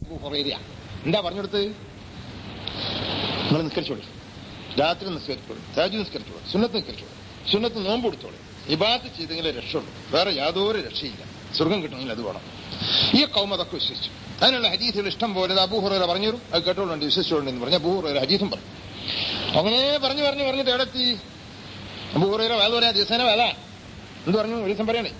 ഹുറൈറ എന്താ പറഞ്ഞെടുത്ത് നിങ്ങൾ നിസ്കരിച്ചോളി രാത്രി നിസ്കരിച്ചോളി താജ് നിസ്കരിച്ചോളി സുന്നത്ത് നിസ്കരിച്ചോളി സുന്നത്ത് നോമ്പ് കൊടുത്തോളി ഇബാത്ത് ചെയ്തെങ്കിലേ രക്ഷയുള്ളൂ വേറെ യാതൊരു രക്ഷയില്ല സ്വർഗം കിട്ടണമെങ്കിൽ അത് വേണം ഈ കൗമ അതൊക്കെ വിശ്വസിച്ചു അതിനുള്ള ഹദീസുകൾ ഇഷ്ടം പോലെ ഇത് അബൂഹുറ പറഞ്ഞു അത് കേട്ടോളുണ്ട് വിശ്വസിച്ചോളുണ്ട് എന്ന് പറഞ്ഞ അബൂഹുറ ഹദീസും പറഞ്ഞു അങ്ങനെ പറഞ്ഞു പറഞ്ഞു പറഞ്ഞിട്ട് എവിടെ എത്തി അബൂഹുറ വേല പറയാ ദിവസേന വേല എന്ത് പറഞ്ഞു ഒരു ദിവസം പറയണേ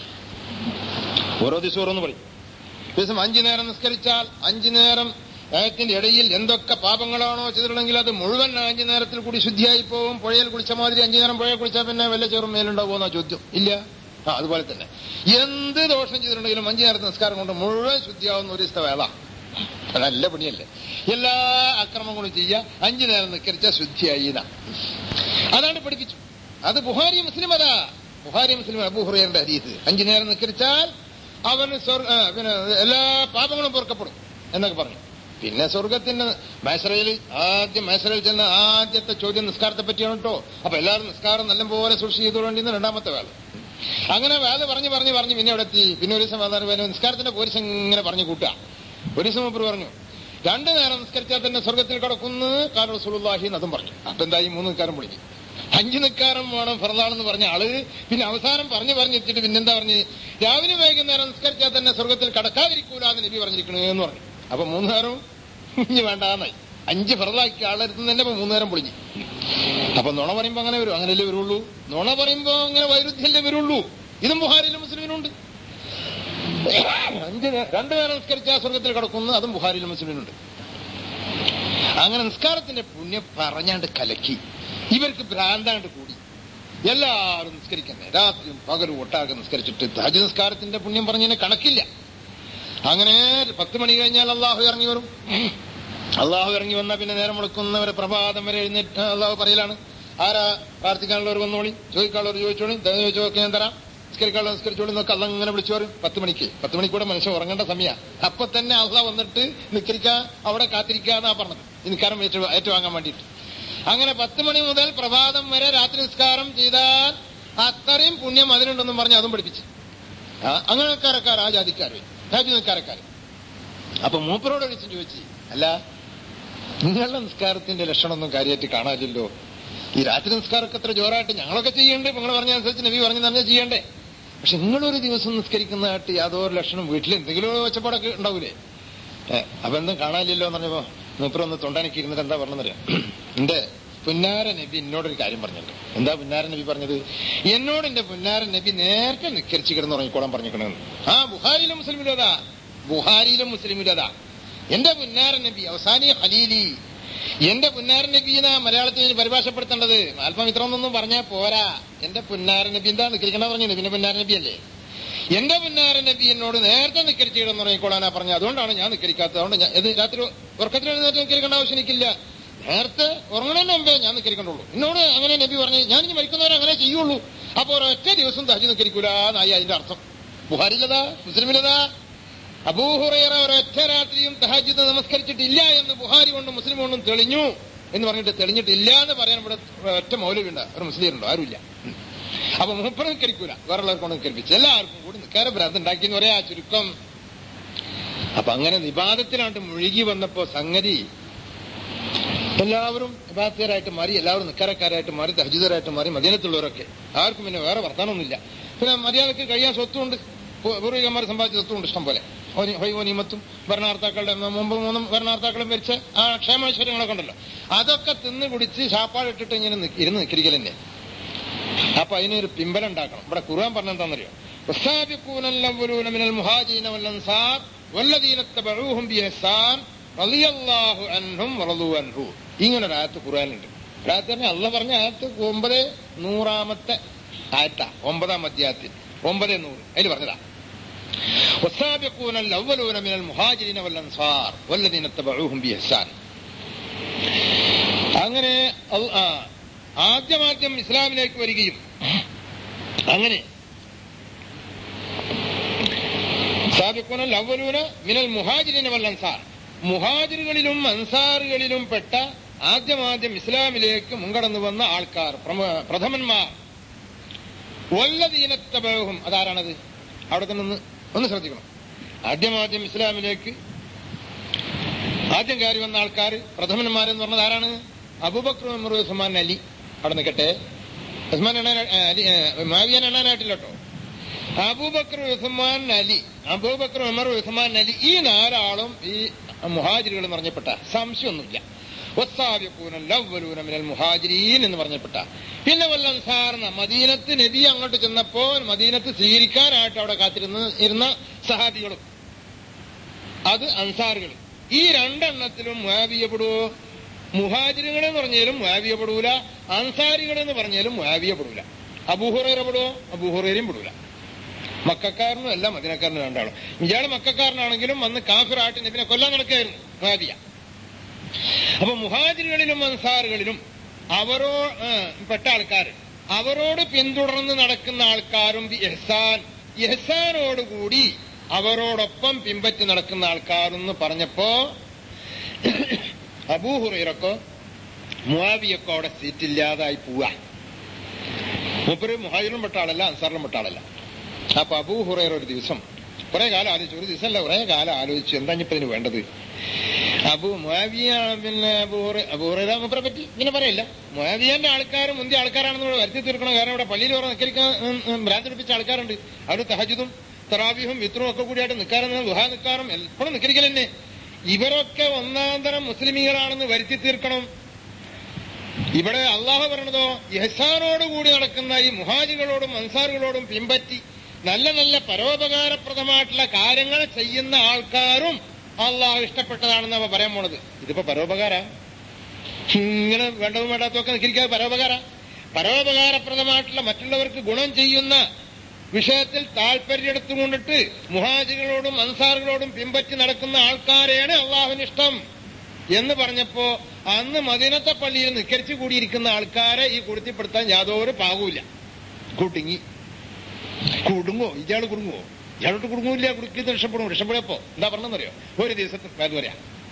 ഓരോ ദിവസം ഓരോന്ന് പറയും ദിവസം അഞ്ചു നേരം നിസ്കരിച്ചാൽ അഞ്ചു നേരം ഏകത്തിന്റെ ഇടയിൽ എന്തൊക്കെ പാപങ്ങളാണോ ചെയ്തിട്ടുണ്ടെങ്കിൽ അത് മുഴുവൻ അഞ്ചു നേരത്തിൽ കൂടി ശുദ്ധിയായി പോകും പുഴയിൽ കുളിച്ച മാതിരി അഞ്ചു നേരം പുഴയിൽ കുളിച്ചാൽ പിന്നെ വല്ല ചെറും മേലുണ്ടാവുമെന്നാ ചോദ്യം ഇല്ല ആ അതുപോലെ തന്നെ എന്ത് ദോഷം ചെയ്തിട്ടുണ്ടെങ്കിലും അഞ്ചു നേരത്തെ നിസ്കാരം കൊണ്ട് മുഴുവൻ ശുദ്ധിയാവുന്ന ഒരു ദിവസത്തെ വേള നല്ല പണിയല്ലേ എല്ലാ അക്രമങ്ങളും ചെയ്യുക അഞ്ചു നേരം നിസ്കരിച്ച ശുദ്ധിയായി എന്നാ അതാണ് പഠിപ്പിച്ചു അത് ബുഹാരി മുസ്ലിം അതാ ബുഹാരി മുസ്ലിം അബൂഹുറയുടെ ഹരീത് അഞ്ചു നേരം നിസ്കരിച്ചാൽ അവന് സ്വർഗ ആ, പിന്നെ എല്ലാ പാപങ്ങളും പൊറുക്കപ്പെടും എന്നൊക്കെ പറഞ്ഞു പിന്നെ സ്വർഗത്തിന്റെ മേസറയിൽ ആദ്യം മേസറയിൽ ചെന്ന ആദ്യത്തെ ചോദ്യം നിസ്കാരത്തെ പറ്റിയാണ് കേട്ടോ അപ്പൊ എല്ലാവരും നിസ്കാരം നല്ലപോലെ സൂക്ഷിച്ച് ചെയ്തുകൊണ്ടിരുന്ന രണ്ടാമത്തെ വേല അങ്ങനെ വേല പറഞ്ഞു പറഞ്ഞു പറഞ്ഞു പിന്നെ അവിടെ എത്തി പിന്നെ ഒരു ദിവസം വേല വേല നിസ്കാരത്തിന്റെ പോലീസ് ഇങ്ങനെ പറഞ്ഞു കൂട്ടുക ഒരു ദിവസം മുമ്പ് പറഞ്ഞു രണ്ടു നേരം നിസ്കരിച്ചാൽ തന്നെ സ്വർഗത്തിൽ കിടക്കുന്നു കാല റസൂലുള്ളാഹി എന്ന് അതും പറഞ്ഞു അപ്പൊ എന്തായി മൂന്ന് നിൽക്കാരം പൊളിക്കും അഞ്ചു നിൽക്കാരം വേണം ഫറലാണെന്ന് പറഞ്ഞ ആള് പിന്നെ അവസാനം പറഞ്ഞു പറഞ്ഞിട്ട് പിന്നെന്താ പറഞ്ഞ് രാവിലെ വൈകുന്നേരം നിസ്കരിച്ചാൽ തന്നെ സ്വർഗത്തിൽ കടക്കാതിരിക്കൂല എന്ന് നബി പറഞ്ഞിരിക്കണു എന്ന് പറഞ്ഞു അപ്പൊ മൂന്ന് നേരം ഇനി വേണ്ടാന്നായി അഞ്ച് ഫറലാക്കി ആളെടുത്ത് തന്നെ ഇപ്പൊ മൂന്ന് നേരം പൊളിഞ്ഞു അപ്പൊ നുണ പറയുമ്പോ അങ്ങനെ വരും അങ്ങനെയല്ലേ വരുള്ളൂ നുണ പറയുമ്പോ അങ്ങനെ വൈരുദ്ധ്യല്ലേ വരുള്ളൂ ഇതും ബുഹാരിയിലും മുസ്ലിമിനുണ്ട് അഞ്ച് നേ- രണ്ടു നേരം നിസ്കരിച്ചാൽ സ്വർഗത്തിൽ കിടക്കുന്നു അതും ബുഹാരിയിലും മുസ്ലിമിനുണ്ട് അങ്ങനെ നിസ്കാരത്തിന്റെ പുണ്യം പറഞ്ഞാണ്ട് കലക്കി ഇവർക്ക് ഭ്രാന്താണ്ട് കൂടി എല്ലാവരും നിസ്കരിക്കണ്ടേ രാത്രിയും പകലും ഒട്ടാകെ നിസ്കരിച്ചിട്ട് ഹജ് നിസ്കാരത്തിന്റെ പുണ്യം പറഞ്ഞതിന് കണക്കില്ല അങ്ങനെ പത്ത് മണി കഴിഞ്ഞാൽ അള്ളാഹു ഇറങ്ങി വരും അള്ളാഹു ഇറങ്ങി വന്നാൽ പിന്നെ നേരം മുടക്കുന്നവരെ പ്രഭാതം വരെ എഴുന്നേറ്റ് അള്ളാഹു പറയലാണ് ആരാ പ്രാർത്ഥിക്കാനുള്ളവർ വന്നോളി ചോദിക്കാനുള്ളവർ ചോദിച്ചോളി തേങ്ങ ചോദിച്ചൊക്കെ ഞാൻ തരാം നിസ്കരിക്കാനുള്ള നിസ്കരിച്ചോളി എന്നൊക്കെ അള്ള ഇങ്ങനെ വിളിച്ചു പറയും പത്ത് മണിക്ക് പത്ത് മണിക്കൂടെ മനുഷ്യൻ ഉറങ്ങേണ്ട സമയ അപ്പൊ തന്നെ അള്ള വന്നിട്ട് നിസ്കരിക്കുക അവിടെ കാത്തിരിക്കുക എന്നാ പറഞ്ഞത് ഈ നിസ്കാരം ഏറ്റു ഏറ്റുവാങ്ങാൻ വേണ്ടിയിട്ട് അങ്ങനെ പത്ത് മണി മുതൽ പ്രഭാതം വരെ രാത്രി നിസ്കാരം ചെയ്താൽ അത്രയും പുണ്യം അതിനുണ്ടെന്നും പറഞ്ഞ് അതും പഠിപ്പിച്ചു ആ, അങ്ങനെക്കാരക്കാർ ആ ജാതിക്കാർ രാജ്യ നിസ്കാരക്കാർ അപ്പൊ മൂപ്പരോട് വിളിച്ച് ചോദിച്ചു അല്ല നിങ്ങളുടെ നിസ്കാരത്തിന്റെ ലക്ഷണമൊന്നും കാര്യമായിട്ട് കാണാനില്ലല്ലോ ഈ രാത്രി നിസ്കാരമൊക്കെ എത്ര ജോറായിട്ട് ഞങ്ങളൊക്കെ ചെയ്യണ്ടേ നിങ്ങൾ പറഞ്ഞ അനുസരിച്ച് നബി പറഞ്ഞു തന്നെ ചെയ്യണ്ടേ പക്ഷെ നിങ്ങളൊരു ദിവസം നിസ്കരിക്കുന്നതായിട്ട് യാതൊരു ലക്ഷണം വീട്ടിൽ എന്തെങ്കിലും ഒരു ഒച്ചപ്പാടൊക്കെ ഉണ്ടാവൂലേ ഏ, അപ്പൊ എന്തും കാണാനില്ലല്ലോ എന്ന് പറഞ്ഞപ്പോ മൂപ്പരൊന്ന് തൊണ്ടാനിക്ക് ഇരുന്നിട്ട് എന്താ പറഞ്ഞറിയാം എന്റെ പുന്നാര നബി എന്നോടൊരു കാര്യം പറഞ്ഞിട്ടുണ്ട് എന്താ പുന്നാര നബി പറഞ്ഞത് എന്നോട് എന്റെ പുന്നാര നബി നേരത്തെ നിക്കരിച്ച് കിടന്ന് ഉറങ്ങിക്കോളാൻ പറഞ്ഞിക്കണെന്ന് ആ ബുഹാരിയിലും മുസ്ലിമിലും അതാ ബുഹാരിയിലും മുസ്ലിമിലും അതാ എന്റെ പുന്നാര നബി അവസാനി ഖലീലി എന്റെ പുന്നാര നബി എന്നാ മലയാളത്തിൽ ഇനി പരിഭാഷപ്പെടുത്തേണ്ടത് അല്പം ഇത്രയൊന്നും പറഞ്ഞാൽ പോരാ എന്റെ പുന്നാര നബി എന്താ നിക്കരിക്കണ പറഞ്ഞു നബിന്റെ പുന്നാര നബി അല്ലേ എന്റെ പുന്നാര നബി എന്നോട് നേരത്തെ നിക്കരിച്ച് കിടന്ന് ഉറങ്ങിക്കോളാനാ പറഞ്ഞത് അതുകൊണ്ടാണ് ഞാൻ നിക്കരിക്കാത്തത് അതുകൊണ്ട് ഞാൻ ഇത് രാത്രി ഉറക്കത്തിൽ എഴുന്നേറ്റ് നിക്കരിക്കേണ്ട ആവശ്യം എനിക്കില്ല നേരത്തെ ഉറങ്ങണതിന് മുമ്പേ ഞാൻ നിക്കരിക്കണ്ടുള്ളൂ എന്നോട് അങ്ങനെ നബി പറഞ്ഞു ഞാൻ ഇനി മരിക്കുന്നവരെ അങ്ങനെ ചെയ്യുള്ളൂ അപ്പൊ ഒരൊറ്റ ദിവസം തഹജ് നിക്കരിക്കൂല എന്നായി അതിന്റെ അർത്ഥം ബുഹാരിലതാ മുസ്ലിമിലതാ അബൂഹുറൈറ ഒരൊറ്റ രാത്രിയും തഹജ്ജുദ് നമസ്കരിച്ചിട്ടില്ല എന്ന് ബുഹാരി കൊണ്ടും മുസ്ലിം കൊണ്ടും തെളിഞ്ഞു എന്ന് പറഞ്ഞിട്ട് തെളിഞ്ഞിട്ടില്ല എന്ന് പറയാൻ ഇവിടെ ഒറ്റ മൗലവിണ്ട ഒരു മുസ്ലിം ഉണ്ടോ ആരുമില്ല ഉം. അപ്പൊ മൂപ്പറ് നിക്കരിക്കൂല വേറുള്ളവർ കൊണ്ട് നിക്കരിപ്പിച്ച് എല്ലാവർക്കും കൂടി നിൽക്കാരെ ഭ്രാന്ത് ഉണ്ടാക്കി എന്ന് പറയാ ചുരുക്കം അപ്പൊ അങ്ങനെ നിബാധത്തിലാണ്ട് മുഴുകി വന്നപ്പോ സംഗതി എല്ലാവരും വിഭാഗക്കാരായിട്ട് മാറി എല്ലാവരും നിക്കാരക്കാരായിട്ട് മാറി തഹജീദരായിട്ട് മാറി മദീനത്തുള്ളവരൊക്കെ ആർക്കും പിന്നെ വേറെ വർത്താനമൊന്നുമില്ല പിന്നെ മര്യാദക്ക് കഴിയാൻ സ്വത്തുണ്ട് പൂ- പൂർവികന്മാർ സമ്പാദിച്ച സ്വത്തുണ്ട് ഇഷ്ടം പോലെ ഹൈവനീമത്തും ഭരണകർത്താക്കളുടെ മുമ്പ് മൂന്നും ഭരണകർത്താക്കളും മരിച്ച ആ ക്ഷേമൈശ്വര്യങ്ങളൊക്കെ ഉണ്ടല്ലോ അതൊക്കെ തിന്ന് കുടിച്ച് ശാപ്പാടിട്ടിട്ട് ഇങ്ങനെ നിക്ക് ഇരുന്ന് നിൽക്കൽ തന്നെ അപ്പൊ അതിനൊരു പിമ്പലം ഉണ്ടാക്കണം ഇവിടെ ഖുർആൻ പറഞ്ഞെന്താണെന്നറിയോ والسابقون الأولون من المهاجرين والأنصار والذين اتبعوهم بإحسان رضي الله عنهم ورضوا عنه ഇങ്ങനെ ഒരു ആയത്ത് ഖുർആനുണ്ട് ആയത്ത് പറഞ്ഞ അള്ള പറഞ്ഞ ആയത്ത് ഒമ്പത് നൂറാമത്തെ ആയത്ത ഒമ്പതാം അധ്യായത്തിൽ ഒമ്പത് നൂറ് അതിൽ പറഞ്ഞതാ والسابقون الأولون من المهاجرين والأنصار والذين اتبعوهم بإحسان അങ്ങനെ അൽ- ആ, ആദ്യമാദ്യം ഇസ്ലാമിലേക്ക് വരികയും അങ്ങനെ സാബിഖുന ലവലൂന മിനൽ മുഹാജിരിന വൽ അൻസാർ മുഹാജിറുകളിലും അൻസാറുകളിലും പെട്ട ആദ്യമാദ്യം ഇസ്ലാമിലേക്ക് മുൻകടന്നു വന്ന ആൾക്കാർ പ്രമ- പ്രഥമന്മാർ വല്ലതീനത്തബഹും അതാരാണത് അവിടെ തന്നെ ഒന്ന് ഒന്ന് ശ്രദ്ധിക്കണം ആദ്യമാദ്യം ഇസ്ലാമിലേക്ക് ആദ്യം കയറി വന്ന ആൾക്കാർ പ്രഥമന്മാരെന്ന് പറഞ്ഞത് ആരാണ് അബൂബക്കർ ഉമർ ഉസ്മാൻ അലി അവിടെ നിൽക്കട്ടെ ഉസ്മാൻ എണ്ണാൻ അലി മാവിയാൻ എണ്ണാനായിട്ടില്ല കേട്ടോ അബൂബക്കർ ഉസ്മാൻ അലി അബൂബക്കർ ഉമർ ഉസ്മാൻ അലി ഈ നാലാളും ഈ മുഹാജിറുകൾ എന്ന് പറഞ്ഞപ്പെട്ട സംശയമൊന്നുമില്ല മിനൽ മുഹാജിരീൻ എന്ന് പറഞ്ഞപ്പെട്ട പിന്നെ വല്ല അൻസാർന്ന മദീനത്ത് നബി അങ്ങോട്ട് ചെന്നപ്പോൾ മദീനത്ത് സ്വീകരിക്കാനായിട്ട് അവിടെ കാത്തിരുന്ന് ഇരുന്ന സഹാബികളും അത് അൻസാറുകൾ ഈ രണ്ടെണ്ണത്തിലും മുഹാവിയപ്പെടുവോ മുഹാജിറുകൾ എന്ന് പറഞ്ഞാലും മുഹാവിയപ്പെടൂല അൻസാരികൾ എന്ന് പറഞ്ഞാലും മുഹാവിയപ്പെടൂല അബൂഹുറേറ പെടുവോ അബൂഹുറേരും പെടൂല മക്കാരനും അല്ല മദീനക്കാരനും രണ്ടാളും ഇയാള് മക്കാരനാണെങ്കിലും അന്ന് കാഫിറായിട്ട് നബിനെ കൊല്ലാൻ നടക്കുകയായിരുന്നു മുഹാദിയ അപ്പൊ മുഹാജിറുകളിലും അൻസാറുകളിലും അവരോ ആ, പെട്ട ആൾക്കാർ അവരോട് പിന്തുടർന്ന് നടക്കുന്ന ആൾക്കാരും എഹ്സാൻ എഹ്സാനോടുകൂടി അവരോടൊപ്പം പിമ്പറ്റി നടക്കുന്ന ആൾക്കാരെന്ന് പറഞ്ഞപ്പോ അബൂഹുറൈറക്കോ മുവാവിയൊക്കെ അവിടെ സീറ്റില്ലാതായി പോവാ മൂപ്പര് മുഹാജിറും പെട്ട ആളല്ല അൻസാറിലും പെട്ട ആളല്ല അപ്പൊ അബൂഹുറൈറ ഒരു ദിവസം കുറെ കാലം ആലോചിച്ചു ഒരു ദിവസമല്ല കുറെ കാലം ആലോചിച്ചു എന്താ ഇപ്പൊ ഇതിന് വേണ്ടത് അബു മുവാവിയ പിന്നെ അബൂഹുറ അബൂഹുറൈറ മൂപ്പരെ പറ്റി ഇങ്ങനെ പറയില്ല മുവാവിയന്റെ ആൾക്കാർ മുന്തിയ ആൾക്കാരാണെന്ന് ഇവിടെ വരുത്തി തീർക്കണം കാരണം ഇവിടെ പള്ളിയിൽ ഓരോ നിൽക്കരിക്കാൻ ഭ്രാന്ത് പിടിപ്പിച്ച ആൾക്കാരുണ്ട് അവർ തഹജുദും തറാബിഹും വിത്രും ഒക്കെ കൂടിയായിട്ട് നിൽക്കാറും ഗുഹാ നിൽക്കാറും എപ്പോഴും നിൽക്കരിക്കൽ തന്നെ ഇവരൊക്കെ ഒന്നാം തരം മുസ്ലിമീങ്ങളാണെന്ന് വരുത്തി തീർക്കണം ഇവിടെ അള്ളാഹു പറയണതോ യഹ്സാനോടുകൂടി നടക്കുന്ന ഈ മുഹാജികളോടും അൻസാറുകളോടും പിമ്പറ്റി നല്ല നല്ല പരോപകാരപ്രദമായിട്ടുള്ള കാര്യങ്ങൾ ചെയ്യുന്ന ആൾക്കാരും അള്ളാഹു ഇഷ്ടപ്പെട്ടതാണെന്ന് അവ പറയാൻ പോണത് ഇതിപ്പോ പരോപകാര ഇങ്ങനെ വേണ്ടതും വേണ്ടാത്തതൊക്കെ നിൽക്കാതെ പരോപകാര പരോപകാരപ്രദമായിട്ടുള്ള മറ്റുള്ളവർക്ക് ഗുണം ചെയ്യുന്ന വിഷയത്തിൽ താല്പര്യമെടുത്തുകൊണ്ടിട്ട് മുഹാജികളോടും അൻസാറുകളോടും പിമ്പറ്റി നടക്കുന്ന ആൾക്കാരെയാണ് അള്ളാഹുവിന് ഇഷ്ടം എന്ന് പറഞ്ഞപ്പോ അന്ന് മദീനത്തെ പള്ളിയിൽ നിക്കരിച്ചു കൂടിയിരിക്കുന്ന ആൾക്കാരെ ഈ കുടുത്തിപ്പെടുത്താൻ യാതൊരു പാകൂല കൂട്ടിങ്ങി കുടുങ്ങോ ഇയാള് കുടുങ്ങുവോ ഇയാളോട്ട് കുടുങ്ങൂല്ല കുടുക്കിയത് രക്ഷപ്പെടും രക്ഷപ്പെടപ്പോ എന്താ പറഞ്ഞെന്നറിയോ ഒരു ദിവസത്തിൽ വേഗം പറയാം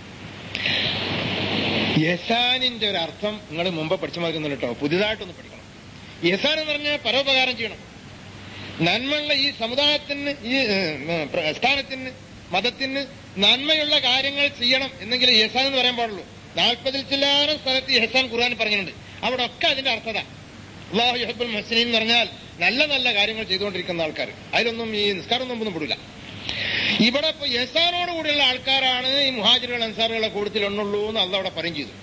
യസാനിന്റെ ഒരു അർത്ഥം നിങ്ങൾ മുമ്പ് പഠിച്ചു മാറുന്നില്ല കേട്ടോ പുതിയതായിട്ടൊന്ന് പഠിക്കണം യസാൻ എന്ന് പറഞ്ഞാൽ പരോപകാരം ചെയ്യണം നന്മയുള്ള ഈ സമുദായത്തിന് ഈ ഏഹ്, പ്രസ്ഥാനത്തിന് മതത്തിന് നന്മയുള്ള കാര്യങ്ങൾ ചെയ്യണം എന്നെങ്കിൽ യസാൻ എന്ന് പറയാൻ പാടുള്ളൂ നാൽപ്പതിൽ ചില്ലാനം സ്ഥലത്ത് യഹസാൻ ഖുർആൻ പറഞ്ഞിട്ടുണ്ട് അവിടെ ഒക്കെ അതിന്റെ അർത്ഥത അള്ളാഹു യഹബുൽ മുസ്ലിം എന്ന് പറഞ്ഞാൽ നല്ല നല്ല കാര്യങ്ങൾ ചെയ്തുകൊണ്ടിരിക്കുന്ന ആൾക്കാർ അതിലൊന്നും ഈ നിസ്കാരം ഒന്നും പെടില്ല ഇവിടെ ഇപ്പൊ യസാനോട് കൂടിയുള്ള ആൾക്കാരാണ് ഈ മുഹാജിറുകൾ അൻസാറുകളെ കൂടുതൽ എണ്ണുള്ളൂ എന്ന് അള്ള അവിടെ പറയും ചെയ്തു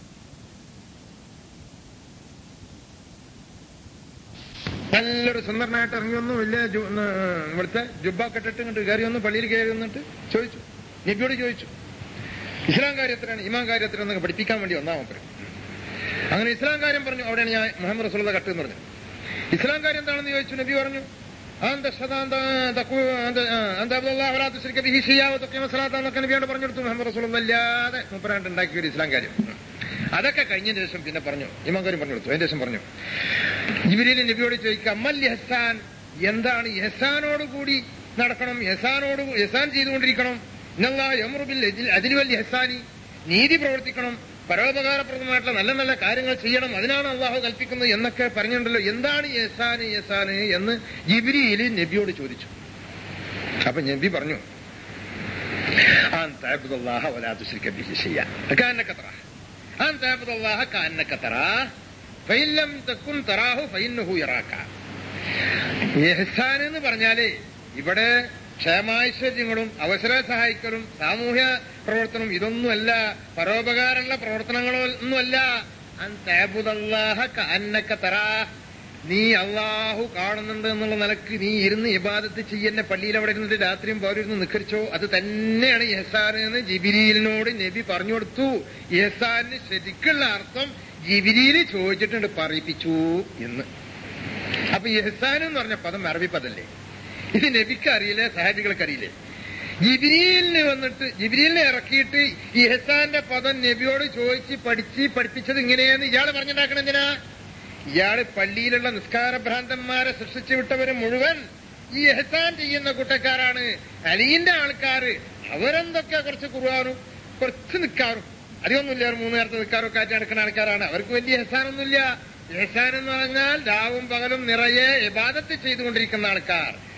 നല്ലൊരു സുന്ദരനായിട്ട് ഇറങ്ങി വന്നു വലിയ ജു- ഉം, ഇവിടുത്തെ ജുബ്ബ കെട്ടിട്ട് ഇങ്ങോട്ട് കയറി വന്നു പള്ളിയിൽ കയറി വന്നിട്ട് ചോദിച്ചു നബിയോട് ചോദിച്ചു ഇസ്ലാം കാര്യത്തിലാണ് ഇമാം കാര്യത്തിലെന്നൊക്കെ പഠിപ്പിക്കാൻ വേണ്ടി വന്നാ മൂപ്പര് അങ്ങനെ ഇസ്ലാം കാര്യം പറഞ്ഞു അവിടെയാണ് ഞാൻ മുഹമ്മദ് റസൂലുള്ള കട്ട് എന്ന് പറഞ്ഞു ഇസ്ലാം കാര്യം എന്താണെന്ന് ചോദിച്ചു നബി പറഞ്ഞു അന്ത ശതാന്ത തക്കു അന്ത അന്ത അബ്ദുല്ലാഹ് വലാ തുശ്രിക ബിഹി ഷിയ്യാ വതുഖിമ സ്വലാത്ത എന്നൊക്കെ നബിയോട് പറഞ്ഞു കൊടുത്തു മുഹമ്മദ് റസൂലുള്ള അല്ലാതെ മൂപ്പരാണ്ട് ഉണ്ടാക്കിയ ഒരു ഇസ്ലാം കാര്യം അതൊക്കെ കഴിഞ്ഞതിന് ശേഷം പിന്നെ പറഞ്ഞു ഇമാം കാര്യം പറഞ്ഞു കൊടുത്തു അതിന് ശേഷം പറഞ്ഞു ജിബിരിയിൽ നബിയോട് ചോദിക്കുക അമ്മൽ യഹ്സാൻ എന്താണ് യഹ്സാനോട് കൂടി നടക്കണം യഹ്സാനോട് യഹ്സാൻ ചെയ്തുകൊണ്ടിരിക്കണം ഇന്നല്ലാ യമ്രുബിൽ അതിലുവൽ യഹ്സാനി നീതി പ്രവർത്തിക്കണം പരോപകാരപ്രദമായിട്ടുള്ള നല്ല നല്ല കാര്യങ്ങൾ ചെയ്യണം അതിനാണ് അള്ളാഹു കൽപ്പിക്കുന്നത് എന്നൊക്കെ പറഞ്ഞിട്ടുണ്ടല്ലോ എന്താണ് യഹ്സാന് യഹ്സാന് എന്ന് ജിബിരിയിൽ നബിയോട് ചോദിച്ചു അപ്പൊ നബി പറഞ്ഞു أن تعبد الله ولا تشرك به شيئا كأنك تراه أن تعبد الله كأنك تراه فإن لم تكن تراه فإنه يراك ഇഹ്സാൻ എന്ന് പറഞ്ഞാലേ ഇവിടെ ക്ഷേമാശ്വര്യങ്ങളും അവസര സഹായിക്കലും സാമൂഹ്യ പ്രവർത്തനം ഇതൊന്നുമല്ല പരോപകാരമുള്ള പ്രവർത്തനങ്ങളോ ഒന്നുമല്ല അൻ തഅബുദല്ലാഹ കഅന്നക തറാ നീ അള്ളാഹു കാണുന്നുണ്ട് എന്നുള്ള നിലക്ക് നീ ഇരുന്ന് ഇബാദത്ത് ചെയ്യുന്ന പള്ളിയിൽ അവിടെ ഇരുന്നിട്ട് രാത്രിയും പൗരിരുന്ന് നിൽക്കരിച്ചോ അത് തന്നെയാണ് യഹ്സാൻ എന്ന് ജിബിരിയിലിനോട് നബി പറഞ്ഞു കൊടുത്തു യഹ്സാനിന് ശരിക്കുള്ള അർത്ഥം ജിബിരിയിൽ ചോദിച്ചിട്ടുണ്ട് പറയിപ്പിച്ചു എന്ന് അപ്പൊ യഹ്സാൻ എന്ന് പറഞ്ഞ പദം അറബി പദല്ലേ ഇത് നബിക്ക് അറിയില്ലേ സഹാബികൾക്ക് അറിയില്ലേ ജിബിരിയിലിന് വന്നിട്ട് ജിബിരിയിലിനെ ഇറക്കിയിട്ട് ഈ യഹ്സാന്റെ പദം നബിയോട് ചോദിച്ച് പഠിച്ച് പഠിപ്പിച്ചത് ഇങ്ങനെയെന്ന് ഇയാള് പറഞ്ഞുണ്ടാക്കണം എന്തിനാ ഇയാള് പള്ളിയിലുള്ള നിസ്കാര ഭ്രാന്തന്മാരെ സൃഷ്ടിച്ചു വിട്ടവര് മുഴുവൻ ഈ എഹ്സാൻ ചെയ്യുന്ന കൂട്ടക്കാരാണ് അലീന്റെ ആൾക്കാര് അവരെന്തൊക്കെ കുറച്ച് കുറുവാനും കുറച്ച് നിൽക്കാറും അധികമൊന്നുമില്ല അവർ മൂന്ന് നേരത്തെ നിൽക്കാറും കാറ്റ് നടക്കുന്ന ആൾക്കാരാണ് അവർക്ക് വലിയ എഹ്സാനൊന്നുമില്ല എഹ്സാൻ എന്ന് പറഞ്ഞാൽ രാവും പകലും നിറയെ ഇബാദത്ത് ചെയ്തുകൊണ്ടിരിക്കുന്ന ആൾക്കാർ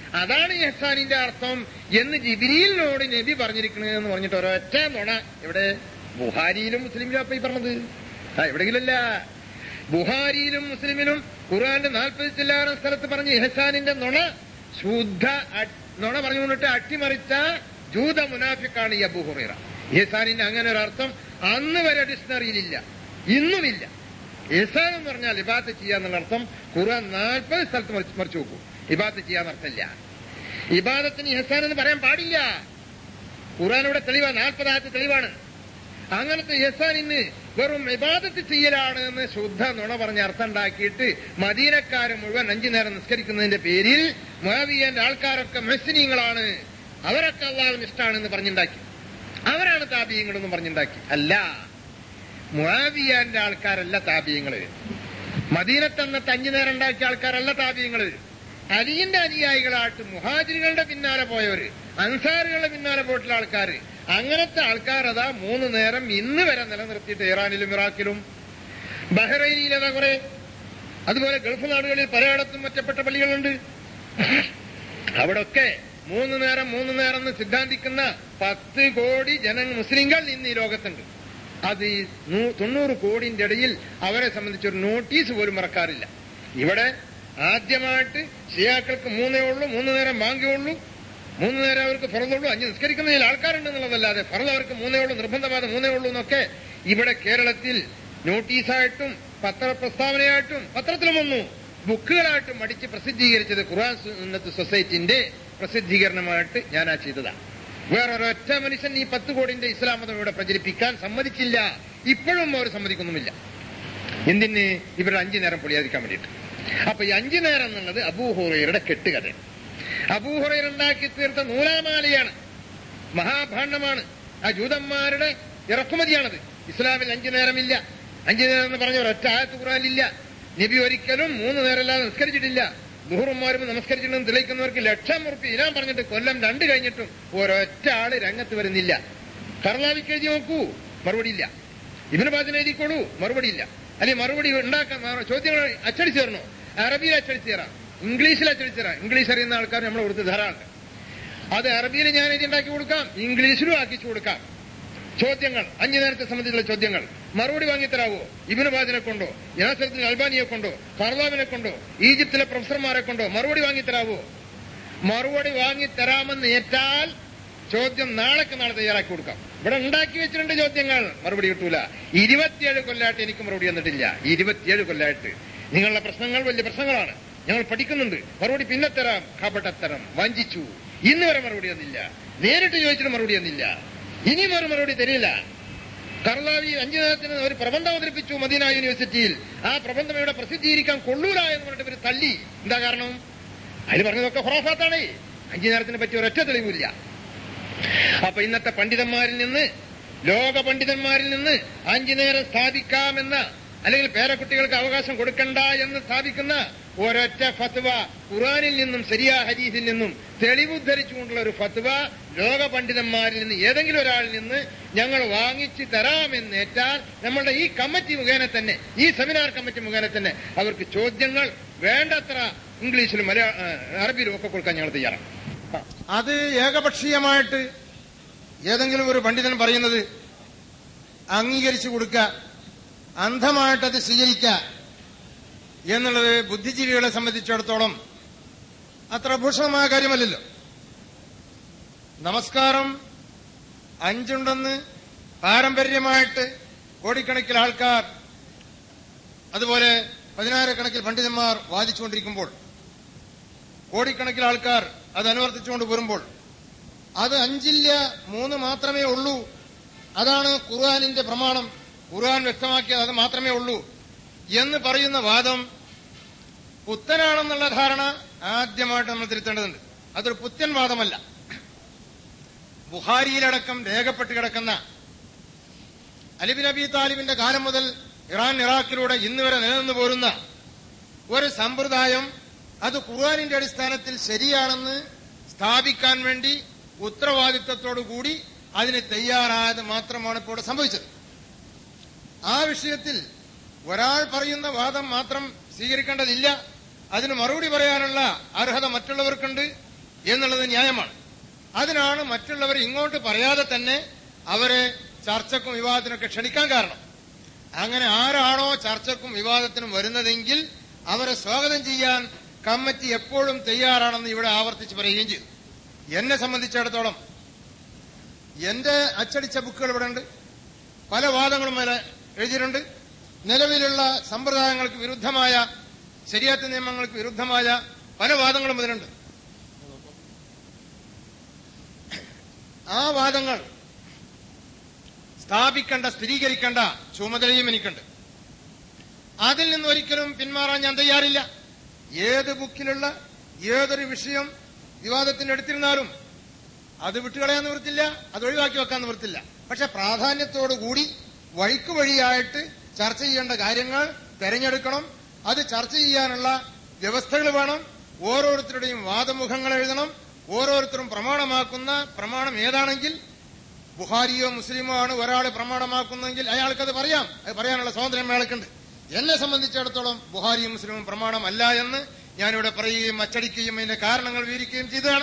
അതാണ് ഇഹ്സാനിന്റെ അർത്ഥം എന്ന് ജിബിരിയിലിനോട് നബി പറഞ്ഞിരിക്കണത് എന്ന് പറഞ്ഞിട്ട് ഒരൊറ്റ നുണ ഇവിടെ ബുഹാരിയിലും മുസ്ലിമിലും അപ്പൊ ഈ പറഞ്ഞത് ആ എവിടെയെങ്കിലല്ല ബുഹാരിയിലും മുസ്ലിമിലും ഖുർആന്റെ നാൽപ്പത് ചില്ലാറും സ്ഥലത്ത് പറഞ്ഞ ഇഹസാനിന്റെ നുണ ശുദ്ധ അ- നുണ പറഞ്ഞുകൊണ്ടിട്ട് അട്ടിമറിച്ച ജൂത മുനാഫിക്കാണ് ഈ അബു ഹുറൈറ ഇഹസാനിന്റെ അങ്ങനെ ഒരു അർത്ഥം അന്ന് വരെ ഡിക്ഷണറിയിലില്ല ഇന്നുമില്ല ഇഹസാൻ എന്ന് പറഞ്ഞാൽ ഇബാത്ത് ചെയ്യാന്നുള്ള അർത്ഥം ഖുർആൻ നാൽപ്പത് സ്ഥലത്ത് മറിച്ച് മറിച്ച് നോക്കൂ ഇബാത്ത് ചെയ്യാന്ന് അർത്ഥമില്ല ഇബാദത്തിന് ഇഹസാൻ എന്ന് പറയാൻ പാടില്ല ഖുർആൻ ഇവിടെ തെളിവാണ് നാൽപ്പതാമത്തെ തെളിവാണ് അങ്ങനത്തെ യസാൻ ഇന്ന് വെറും ഇബാദത്ത് ചെയ്യലാണ് എന്ന് ശുദ്ധ നുണ പറഞ്ഞ് അർത്ഥം ഉണ്ടാക്കിയിട്ട് മദീനക്കാര് മുഴുവൻ അഞ്ചു നേരം നിസ്കരിക്കുന്നതിന്റെ പേരിൽ മുഹവിയന്റെ ആൾക്കാരൊക്കെ മെസ്സിനീങ്ങളാണ് അവരൊക്കെ അള്ളാഹുവിന് ഇഷ്ടമാണെന്ന് പറഞ്ഞുണ്ടാക്കി അവരാണ് താപീയങ്ങളെന്ന് പറഞ്ഞുണ്ടാക്കി അല്ല മുഹാവിയാന്റെ ആൾക്കാരല്ല താപീയങ്ങള് മദീനത്തന്നത്തെ അഞ്ചു നേരം ഉണ്ടാക്കിയ ആൾക്കാരല്ല താപീയങ്ങള് അലിയിന്റെ അനുയായികളായിട്ട് മുഹാജിരികളുടെ പിന്നാലെ പോയവര് അൻസാറുകളുടെ പിന്നാലെ പോയിട്ടുള്ള ആൾക്കാര് അങ്ങനത്തെ ആൾക്കാർ അതാ മൂന്ന് നേരം ഇന്ന് വരെ നിലനിർത്തിയിട്ട് ഇറാനിലും ഇറാഖിലും ബഹ്റൈനിയിലതാ കുറെ അതുപോലെ ഗൾഫ് നാടുകളിൽ പലയിടത്തും ഒറ്റപ്പെട്ട പള്ളികളുണ്ട് അവിടൊക്കെ മൂന്ന് നേരം മൂന്ന് നേരം എന്ന് സിദ്ധാന്തിക്കുന്ന പത്ത് കോടി ജന മുസ്ലിങ്ങൾ ഇന്ന് ഈ ലോകത്തുണ്ട് അത് ഈ നൂ- തൊണ്ണൂറ് കോടിന്റെ ഇടയിൽ അവരെ സംബന്ധിച്ചൊരു നോട്ടീസ് പോലും മറക്കാറില്ല ഇവിടെ ആദ്യമായിട്ട് ഷിയാക്കൾക്ക് മൂന്നേ ഉള്ളൂ മൂന്ന് നേരം ബാങ്കേ ഉള്ളൂ മൂന്ന് നേരം അവർക്ക് ഫറന്നുള്ളൂ അഞ്ച് നിസ്കരിക്കുന്നതിൽ ആൾക്കാരുണ്ടെന്നുള്ളതല്ലാതെ ഫറന്ന് അവർക്ക് മൂന്നേ ഉള്ളൂ നിർബന്ധമായത് മൂന്നേ ഉള്ളൂ എന്നൊക്കെ ഇവിടെ കേരളത്തിൽ നോട്ടീസായിട്ടും പത്രപ്രസ്താവനയായിട്ടും പത്രത്തിലും വന്നു ബുക്കുകളായിട്ടും അടിച്ച് പ്രസിദ്ധീകരിച്ചത് ഖുർആൻ സുന്നത്ത് സൊസൈറ്റിന്റെ പ്രസിദ്ധീകരണമായിട്ട് ഞാനാ ചെയ്തതാണ് വേറൊരൊറ്റ മനുഷ്യൻ ഈ പത്ത് കോടിന്റെ ഇസ്ലാം മതം ഇവിടെ പ്രചരിപ്പിക്കാൻ സമ്മതിച്ചില്ല ഇപ്പോഴും അവർ സമ്മതിക്കുന്നുമില്ല എന്തിന് ഇവരുടെ അഞ്ചു നേരം പൊളിയാതിരിക്കാൻ വേണ്ടിയിട്ട് അപ്പൊ ഈ അഞ്ചു നേരം എന്നുള്ളത് അബൂഹുറയുടെ കെട്ടുകഥ അബൂഹുറയിൽ ഉണ്ടാക്കി തീർത്ത നൂലാമാലയാണ് മഹാഭാണ്ഡമാണ് ആ ജൂതന്മാരുടെ ഇറക്കുമതിയാണത് ഇസ്ലാമിൽ അഞ്ചു നേരമില്ല അഞ്ചു നേരം എന്ന് പറഞ്ഞ ഒരൊറ്റ ആയത്ത് ഖുറാനില്ല നബി ഒരിക്കലും മൂന്ന് നേരമല്ലാതെ നിസ്കരിച്ചിട്ടില്ല ദുഹുറന്മാരും നമസ്കരിച്ചിട്ടും തെളിയിക്കുന്നവർക്ക് ലക്ഷം ഉറുപ്പി ഇനാൻ പറഞ്ഞിട്ട് കൊല്ലം രണ്ട് കഴിഞ്ഞിട്ടും ഒരൊറ്റ ആള് രംഗത്ത് വരുന്നില്ല കർലാവിക്ക് എഴുതി നോക്കൂ മറുപടിയില്ല ഇബിന് ബാദിന് എഴുതിക്കോളൂ മറുപടിയില്ല അല്ലെങ്കിൽ മറുപടി ഉണ്ടാക്കാൻ ചോദ്യങ്ങൾ അച്ചടിച്ചു തരണോ അറബിയിൽ അച്ചടിച്ചു തരാം ഇംഗ്ലീഷിൽ അച്ചടിച്ചു തരാം ഇംഗ്ലീഷ് അറിയുന്ന ആൾക്കാർ നമ്മളെ കൊടുത്ത് ധാരാളം അത് അറബിയിൽ ഞാൻ എഴുതി ഉണ്ടാക്കി കൊടുക്കാം ഇംഗ്ലീഷിലും ആക്കിച്ചു കൊടുക്കാം ചോദ്യങ്ങൾ അഞ്ചു നേരത്തെ സംബന്ധിച്ചുള്ള ചോദ്യങ്ങൾ മറുപടി വാങ്ങിത്തരാവോ ഇബിന് ബാദിനെ കൊണ്ടോ യാസരത്തിന് അൽബാനിയെ കൊണ്ടോ ഫർദാവിനെ കൊണ്ടോ ഈജിപ്തിലെ പ്രൊഫസർമാരെ കൊണ്ടോ മറുപടി വാങ്ങിത്തരാവോ മറുപടി വാങ്ങിത്തരാമെന്ന് ഏറ്റാൽ ചോദ്യം നാളേക്ക് നാളെ തയ്യാറാക്കി കൊടുക്കാം ഇവിടെ ഉണ്ടാക്കി വെച്ചിട്ടുണ്ട് ചോദ്യങ്ങൾ മറുപടി കിട്ടൂല ഇരുപത്തിയേഴ് കൊല്ലായിട്ട് എനിക്ക് മറുപടി തന്നിട്ടില്ല ഇരുപത്തിയേഴ് കൊല്ലായിട്ട് നിങ്ങളുടെ പ്രശ്നങ്ങൾ വലിയ പ്രശ്നങ്ങളാണ് ഞങ്ങൾ പഠിക്കുന്നുണ്ട് മറുപടി പിന്നെ തരാം കപടത്തരം വഞ്ചിച്ചു ഇന്ന് വരെ മറുപടി തന്നില്ല നേരിട്ട് ചോദിച്ചിട്ട് മറുപടി തന്നില്ല ഇനിയും ഒരു മറുപടി തരില്ല കർലാവി അഞ്ചു നേരത്തിന് ഒരു പ്രബന്ധം അവതരിപ്പിച്ചു മദീന യൂണിവേഴ്സിറ്റിയിൽ ആ പ്രബന്ധം ഇവിടെ പ്രസിദ്ധീകരിക്കാൻ കൊള്ളൂല എന്ന് പറഞ്ഞിട്ട് ഇവർ തള്ളി എന്താ കാരണം അതിൽ പറഞ്ഞതൊക്കെ ഹൊറാഫാത്താണ് അഞ്ചു നേരത്തിനെ പറ്റി ഒരൊറ്റ തെളിവില്ല അപ്പൊ ഇന്നത്തെ പണ്ഡിതന്മാരിൽ നിന്ന് ലോക പണ്ഡിതന്മാരിൽ നിന്ന് അഞ്ചു നേരം സ്ഥാപിക്കാമെന്ന അല്ലെങ്കിൽ പേരക്കുട്ടികൾക്ക് അവകാശം കൊടുക്കണ്ട എന്ന് സ്ഥാപിക്കുന്ന ഒരൊറ്റ ഫത്വ ഖുറാനിൽ നിന്നും ശരിയാ ഹദീസിൽ നിന്നും തെളിവുദ്ധരിച്ചുകൊണ്ടുള്ള ഒരു ഫത്വ ലോക പണ്ഡിതന്മാരിൽ നിന്ന് ഏതെങ്കിലും ഒരാളിൽ നിന്ന് ഞങ്ങൾ വാങ്ങിച്ചു തരാമെന്നേറ്റാൽ നമ്മളുടെ ഈ കമ്മിറ്റി മുഖേന തന്നെ ഈ സെമിനാർ കമ്മിറ്റി മുഖേന തന്നെ അവർക്ക് ചോദ്യങ്ങൾ വേണ്ടത്ര ഇംഗ്ലീഷിലും മലയാള അറബിയിലും ഒക്കെ കൊടുക്കാൻ ഞങ്ങൾ തയ്യാറാണ് അത് ഏകപക്ഷീയമായിട്ട് ഏതെങ്കിലും ഒരു പണ്ഡിതൻ പറയുന്നത് അംഗീകരിച്ചു കൊടുക്കുക അന്ധമായിട്ടത് സ്വീകരിക്കുക എന്നുള്ളത് ബുദ്ധിജീവികളെ സംബന്ധിച്ചിടത്തോളം അത്ര ഭൂഷണമായ കാര്യമല്ലല്ലോ നമസ്കാരം അഞ്ചുണ്ടെന്ന് പാരമ്പര്യമായിട്ട് കോടിക്കണക്കിന് ആൾക്കാർ അതുപോലെ പതിനായിരക്കണക്കിൽ പണ്ഡിതന്മാർ വാദിച്ചുകൊണ്ടിരിക്കുമ്പോൾ കോടിക്കണക്കിന് ആൾക്കാർ അത് അനുവർത്തിച്ചുകൊണ്ട് വരുമ്പോൾ അത് അഞ്ചില്ല മൂന്ന് മാത്രമേ ഉള്ളൂ അതാണ് ഖുർആാനിന്റെ പ്രമാണം ഖുർആൻ വ്യക്തമാക്കിയത് അത് മാത്രമേ ഉള്ളൂ എന്ന് പറയുന്ന വാദം പുത്തനാണെന്നുള്ള ധാരണ ആദ്യമായിട്ട് നമ്മൾ തിരുത്തേണ്ടതുണ്ട് അതൊരു പുത്തൻ വാദമല്ല ബുഹാരിയിലടക്കം രേഖപ്പെട്ട് കിടക്കുന്ന അലിബിൻ അബി താലിബിന്റെ കാലം മുതൽ ഇറാൻ ഇറാഖിലൂടെ ഇന്ന് വരെ നിലനിന്നു പോരുന്ന ഒരു സമ്പ്രദായം അത് ഖുർആാനിന്റെ അടിസ്ഥാനത്തിൽ ശരിയാണെന്ന് സ്ഥാപിക്കാൻ വേണ്ടി ഉത്തരവാദിത്വത്തോടു കൂടി അതിന് തയ്യാറായത് മാത്രമാണ് ഇപ്പോൾ ഇവിടെ സംഭവിച്ചത് ആ വിഷയത്തിൽ ഒരാൾ പറയുന്ന വാദം മാത്രം സ്വീകരിക്കേണ്ടതില്ല അതിന് മറുപടി പറയാനുള്ള അർഹത മറ്റുള്ളവർക്കുണ്ട് എന്നുള്ളത് ന്യായമാണ് അതിനാണ് മറ്റുള്ളവർ ഇങ്ങോട്ട് പറയാതെ തന്നെ അവരെ ചർച്ചക്കും വിവാദത്തിനൊക്കെ ക്ഷണിക്കാൻ കാരണം അങ്ങനെ ആരാണോ ചർച്ചക്കും വിവാദത്തിനും വരുന്നതെങ്കിൽ അവരെ സ്വാഗതം ചെയ്യാൻ കമ്മിറ്റി എപ്പോഴും തയ്യാറാണെന്ന് ഇവിടെ ആവർത്തിച്ച് പറയുകയും ചെയ്തു എന്നെ സംബന്ധിച്ചിടത്തോളം എന്റെ അച്ചടിച്ച ബുക്കുകൾ ഇവിടെ ഉണ്ട് പല വാദങ്ങളും മേലെ എഴുതിയിട്ടുണ്ട് നിലവിലുള്ള സമ്പ്രദായങ്ങൾക്ക് വിരുദ്ധമായ ശരിയാത്ത നിയമങ്ങൾക്ക് വിരുദ്ധമായ പല വാദങ്ങളും ഇതിലുണ്ട് ആ വാദങ്ങൾ സ്ഥാപിക്കേണ്ട സ്ഥിരീകരിക്കേണ്ട ചുമതലയും എനിക്കുണ്ട് അതിൽ നിന്ന് ഒരിക്കലും പിന്മാറാൻ ഞാൻ തയ്യാറില്ല ഏത് ബുക്കിലുള്ള ഏതൊരു വിഷയം വിവാദത്തിന് എടുത്തിരുന്നാലും അത് വിട്ടുകളയാൻ നിവൃത്തില്ല അത് ഒഴിവാക്കി വെക്കാൻ നിവൃത്തില്ല പക്ഷെ പ്രാധാന്യത്തോടുകൂടി വഴിക്ക് വഴിയായിട്ട് ചർച്ച ചെയ്യേണ്ട കാര്യങ്ങൾ തെരഞ്ഞെടുക്കണം അത് ചർച്ച ചെയ്യാനുള്ള വ്യവസ്ഥകൾ വേണം ഓരോരുത്തരുടെയും വാദമുഖങ്ങൾ എഴുതണം ഓരോരുത്തരും പ്രമാണമാക്കുന്ന പ്രമാണം ഏതാണെങ്കിൽ ബുഹാരിയോ മുസ്ലിമോ ആണ് ഒരാൾ പ്രമാണമാക്കുന്നെങ്കിൽ അയാൾക്കത് പറയാം അത് പറയാനുള്ള സ്വാതന്ത്ര്യം അയാൾക്കുണ്ട് എന്നെ സംബന്ധിച്ചിടത്തോളം ബുഹാരിയും മുസ്ലിമും പ്രമാണമല്ല എന്ന് ഞാനിവിടെ പറയുകയും അച്ചടിക്കുകയും അതിന്റെ കാരണങ്ങൾ വിവരിക്കുകയും ചെയ്തതാണ്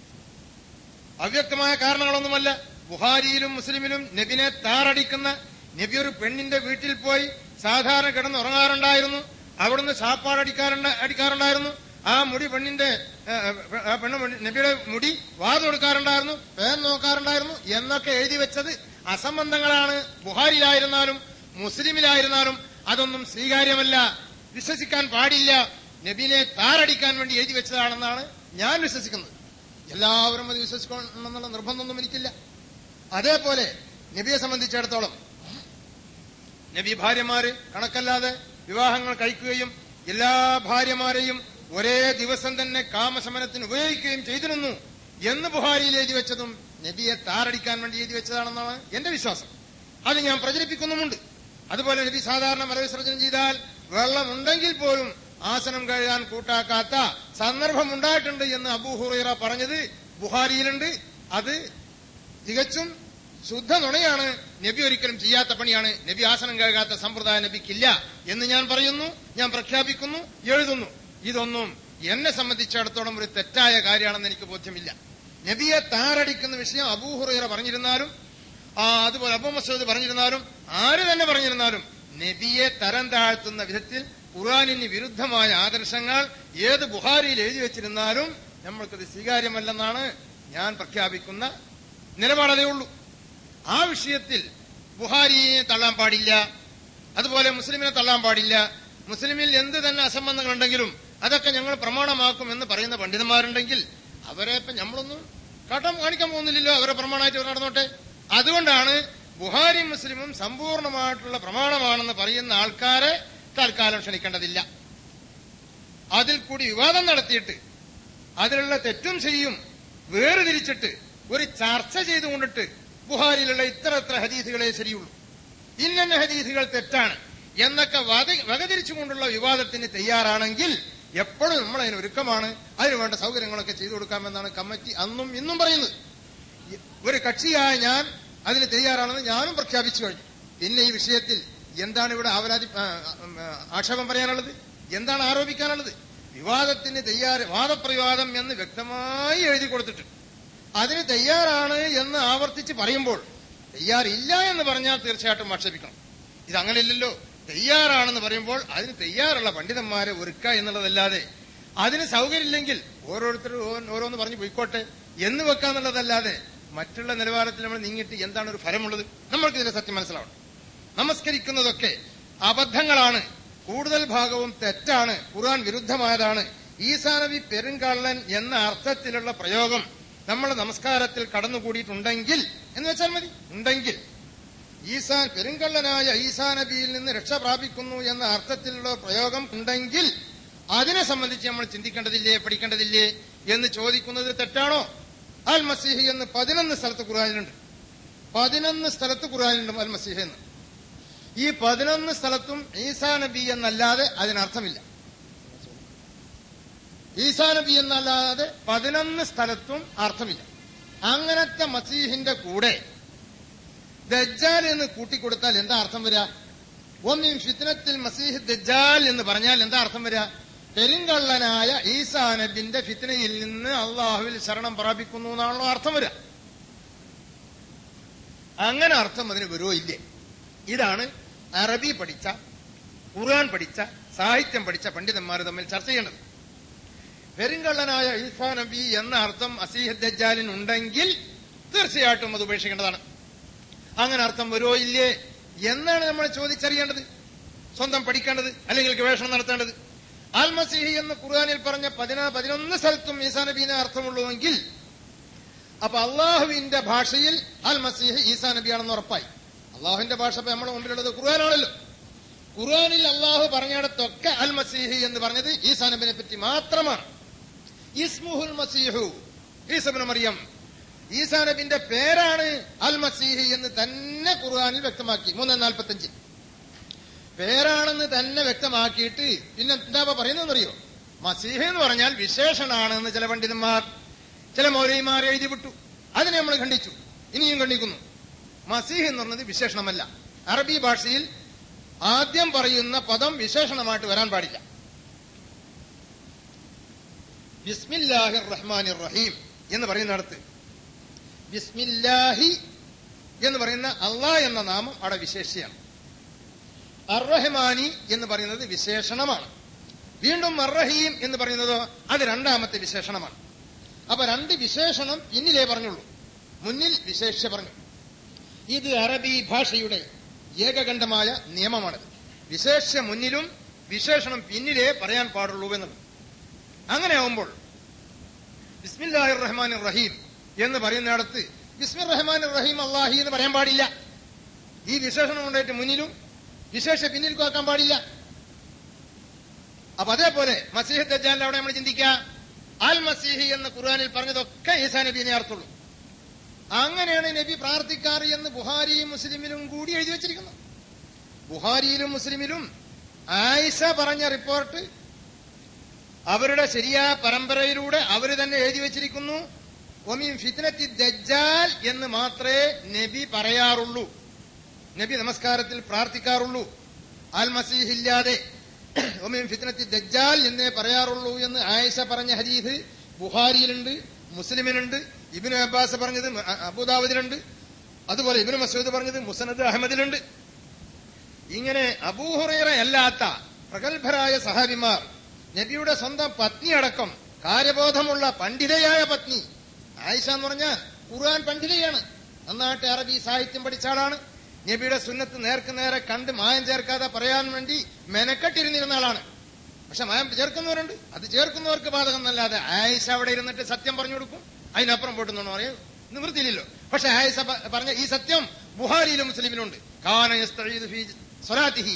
അവ്യക്തമായ കാരണങ്ങളൊന്നുമല്ല ബുഹാരിയിലും മുസ്ലിമിലും നബിനെ താറടിക്കുന്ന നബി ഒരു പെണ്ണിന്റെ വീട്ടിൽ പോയി സാധാരണ കിടന്ന് ഉറങ്ങാറുണ്ടായിരുന്നു അവിടുന്ന് സാപ്പാടടിക്കാറുണ്ട അടിക്കാറുണ്ടായിരുന്നു ആ മുടി പെണ്ണിന്റെ ഏ, ഏ, ആ പെണ്ണ് മുടി- നബിയുടെ മുടി വാത് കൊടുക്കാറുണ്ടായിരുന്നു പേൻ നോക്കാറുണ്ടായിരുന്നു എന്നൊക്കെ എഴുതി വെച്ചത് അസംബന്ധങ്ങളാണ് ബുഹാരിയിലായിരുന്നാലും മുസ്ലിമിലായിരുന്നാലും അതൊന്നും സ്വീകാര്യമല്ല വിശ്വസിക്കാൻ പാടില്ല നബിനെ താറടിക്കാൻ വേണ്ടി എഴുതി വെച്ചതാണെന്നാണ് ഞാൻ വിശ്വസിക്കുന്നത് എല്ലാവരും അത് വിശ്വസിക്കണമെന്നുള്ള നിർബന്ധമൊന്നും എനിക്കില്ല അതേപോലെ നബിയെ സംബന്ധിച്ചിടത്തോളം നബി ഭാര്യമാര് കണക്കല്ലാതെ വിവാഹങ്ങൾ കഴിക്കുകയും എല്ലാ ഭാര്യമാരെയും ഒരേ ദിവസം തന്നെ കാമശമനത്തിന് ഉപയോഗിക്കുകയും ചെയ്തിരുന്നു എന്ന് ബുഹാരിയിൽ എഴുതി വെച്ചതും നബിയെ താറടിക്കാൻ വേണ്ടി എഴുതി വെച്ചതാണെന്നാണ് എന്റെ വിശ്വാസം അത് ഞാൻ പ്രചരിപ്പിക്കുന്നുമുണ്ട് അതുപോലെ നബി സാധാരണ മലവിസർജനം ചെയ്താൽ വെള്ളമുണ്ടെങ്കിൽ പോലും ആസനം കഴുകാൻ കൂട്ടാക്കാത്ത സന്ദർഭം ഉണ്ടായിട്ടുണ്ട് എന്ന് അബൂ ഹുറൈറ പറഞ്ഞത് ബുഹാരിയിലുണ്ട് അത് തികച്ചും ശുദ്ധ നുണയാണ് നബി ഒരിക്കലും ചെയ്യാത്ത പണിയാണ് നബി ആസനം കഴുകാത്ത സമ്പ്രദായം നബിക്കില്ല എന്ന് ഞാൻ പറയുന്നു ഞാൻ പ്രഖ്യാപിക്കുന്നു എഴുതുന്നു ഇതൊന്നും എന്നെ സംബന്ധിച്ചിടത്തോളം ഒരു തെറ്റായ കാര്യമാണെന്ന് എനിക്ക് ബോധ്യമില്ല നബിയെ താറടിക്കുന്ന വിഷയം അബൂഹുറൈറ പറഞ്ഞിരുന്നാലും ആ അതുപോലെ അബു മസൂദ് പറഞ്ഞിരുന്നാലും ആര് തന്നെ പറഞ്ഞിരുന്നാലും നബിയെ തരം താഴ്ത്തുന്ന വിധത്തിൽ ഖുറാനിന് വിരുദ്ധമായ ആദർശങ്ങൾ ഏത് ബുഹാരിയിൽ എഴുതി വെച്ചിരുന്നാലും നമ്മൾക്കത് സ്വീകാര്യമല്ലെന്നാണ് ഞാൻ പ്രഖ്യാപിക്കുന്ന നിലപാടതേ ഉള്ളൂ ആ വിഷയത്തിൽ ബുഹാരിയെ തള്ളാൻ പാടില്ല അതുപോലെ മുസ്ലിമിനെ തള്ളാൻ പാടില്ല മുസ്ലിമിൽ എന്ത് തന്നെ അസംബന്ധങ്ങളുണ്ടെങ്കിലും അതൊക്കെ ഞങ്ങൾ പ്രമാണമാക്കും എന്ന് പറയുന്ന പണ്ഡിതന്മാരുണ്ടെങ്കിൽ അവരെ ഇപ്പൊ നമ്മളൊന്നും കാട്ടം കാണിക്കാൻ പോകുന്നില്ലല്ലോ അവരെ പ്രമാണമായിട്ട് അവർ നടന്നോട്ടെ അതുകൊണ്ടാണ് ബുഹാരി മുസ്ലിമും സമ്പൂർണമായിട്ടുള്ള പ്രമാണമാണെന്ന് പറയുന്ന ആൾക്കാരെ തൽക്കാലം ക്ഷണിക്കേണ്ടതില്ല അതിൽ കൂടി വിവാദം നടത്തിയിട്ട് അതിലുള്ള തെറ്റും ശരിയും വേർതിരിച്ചിട്ട് ഒരു ചർച്ച ചെയ്തുകൊണ്ടിട്ട് ബുഹാരിയിലുള്ള ഇത്ര ഇത്ര ഹദീസുകളെ ശരിയുള്ളൂ ഇന്ന ഹദീസുകൾ തെറ്റാണ് എന്നൊക്കെ വക- വകതിരിച്ചുകൊണ്ടുള്ള വിവാദത്തിന് തയ്യാറാണെങ്കിൽ എപ്പോഴും നമ്മൾ അതിന് ഒരുക്കമാണ് അതിന് വേണ്ട സൗകര്യങ്ങളൊക്കെ ചെയ്തു കൊടുക്കാമെന്നാണ് കമ്മിറ്റി അന്നും ഇന്നും പറയുന്നത് ഒരു കക്ഷിയായ ഞാൻ അതിന് തയ്യാറാണെന്ന് ഞാനും പ്രഖ്യാപിച്ചു കഴിഞ്ഞു പിന്നെ ഈ വിഷയത്തിൽ എന്താണ് ഇവിടെ അവരാധി ആ, ആ, ആക്ഷേപം പറയാനുള്ളത് എന്താണ് ആരോപിക്കാനുള്ളത് വിവാദത്തിന് തയ്യാറ് വാദപ്രവിവാദം എന്ന് വ്യക്തമായി എഴുതി കൊടുത്തിട്ടുണ്ട് അതിന് തയ്യാറാണ് എന്ന് ആവർത്തിച്ച് പറയുമ്പോൾ തയ്യാറില്ല എന്ന് പറഞ്ഞാൽ തീർച്ചയായിട്ടും ആക്ഷേപിക്കണം ഇതങ്ങനെയില്ലല്ലോ തയ്യാറാണെന്ന് പറയുമ്പോൾ അതിന് തയ്യാറുള്ള പണ്ഡിതന്മാരെ ഒരുക്കുക എന്നുള്ളതല്ലാതെ അതിന് സൗകര്യമില്ലെങ്കിൽ ഓരോരുത്തരും ഓ- ഓരോന്ന് പറഞ്ഞു പോയിക്കോട്ടെ എന്ന് വെക്കാന്നുള്ളതല്ലാതെ മറ്റുള്ള നിലവാരത്തിൽ നമ്മൾ നീങ്ങിയിട്ട് എന്താണ് ഒരു ഫലമുള്ളത് നമ്മൾക്ക് ഇതിന്റെ സത്യം മനസ്സിലാവണം നമസ്കരിക്കുന്നതൊക്കെ അബദ്ധങ്ങളാണ് കൂടുതൽ ഭാഗവും തെറ്റാണ് ഖുർആൻ വിരുദ്ധമായതാണ് ഈസാ നബി പെരുങ്കള്ളൻ എന്ന അർത്ഥത്തിലുള്ള പ്രയോഗം നമ്മൾ നമസ്കാരത്തിൽ കടന്നുകൂടിയിട്ടുണ്ടെങ്കിൽ എന്ന് വെച്ചാൽ മതി ഉണ്ടെങ്കിൽ ഈസാ പെരുങ്കള്ളനായ ഈസാ നബിയിൽ നിന്ന് രക്ഷ പ്രാപിക്കുന്നു എന്ന അർത്ഥത്തിലുള്ള പ്രയോഗം ഉണ്ടെങ്കിൽ അതിനെ സംബന്ധിച്ച് നമ്മൾ ചിന്തിക്കേണ്ടതില്ലേ പഠിക്കേണ്ടതില്ലേ എന്ന് ചോദിക്കുന്നത് തെറ്റാണോ അൽ മസീഹ് എന്ന് പതിനൊന്ന് സ്ഥലത്ത് ഖുറാനിലുണ്ട് പതിനൊന്ന് സ്ഥലത്ത് ഖുറാനിലുണ്ട് അൽ മസീഹ് എന്ന് ഈ പതിനൊന്ന് സ്ഥലത്തും ഈസാ നബി എന്നല്ലാതെ അതിനർത്ഥമില്ല ഈസാ നബി എന്നല്ലാതെ പതിനൊന്ന് സ്ഥലത്തും അർത്ഥമില്ല അങ്ങനത്തെ മസീഹിന്റെ കൂടെ ദജ്ജാൽ എന്ന് കൂട്ടിക്കൊടുത്താൽ എന്താ അർത്ഥം വരിക ഒന്നിൻ ഫിത്നത്തിൽ മസീഹ് ദജ്ജാൽ എന്ന് പറഞ്ഞാൽ എന്താ അർത്ഥം വരിക പെരുങ്കള്ളനായ ഈസാ നബിന്റെ ഫിത്നയിൽ നിന്ന് അള്ളാഹുവിൽ ശരണം പ്രാപിക്കുന്നു എന്നാണല്ലോ അർത്ഥം വരിക അങ്ങനെ അർത്ഥം അതിന് വരുമോ ഇല്ലേ ഇതാണ് അറബി പഠിച്ച ഖുർആൻ പഠിച്ച സാഹിത്യം പഠിച്ച പണ്ഡിതന്മാർ തമ്മിൽ ചർച്ച ചെയ്യേണ്ടത് പെരുങ്കള്ളനായ ഈസാ നബി എന്ന അർത്ഥം അസീഹ് ദജ്ജാലിന് ഉണ്ടെങ്കിൽ തീർച്ചയായിട്ടും അത് ഉപേക്ഷിക്കേണ്ടതാണ് അങ്ങനെ അർത്ഥം വരുമോ ഇല്ലേ എന്നാണ് നമ്മൾ ചോദിച്ചറിയേണ്ടത് സ്വന്തം പഠിക്കേണ്ടത് അല്ലെങ്കിൽ ഗവേഷണം നടത്തേണ്ടത് അൽ മസീഹി എന്ന് ഖുർആനിൽ പറഞ്ഞ പതിനാ പതിനൊന്ന് സ്ഥലത്തും ഈസാ നബീനെ അർത്ഥമുള്ളുവെങ്കിൽ അപ്പൊ അള്ളാഹുവിന്റെ ഭാഷയിൽ അൽ മസീഹ് ഈസാ നബിയാണെന്ന് ഉറപ്പായി അള്ളാഹുവിന്റെ ഭാഷ ഇപ്പൊ നമ്മുടെ മുമ്പിലുള്ളത് ഖുർആനാണല്ലോ ഖുർആനിൽ അള്ളാഹു പറഞ്ഞിടത്തൊക്കെ അൽ മസീഹി എന്ന് പറഞ്ഞത് ഈസാ നബിനെ പറ്റി മാത്രമാണ് ഇസ്മുഹുൽ മസീഹു ഈസബിന് മറിയം ഈസാ നബിന്റെ പേരാണ് അൽ മസീഹി എന്ന് തന്നെ ഖുർആനിൽ വ്യക്തമാക്കി മൂന്ന് നാൽപ്പത്തഞ്ച് പേരാണെന്ന് തന്നെ വ്യക്തമാക്കിയിട്ട് പിന്നെ എന്താ പറയുന്നതെന്നറിയോ മസീഹ് എന്ന് പറഞ്ഞാൽ വിശേഷണാണെന്ന് ചില പണ്ഡിതന്മാർ ചില മൗലവിമാർ എഴുതി വിട്ടു അതിനെ നമ്മൾ ഖണ്ഡിച്ചു ഇനിയും ഖണ്ഡിക്കുന്നു മസീഹ് എന്ന് പറഞ്ഞത് വിശേഷണമല്ല അറബി ഭാഷയിൽ ആദ്യം പറയുന്ന പദം വിശേഷണമായിട്ട് വരാൻ പാടില്ല ബിസ്മില്ലാഹിർ റഹ്മാനിർ റഹീം എന്ന് പറയുന്നിടത്ത് ബിസ്മില്ലാഹി എന്ന് പറയുന്ന അള്ളാഹ് എന്ന നാമം അവിടെ വിശേഷിയാണ് അർറഹ്മാനി എന്ന് പറയുന്നത് വിശേഷണമാണ് വീണ്ടും അർറഹീം എന്ന് പറയുന്നത് അത് രണ്ടാമത്തെ വിശേഷണമാണ് അപ്പൊ രണ്ട് വിശേഷണം പിന്നിലേ പറഞ്ഞുള്ളൂ മുന്നിൽ വിശേഷ്യ പറഞ്ഞു ഇത് അറബി ഭാഷയുടെ ഏകകണ്ഠമായ നിയമമാണിത് വിശേഷ്യ മുന്നിലും വിശേഷണം പിന്നിലേ പറയാൻ പാടുള്ളൂ എന്നുള്ളത് അങ്ങനെ ആവുമ്പോൾ ബിസ്മില്ലാഹിർ റഹ്മാൻ റഹീം എന്ന് പറയുന്നിടത്ത് ബിസ്മിർ റഹ്മാൻ റഹീം അള്ളാഹി എന്ന് പറയാൻ പാടില്ല ഈ വിശേഷണം കൊണ്ടായിട്ട് മുന്നിലും വിശേഷ പിന്നിൽ ആക്കാൻ പാടില്ല അപ്പൊ അതേപോലെ മസീഹ് ദജ്ജാലിന്റെ അവിടെ നമ്മൾ ചിന്തിക്കുക അൽ മസീഹി എന്ന് ഖുർആനിൽ പറഞ്ഞതൊക്കെ ഈസാ നബീനെ അർത്ഥുള്ളൂ അങ്ങനെയാണ് നബി പ്രാർത്ഥിക്കാറ് എന്ന് ബുഹാരിയും മുസ്ലിമിലും കൂടി എഴുതി വെച്ചിരിക്കുന്നു ബുഹാരിയിലും മുസ്ലിമിലും ആയിഷ പറഞ്ഞ റിപ്പോർട്ട് അവരുടെ ശരിയായ പരമ്പരയിലൂടെ അവർ തന്നെ എഴുതി വെച്ചിരിക്കുന്നു ഒമീം ഫിത്നത്തി ദജ്ജാൽ എന്ന് മാത്രമേ നബി പറയാറുള്ളൂ നബി നമസ്കാരത്തിൽ പ്രാർത്ഥിക്കാറുള്ളൂ അൽ മസീഹ് ഇല്ലാതെ ഒമീം ഫിത്നത്തി ദജ്ജാൽ എന്നേ പറയാറുള്ളൂ എന്ന് ആയിഷ പറഞ്ഞ ഹദീസ് ബുഹാരിയിലുണ്ട് മുസ്ലിമിനുണ്ട് ഇബിന് അബ്ബാസ് പറഞ്ഞത് അബുദാബുദിലുണ്ട് അതുപോലെ ഇബിന് മസൂദ് പറഞ്ഞത് മുസനദ് അഹമ്മദിലുണ്ട് ഇങ്ങനെ അബൂഹുറൈറ അല്ലാത്ത പ്രഗത്ഭരായ സഹാബിമാർ നബിയുടെ സ്വന്തം പത്നി അടക്കം കാര്യബോധമുള്ള പണ്ഡിതയായ പത്നി ആയിഷ എന്ന് പറഞ്ഞാൽ ഖുർആൻ പണ്ഡിതയാണ് നന്നായിട്ട് അറബി സാഹിത്യം പഠിച്ച ആളാണ് നബിയുടെ സുന്നത്ത് നേർക്ക് നേരെ കണ്ട് മായം ചേർക്കാതെ പറയാൻ വേണ്ടി മെനക്കെട്ടിരുന്നിരുന്ന ആളാണ് പക്ഷെ മായം ചേർക്കുന്നവരുണ്ട് അത് ചേർക്കുന്നവർക്ക് ബാധകം എന്നല്ലാതെ ആയിഷ അവിടെ ഇരുന്നിട്ട് സത്യം പറഞ്ഞു കൊടുക്കും അതിനപ്പുറം പോട്ടെന്നാണ് പറയും നിവൃത്തിയില്ലല്ലോ പക്ഷെ ആയിഷ പ- പറഞ്ഞ ഈ സത്യം ബുഹാരിയിലും മുസ്ലിമിലുണ്ട് കാന യസ്തഈദു ഫീ സ്വലാത്തിഹി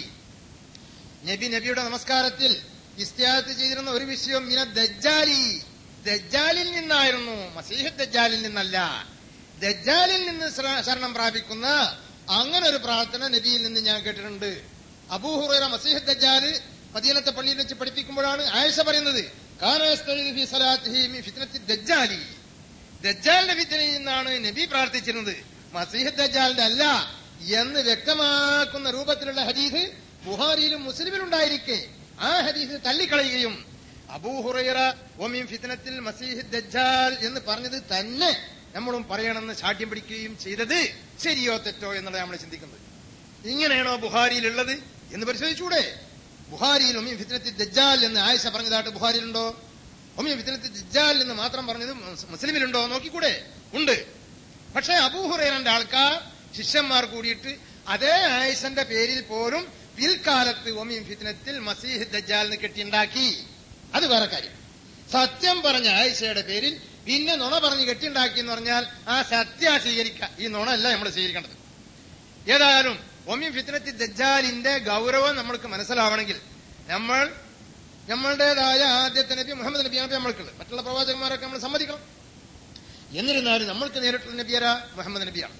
നബി നബിയുടെ നമസ്കാരത്തിൽ ഇസ്തിയാത്ത് ചെയ്തിരുന്ന ഒരു വിഷയം മിന ദജ്ജാലി ദജ്ജാലിൽ നിന്നായിരുന്നു മസീഹ് ദജ്ജാലിൽ നിന്നല്ല ദജ്ജാലിൽ നിന്ന് ശ്ര- ശരണം പ്രാപിക്കുന്ന അങ്ങനെ ഒരു പ്രാർത്ഥന നബിയിൽ നിന്ന് ഞാൻ കേട്ടിട്ടുണ്ട് അബൂഹുറൈറ മസീഹ് ദജ്ജാല് മദീനത്തെ പള്ളിയിൽ വെച്ച് പഠിപ്പിക്കുമ്പോഴാണ് ആയിഷ പറയുന്നത് കാന യസ്തഈദു ഫീ സ്വലാത്തിഹി മിൻ ഫിത്നത്തി ദജ്ജാലി ദജ്ജാലിന്റെ ഫിത്തനയിൽ നിന്നാണ് നബി പ്രാർത്ഥിച്ചിരുന്നത് മസീഹ് ദജ്ജാലിന്റെ അല്ല എന്ന് വ്യക്തമാക്കുന്ന രൂപത്തിലുള്ള ഹദീസ് ബുഹാരിയിലും മുസ്ലിമിലും ഉണ്ടായിരിക്കെ ആ ഹദീസ് തള്ളിക്കളയുകയും അബൂഹുറൈറ ഒമീം ഫിത്തനത്തിൽ മസീഹ് ദജ്ജാൽ എന്ന് പറഞ്ഞത് തന്നെ നമ്മളും പറയണമെന്ന് ശാഠ്യം പിടിക്കുകയും ചെയ്തത് ശരിയോ തെറ്റോ എന്നുള്ള നമ്മൾ ചിന്തിക്കുന്നത് ഇങ്ങനെയാണോ ബുഹാരിയിലുള്ളത് എന്ന് പരിശോധിച്ചൂടെ ബുഹാരിയിൽ ഒമീം ഫിത്തനത്തിൽ ദജ്ജാൽ എന്ന് ആയിഷ പറഞ്ഞതായിട്ട് ബുഹാരിയിലുണ്ടോ ഒമീം ഫിത്തനത്തിൽ ദജ്ജാൽ എന്ന് മാത്രം പറഞ്ഞത് മുസ് മുസ്ലിമിലുണ്ടോ നോക്കിക്കൂടെ ഉണ്ട് പക്ഷേ അബൂഹുറൈറന്റെ ആൾക്കാർ ശിഷ്യന്മാർ കൂടിയിട്ട് അതേ ആയിഷന്റെ പേരിൽ പോലും പിൽക്കാലത്ത് ഒമീം ഫിത്നത്തിൽ മസീഹ് ദജ്ജാൽ എന്ന് കെട്ടിയുണ്ടാക്കി അത് വേറെ കാര്യം സത്യം പറഞ്ഞ ആയിഷയുടെ പേരിൽ പിന്നെ നുണ പറഞ്ഞ് കെട്ടിയുണ്ടാക്കി എന്ന് പറഞ്ഞാൽ ആ സത്യ സ്വീകരിക്കുക ഈ നുണ അല്ല നമ്മൾ സ്വീകരിക്കേണ്ടത് ഏതായാലും ഒമീം ഫിത്നത്തി ദജ്ജാലിന്റെ ഗൗരവം നമ്മൾക്ക് മനസ്സിലാവണമെങ്കിൽ നമ്മൾ നമ്മളുടേതായ ആദ്യത്തെ നബി മുഹമ്മദ് നബിയാണ് നമ്മൾക്കുള്ളത് മറ്റുള്ള പ്രവാചകന്മാരൊക്കെ നമ്മൾ സമ്മതിക്കണം എന്നിരുന്നാലും നമ്മൾക്ക് നേരിട്ടുള്ള നബിയര മുഹമ്മദ് നബിയാണ്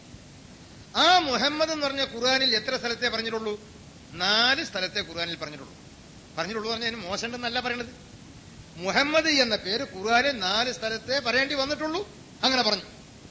ആ മുഹമ്മദ് എന്ന് പറഞ്ഞ ഖുർആനിൽ എത്ര സ്ഥലത്തെ പറഞ്ഞിട്ടുള്ളൂ നാല് സ്ഥലത്തെ ഖുർആനിൽ പറഞ്ഞിട്ടുള്ളൂ പറഞ്ഞിട്ടുള്ളൂ പറഞ്ഞാൽ മോശമുണ്ടെന്നല്ല പറയണത് മുഹമ്മദ് എന്ന പേര് ഖുർആനിൽ നാല് സ്ഥലത്തെ പറയേണ്ടി വന്നിട്ടുള്ളൂ അങ്ങനെ പറഞ്ഞു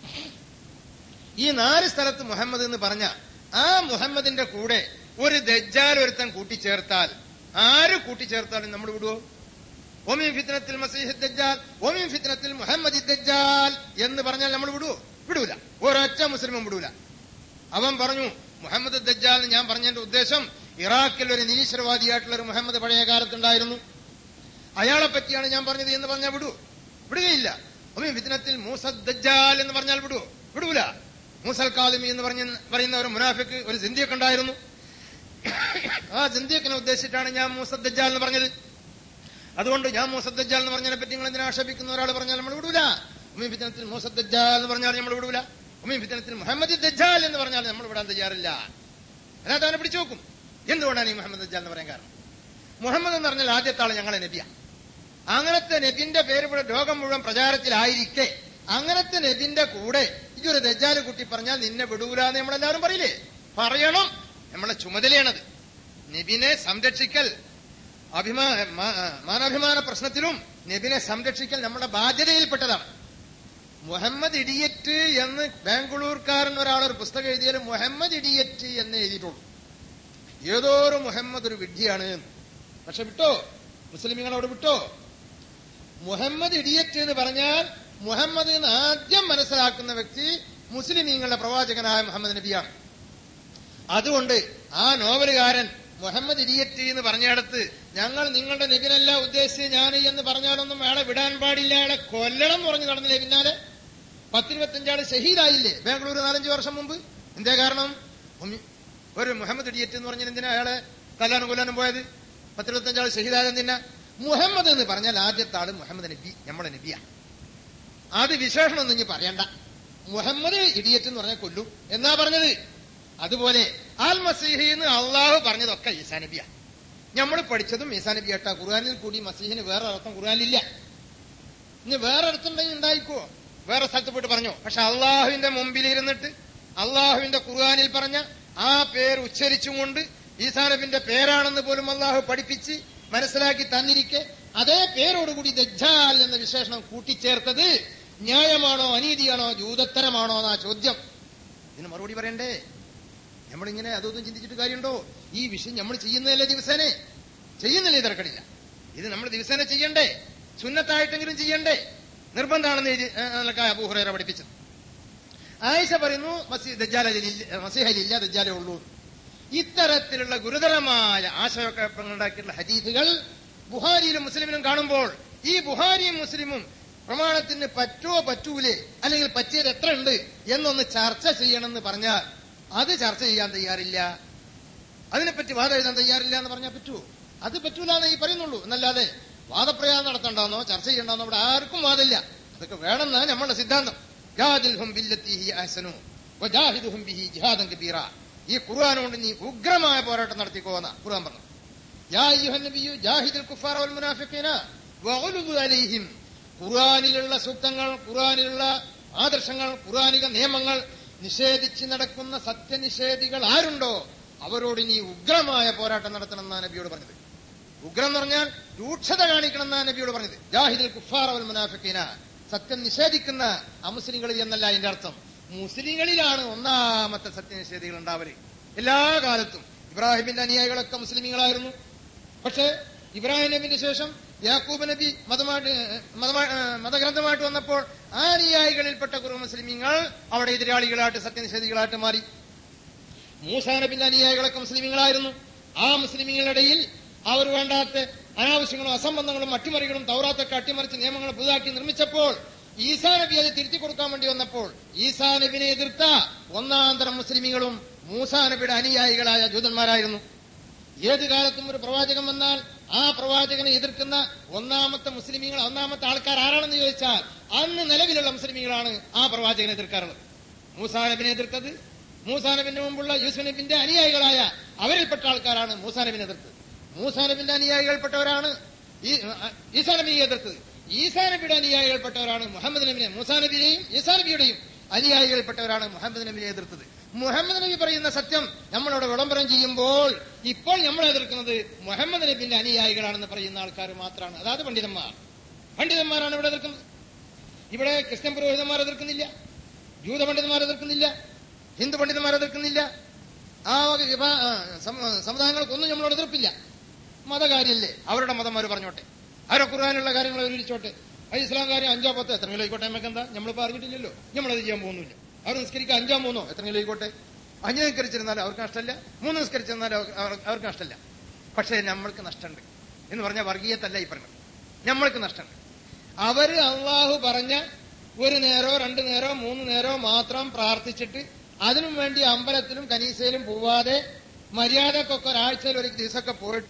ഈ നാല് സ്ഥലത്ത് മുഹമ്മദ് എന്ന് പറഞ്ഞ ആ മുഹമ്മദിന്റെ കൂടെ ഒരു ദജ്ജാൽ ഒരുത്തൻ കൂട്ടിച്ചേർത്താൽ ആര് കൂട്ടിച്ചേർത്താലും നമ്മൾ വിടുവോ ഒമീൻ ഫിത്നത്തിൽ മസീഹ് ദജ്ജാൽ ഒമീൻ ഫിത്നത്തിൽ മുഹമ്മദ് ദജ്ജാൽ എന്ന് പറഞ്ഞാൽ നമ്മൾ വിടുവോ വിടൂല ഒരൊറ്റ മുസ്ലിമും വിടൂല അവൻ പറഞ്ഞു മുഹമ്മദ് ദജ്ജാൽ എന്ന് ഞാൻ പറഞ്ഞതിന്റെ ഉദ്ദേശം ഇറാഖിൽ ഒരു നിരീശ്വരവാദിയായിട്ടുള്ള ഒരു മുഹമ്മദ് പഴയ കാലത്തുണ്ടായിരുന്നു അയാളെ പറ്റിയാണ് ഞാൻ പറഞ്ഞത് എന്ന് പറഞ്ഞാൽ വിടൂ വിടുകയില്ല ഒമീൻ ഫിത്നത്തിൽ മൂസദ് ദജ്ജാൽ എന്ന് പറഞ്ഞാൽ വിടുവോ വിടൂല മൂസൽ കാലിമി എന്ന് പറഞ്ഞ പറയുന്ന ഒരു മുനാഫിക്ക് ഒരു സിന്ധിയൊക്കെ ഉണ്ടായിരുന്നു ആ സിന്ധിയക്കിനെ ഉദ്ദേശിച്ചിട്ടാണ് ഞാൻ മൂസദ് ദജ്ജാൽ എന്ന് പറഞ്ഞത് അതുകൊണ്ട് ഞാൻ മൂസദ് ദജ്ജാൽ എന്ന് പറഞ്ഞതിനെ പറ്റി നിങ്ങൾ എന്തിനാ ആക്ഷേപിക്കുന്ന ഒരാൾ പറഞ്ഞാൽ നമ്മൾ വിടൂല ഉമ്മീ ഫിത്തനത്തിൽ മൂസദ് ദജ്ജാൽ എന്ന് പറഞ്ഞാൽ നമ്മൾ വിടൂല ഉമ്മീ ഫിത്തനത്തിൽ മുഹമ്മദ് ദജ്ജാൽ എന്ന് പറഞ്ഞാൽ നമ്മൾ വിടാൻ തയ്യാറില്ല അതിനകത്ത് അവനെ പിടിച്ചു നോക്കും എന്തുകൊണ്ടാണ് ഈ മുഹമ്മദ് ദജ്ജാൽ എന്ന് പറയാൻ കാരണം മുഹമ്മദ് എന്ന് പറഞ്ഞാൽ ആദ്യത്തെ ആള് ഞങ്ങളെ നബിയ അങ്ങനത്തെ നബിന്റെ പേര് ഇവിടെ ലോകം മുഴുവൻ പ്രചാരത്തിലായിരിക്കെ അങ്ങനത്തെ നബിന്റെ കൂടെ ഈ ഒരു ദജ്ജാല് കുട്ടി പറഞ്ഞാൽ നിന്നെ വിടൂല എന്ന് നമ്മളെല്ലാവരും പറയില്ലേ പറയണം നമ്മളെ ചുമതലയാണത് നബിനെ സംരക്ഷിക്കൽ അഭിമാ മാ- മാനാഭിമാന പ്രശ്നത്തിലും നബിനെ സംരക്ഷിക്കൽ നമ്മുടെ ബാധ്യതയിൽപ്പെട്ടതാണ് മുഹമ്മദ് ഇഡിയറ്റ് എന്ന് ബാംഗ്ലൂർക്കാരൻ ഒരാൾ ഒരു പുസ്തകം എഴുതിയാലും മുഹമ്മദ് ഇഡിയറ്റ് എന്ന് എഴുതിയിട്ടുള്ളൂ ഏതോ ഒരു മുഹമ്മദ് ഒരു വിഡ്ഢിയാണ് എന്ന്. പക്ഷെ വിട്ടോ മുസ്ലിമീങ്ങൾ അവിടെ വിട്ടോ മുഹമ്മദ് ഇഡിയറ്റ് എന്ന് പറഞ്ഞാൽ മുഹമ്മദ് എന്ന് ആദ്യം മനസ്സിലാക്കുന്ന വ്യക്തി മുസ്ലിമീങ്ങളുടെ പ്രവാചകനായ മുഹമ്മദ് നബിയാണ് അതുകൊണ്ട് ആ നോവലുകാരൻ മുഹമ്മദ് ഇഡിയറ്റ് എന്ന് പറഞ്ഞിടത്ത് ഞങ്ങൾ നിങ്ങളുടെ നബിനല്ല ഉദ്ദേശിച്ച് ഞാൻ എന്ന് പറഞ്ഞാലൊന്നും അയാളെ വിടാൻ പാടില്ല അയാളെ കൊല്ലണം എന്ന് പറഞ്ഞു നടന്നില്ലേ പിന്നാലെ പത്തിരുപത്തഞ്ചാള് ഷഹീദായില്ലേ ബാംഗ്ലൂർ നാലഞ്ച് വർഷം മുമ്പ് എന്തേ കാരണം ഉമ്മി- ഒരു മുഹമ്മദ് ഇഡിയറ്റ് എന്ന് പറഞ്ഞാൽ എന്തിനാ അയാളെ കല്ലാനും കൊല്ലാനും പോയത് പത്തിരുപത്തഞ്ചാള് ഷഹീദായത് എന്തിനാ മുഹമ്മദ് എന്ന് പറഞ്ഞാൽ ആദ്യത്തെ ആള് മുഹമ്മദ് നബി നമ്മുടെ നബിയാ അത് വിശേഷണം ഒന്നും ഇനി പറയണ്ട മുഹമ്മദ് ഇഡിയറ്റ് എന്ന് പറഞ്ഞാൽ കൊല്ലും എന്നാ പറഞ്ഞത് അതുപോലെ ആൽ മസീഹി എന്ന് അള്ളാഹു പറഞ്ഞതൊക്കെ ഈസാ നബിയാ നമ്മൾ പഠിച്ചതും ഈസാ നബി ആട്ടാ ഖുർആാനിൽ കൂടി മസീഹിന് വേറെ അർത്ഥം ഖുർആാനിലില്ല ഇനി വേറെ അർത്ഥമുണ്ടെങ്കിൽ ഉണ്ടായിക്കോ വേറെ സ്ഥലത്ത് പോയിട്ട് പറഞ്ഞോ പക്ഷെ അള്ളാഹുവിന്റെ മുമ്പിൽ ഇരുന്നിട്ട് അള്ളാഹുവിന്റെ ഖുർആാനിൽ പറഞ്ഞ ആ പേര് ഉച്ചരിച്ചും കൊണ്ട് ഈസാ നബിന്റെ പേരാണെന്ന് പോലും അള്ളാഹു പഠിപ്പിച്ച് മനസ്സിലാക്കി തന്നിരിക്കെ അതേ പേരോടുകൂടി ദജ്ജാൽ എന്ന വിശേഷണം കൂട്ടിച്ചേർത്തത് ന്യായമാണോ അനീതിയാണോ ജൂതത്തരമാണോ എന്നാ ചോദ്യം ഇതിന് മറുപടി പറയണ്ടേ നമ്മളിങ്ങനെ അതൊന്നും ചിന്തിച്ചിട്ട് കാര്യമുണ്ടോ ഈ വിഷയം നമ്മൾ ചെയ്യുന്നതല്ലേ ദിവസേനെ ചെയ്യുന്നില്ലേ തിരക്കടില്ല ഇത് നമ്മൾ ദിവസേന ചെയ്യണ്ടേ സുന്നത്തായിട്ടെങ്കിലും ചെയ്യണ്ടേ നിർബന്ധമാണെന്ന് എഴുതി അബൂഹുറേറ പഠിപ്പിച്ചത് ആയിഷ പറയുന്നു മസീ- ദജ്ജാലില്ല- മസീഹലില്ല ദജ്ജാലേ ഉള്ളൂ ഇത്തരത്തിലുള്ള ഗുരുതരമായ ആശയക്കുഴപ്പങ്ങളുണ്ടാക്കിയിട്ടുള്ള ഹദീസുകൾ ബുഹാരിയിലും മുസ്ലിമിലും കാണുമ്പോൾ ഈ ബുഹാരിയും മുസ്ലിമും പ്രമാണത്തിന് പറ്റുമോ പറ്റൂലേ അല്ലെങ്കിൽ പറ്റിയത് എത്ര ഉണ്ട് എന്നൊന്ന് ചർച്ച ചെയ്യണമെന്ന് പറഞ്ഞാൽ അത് ചർച്ച ചെയ്യാൻ തയ്യാറില്ല അതിനെപ്പറ്റി വാദം എഴുതാൻ തയ്യാറില്ല എന്ന് പറഞ്ഞാൽ പറ്റുമോ അത് പറ്റൂല എന്ന് ഈ പറയുന്നുള്ളൂ എന്നല്ലാതെ വാദപ്രയാസം നടത്തണ്ടെന്നോ ചർച്ച ചെയ്യണ്ടെന്നോ ഇവിടെ ആർക്കും വാദില്ല അതൊക്കെ വേണമെന്നാണ് നമ്മളുടെ സിദ്ധാന്തം ജാദിൽഹും ബില്ലത്തി ഹി അഹ്സനു വജാഹിദുഹും ബിഹി ജിഹാദൻ കബീറ ഈ ഖുർആൻ കൊണ്ട് നീ ഉഗ്രമായ പോരാട്ടം നടത്തിക്കോന്ന ഖുർആൻ പറഞ്ഞു യാ അയ്യുഹൻ നബിയു ജാഹിദുൽ കുഫാറ വൽ മുനാഫിഖീന വഗ്ലുദു അലൈഹിം ഖുർആനിലുള്ള സൂക്തങ്ങൾ ഖുർആനിലുള്ള ആദർശങ്ങൾ ഖുർആനിക നിയമങ്ങൾ നിഷേധിച്ച് നടക്കുന്ന സത്യനിഷേധികൾ ആരുണ്ടോ അവരോട് നീ ഉഗ്രമായ പോരാട്ടം നടത്തണം എന്നാണ് നബിയോട് പറഞ്ഞത് ഉഗ്രം എന്ന് പറഞ്ഞാൽ രൂക്ഷത കാണിക്കണം എന്നാണ് നബിയോട് പറഞ്ഞത് ജാഹിദുൽ കുഫാർ വൽ മുനാഫിഖീന സത്യം നിഷേധിക്കുന്ന അമുസ്ലിങ്ങളിൽ എന്നല്ല അതിന്റെ അർത്ഥം മുസ്ലിങ്ങളിലാണ് ഒന്നാമത്തെ സത്യനിഷേധികൾ ഉണ്ടാവല് എല്ലാ കാലത്തും ഇബ്രാഹിമിന്റെ അനുയായികളൊക്കെ മുസ്ലിമീങ്ങളായിരുന്നു പക്ഷേ ഇബ്രാഹിം നബിന്റെ ശേഷം യാക്കൂബ് നബി മതമായിട്ട് മതമാ- ഏഹ് മതഗ്രന്ഥമായിട്ട് വന്നപ്പോൾ ആ അനുയായികളിൽപ്പെട്ട കുറവ് മുസ്ലിമീങ്ങൾ അവിടെ എതിരാളികളായിട്ട് സത്യനിഷേധികളായിട്ട് മാറി മൂസാ നബിന്റെ അനുയായികളൊക്കെ മുസ്ലിമീങ്ങളായിരുന്നു ആ മുസ്ലിമീങ്ങളുടെ ഇടയിൽ അവർ വേണ്ടാത്ത അനാവശ്യങ്ങളും അസംബന്ധങ്ങളും അട്ടിമറികളും തൗറാത്തൊക്കെ അട്ടിമറിച്ച് നിയമങ്ങൾ പുതുതാക്കി നിർമ്മിച്ചപ്പോൾ ഈസാ നബി അത് തിരുത്തി കൊടുക്കാൻ വേണ്ടി വന്നപ്പോൾ ഈസാ നബിനെ എതിർത്ത ഒന്നാം തരം മുസ്ലിമീങ്ങളും മൂസാ നബിയുടെ അനുയായികളായ ജൂതന്മാരായിരുന്നു ഏത് കാലത്തും ഒരു പ്രവാചകൻ വന്നാൽ ആ പ്രവാചകനെ എതിർക്കുന്ന ഒന്നാമത്തെ മുസ്ലിമീങ്ങൾ ഒന്നാമത്തെ ആൾക്കാർ ആരാണെന്ന് ചോദിച്ചാൽ അന്ന് നിലവിലുള്ള മുസ്ലിമീങ്ങളാണ് ആ പ്രവാചകനെ എതിർക്കാറുള്ളത് മൂസാ നബിനെ എതിർത്തത് മൂസാ നബിന്റെ മുമ്പുള്ള യൂസുഫ് നബിന്റെ അനുയായികളായ അവരിൽപ്പെട്ട ആൾക്കാരാണ് മൂസാ നബിനെ എതിർത്തത് മൂസാ നബിന്റെ അനുയായികൾപ്പെട്ടവരാണ് ഈ ഈസാ നബിയെ എതിർത്തത് ഈസാ നബിയുടെ അനുയായികൾപ്പെട്ടവരാണ് മുഹമ്മദ് നബിനെ മൂസാ നബിയുടെയും ഈസാ നബിയുടെയും അനുയായികൾപ്പെട്ടവരാണ് മുഹമ്മദ് നബിയെ എതിർത്തത് മുഹമ്മദ് നബി പറയുന്ന സത്യം നമ്മളോട് വിളംബരം ചെയ്യുമ്പോൾ ഇപ്പോൾ നമ്മൾ എതിർക്കുന്നത് മുഹമ്മദ് നബിന്റെ അനുയായികളാണെന്ന് പറയുന്ന ആൾക്കാർ മാത്രമാണ് അതായത് പണ്ഡിതന്മാർ പണ്ഡിതന്മാരാണ് ഇവിടെ എതിർക്കുന്നത് ഇവിടെ ക്രിസ്ത്യൻ പുരോഹിതന്മാർ എതിർക്കുന്നില്ല ജൂത പണ്ഡിതന്മാർ എതിർക്കുന്നില്ല ഹിന്ദു പണ്ഡിതന്മാർ എതിർക്കുന്നില്ല ആ വക വിഭാ- ആ, സം- സമുദായങ്ങൾക്കൊന്നും നമ്മളോട് എതിർപ്പില്ല മതകാര്യല്ലേ അവരുടെ മതം അവർ പറഞ്ഞോട്ടെ ആരോ ഖുർആാനുള്ള കാര്യങ്ങൾ അവർ ഇരിച്ചോട്ടെ അത് ഇസ്ലാം കാര്യം അഞ്ചോ പത്തോ എത്ര കിലോ ആയിക്കോട്ടെ നമുക്ക് എന്താ നമ്മളിപ്പോ അറിഞ്ഞിട്ടില്ലല്ലോ നമ്മളത് ചെയ്യാൻ പോകുന്നില്ല അവർ നിസ്കരിക്കുക അഞ്ചോ മൂന്നോ എത്ര കിലോ ആയിക്കോട്ടെ അഞ്ച് നിസ്കരിച്ചിരുന്നാലും അവർക്ക് നഷ്ടമല്ല മൂന്ന് നിസ്കരിച്ചിരുന്നാലും അവർ- അവർ- അവർക്ക് നഷ്ടമല്ല പക്ഷേ നമ്മൾക്ക് നഷ്ടമുണ്ട് എന്ന് പറഞ്ഞാൽ വർഗീയത്തല്ല ഈ പറഞ്ഞത് നമ്മൾക്ക് നഷ്ടമുണ്ട് അവര് അള്ളാഹു പറഞ്ഞ ഒരു നേരോ രണ്ടു നേരോ മൂന്ന് നേരോ മാത്രം പ്രാർത്ഥിച്ചിട്ട് അതിനും വേണ്ടി അമ്പലത്തിലും കനീസയിലും പോവാതെ മര്യാദക്കൊക്കെ ഒരാഴ്ചയിൽ ഒരു ദിവസമൊക്കെ പോയിട്ട്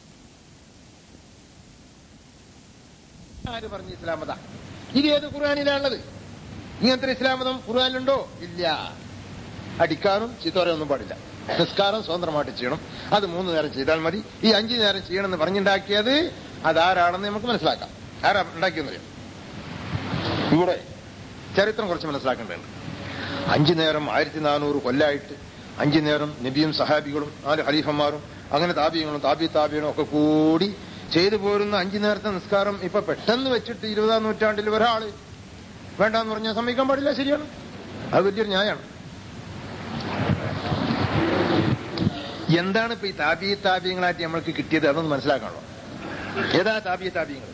ആര് പറഞ്ഞു ഇസ്ലാമത ഇത് ഏത് ഖുർആാനിലാണുള്ളത് ഇങ്ങനത്തെ ഒരു ഇസ്ലാമതം ഖുർആാനിലുണ്ടോ ഇല്ല അടിക്കാനും ചീത്തോറയൊന്നും പാടില്ല നിസ്കാരം സ്വതന്ത്രമായിട്ട് ചെയ്യണം അത് മൂന്ന് നേരം ചെയ്താൽ മതി ഈ അഞ്ചു നേരം ചെയ്യണമെന്ന് പറഞ്ഞുണ്ടാക്കിയത് അതാരാണെന്ന് നമുക്ക് മനസ്സിലാക്കാം ആരാ ഉണ്ടാക്കിയെന്നറിയാം ഇവിടെ ചരിത്രം കുറച്ച് മനസ്സിലാക്കേണ്ടതുണ്ട് അഞ്ചു നേരം ആയിരത്തി നാനൂറ് കൊല്ലായിട്ട് അഞ്ചു നേരം നബിയും സഹാബികളും നാല് ഖലീഫന്മാരും അങ്ങനെ താപിയങ്ങളും താബി താപികളും ഒക്കെ കൂടി ചെയ്തു പോരുന്ന അഞ്ചു നേരത്തെ നിസ്കാരം ഇപ്പൊ പെട്ടെന്ന് വെച്ചിട്ട് ഇരുപതാം നൂറ്റാണ്ടിൽ ഒരാള് വേണ്ടാന്ന് പറഞ്ഞാൽ സമ്മതിക്കാൻ പാടില്ല ശരിയാണ് അത് വലിയൊരു ന്യായമാണ് എന്താണ് ഇപ്പൊ ഈ താബി താപിയങ്ങളായിട്ട് നമ്മൾക്ക് കിട്ടിയത് അതൊന്ന് മനസ്സിലാക്കാണല്ലോ ഏതാ താബി താപിയങ്ങൾ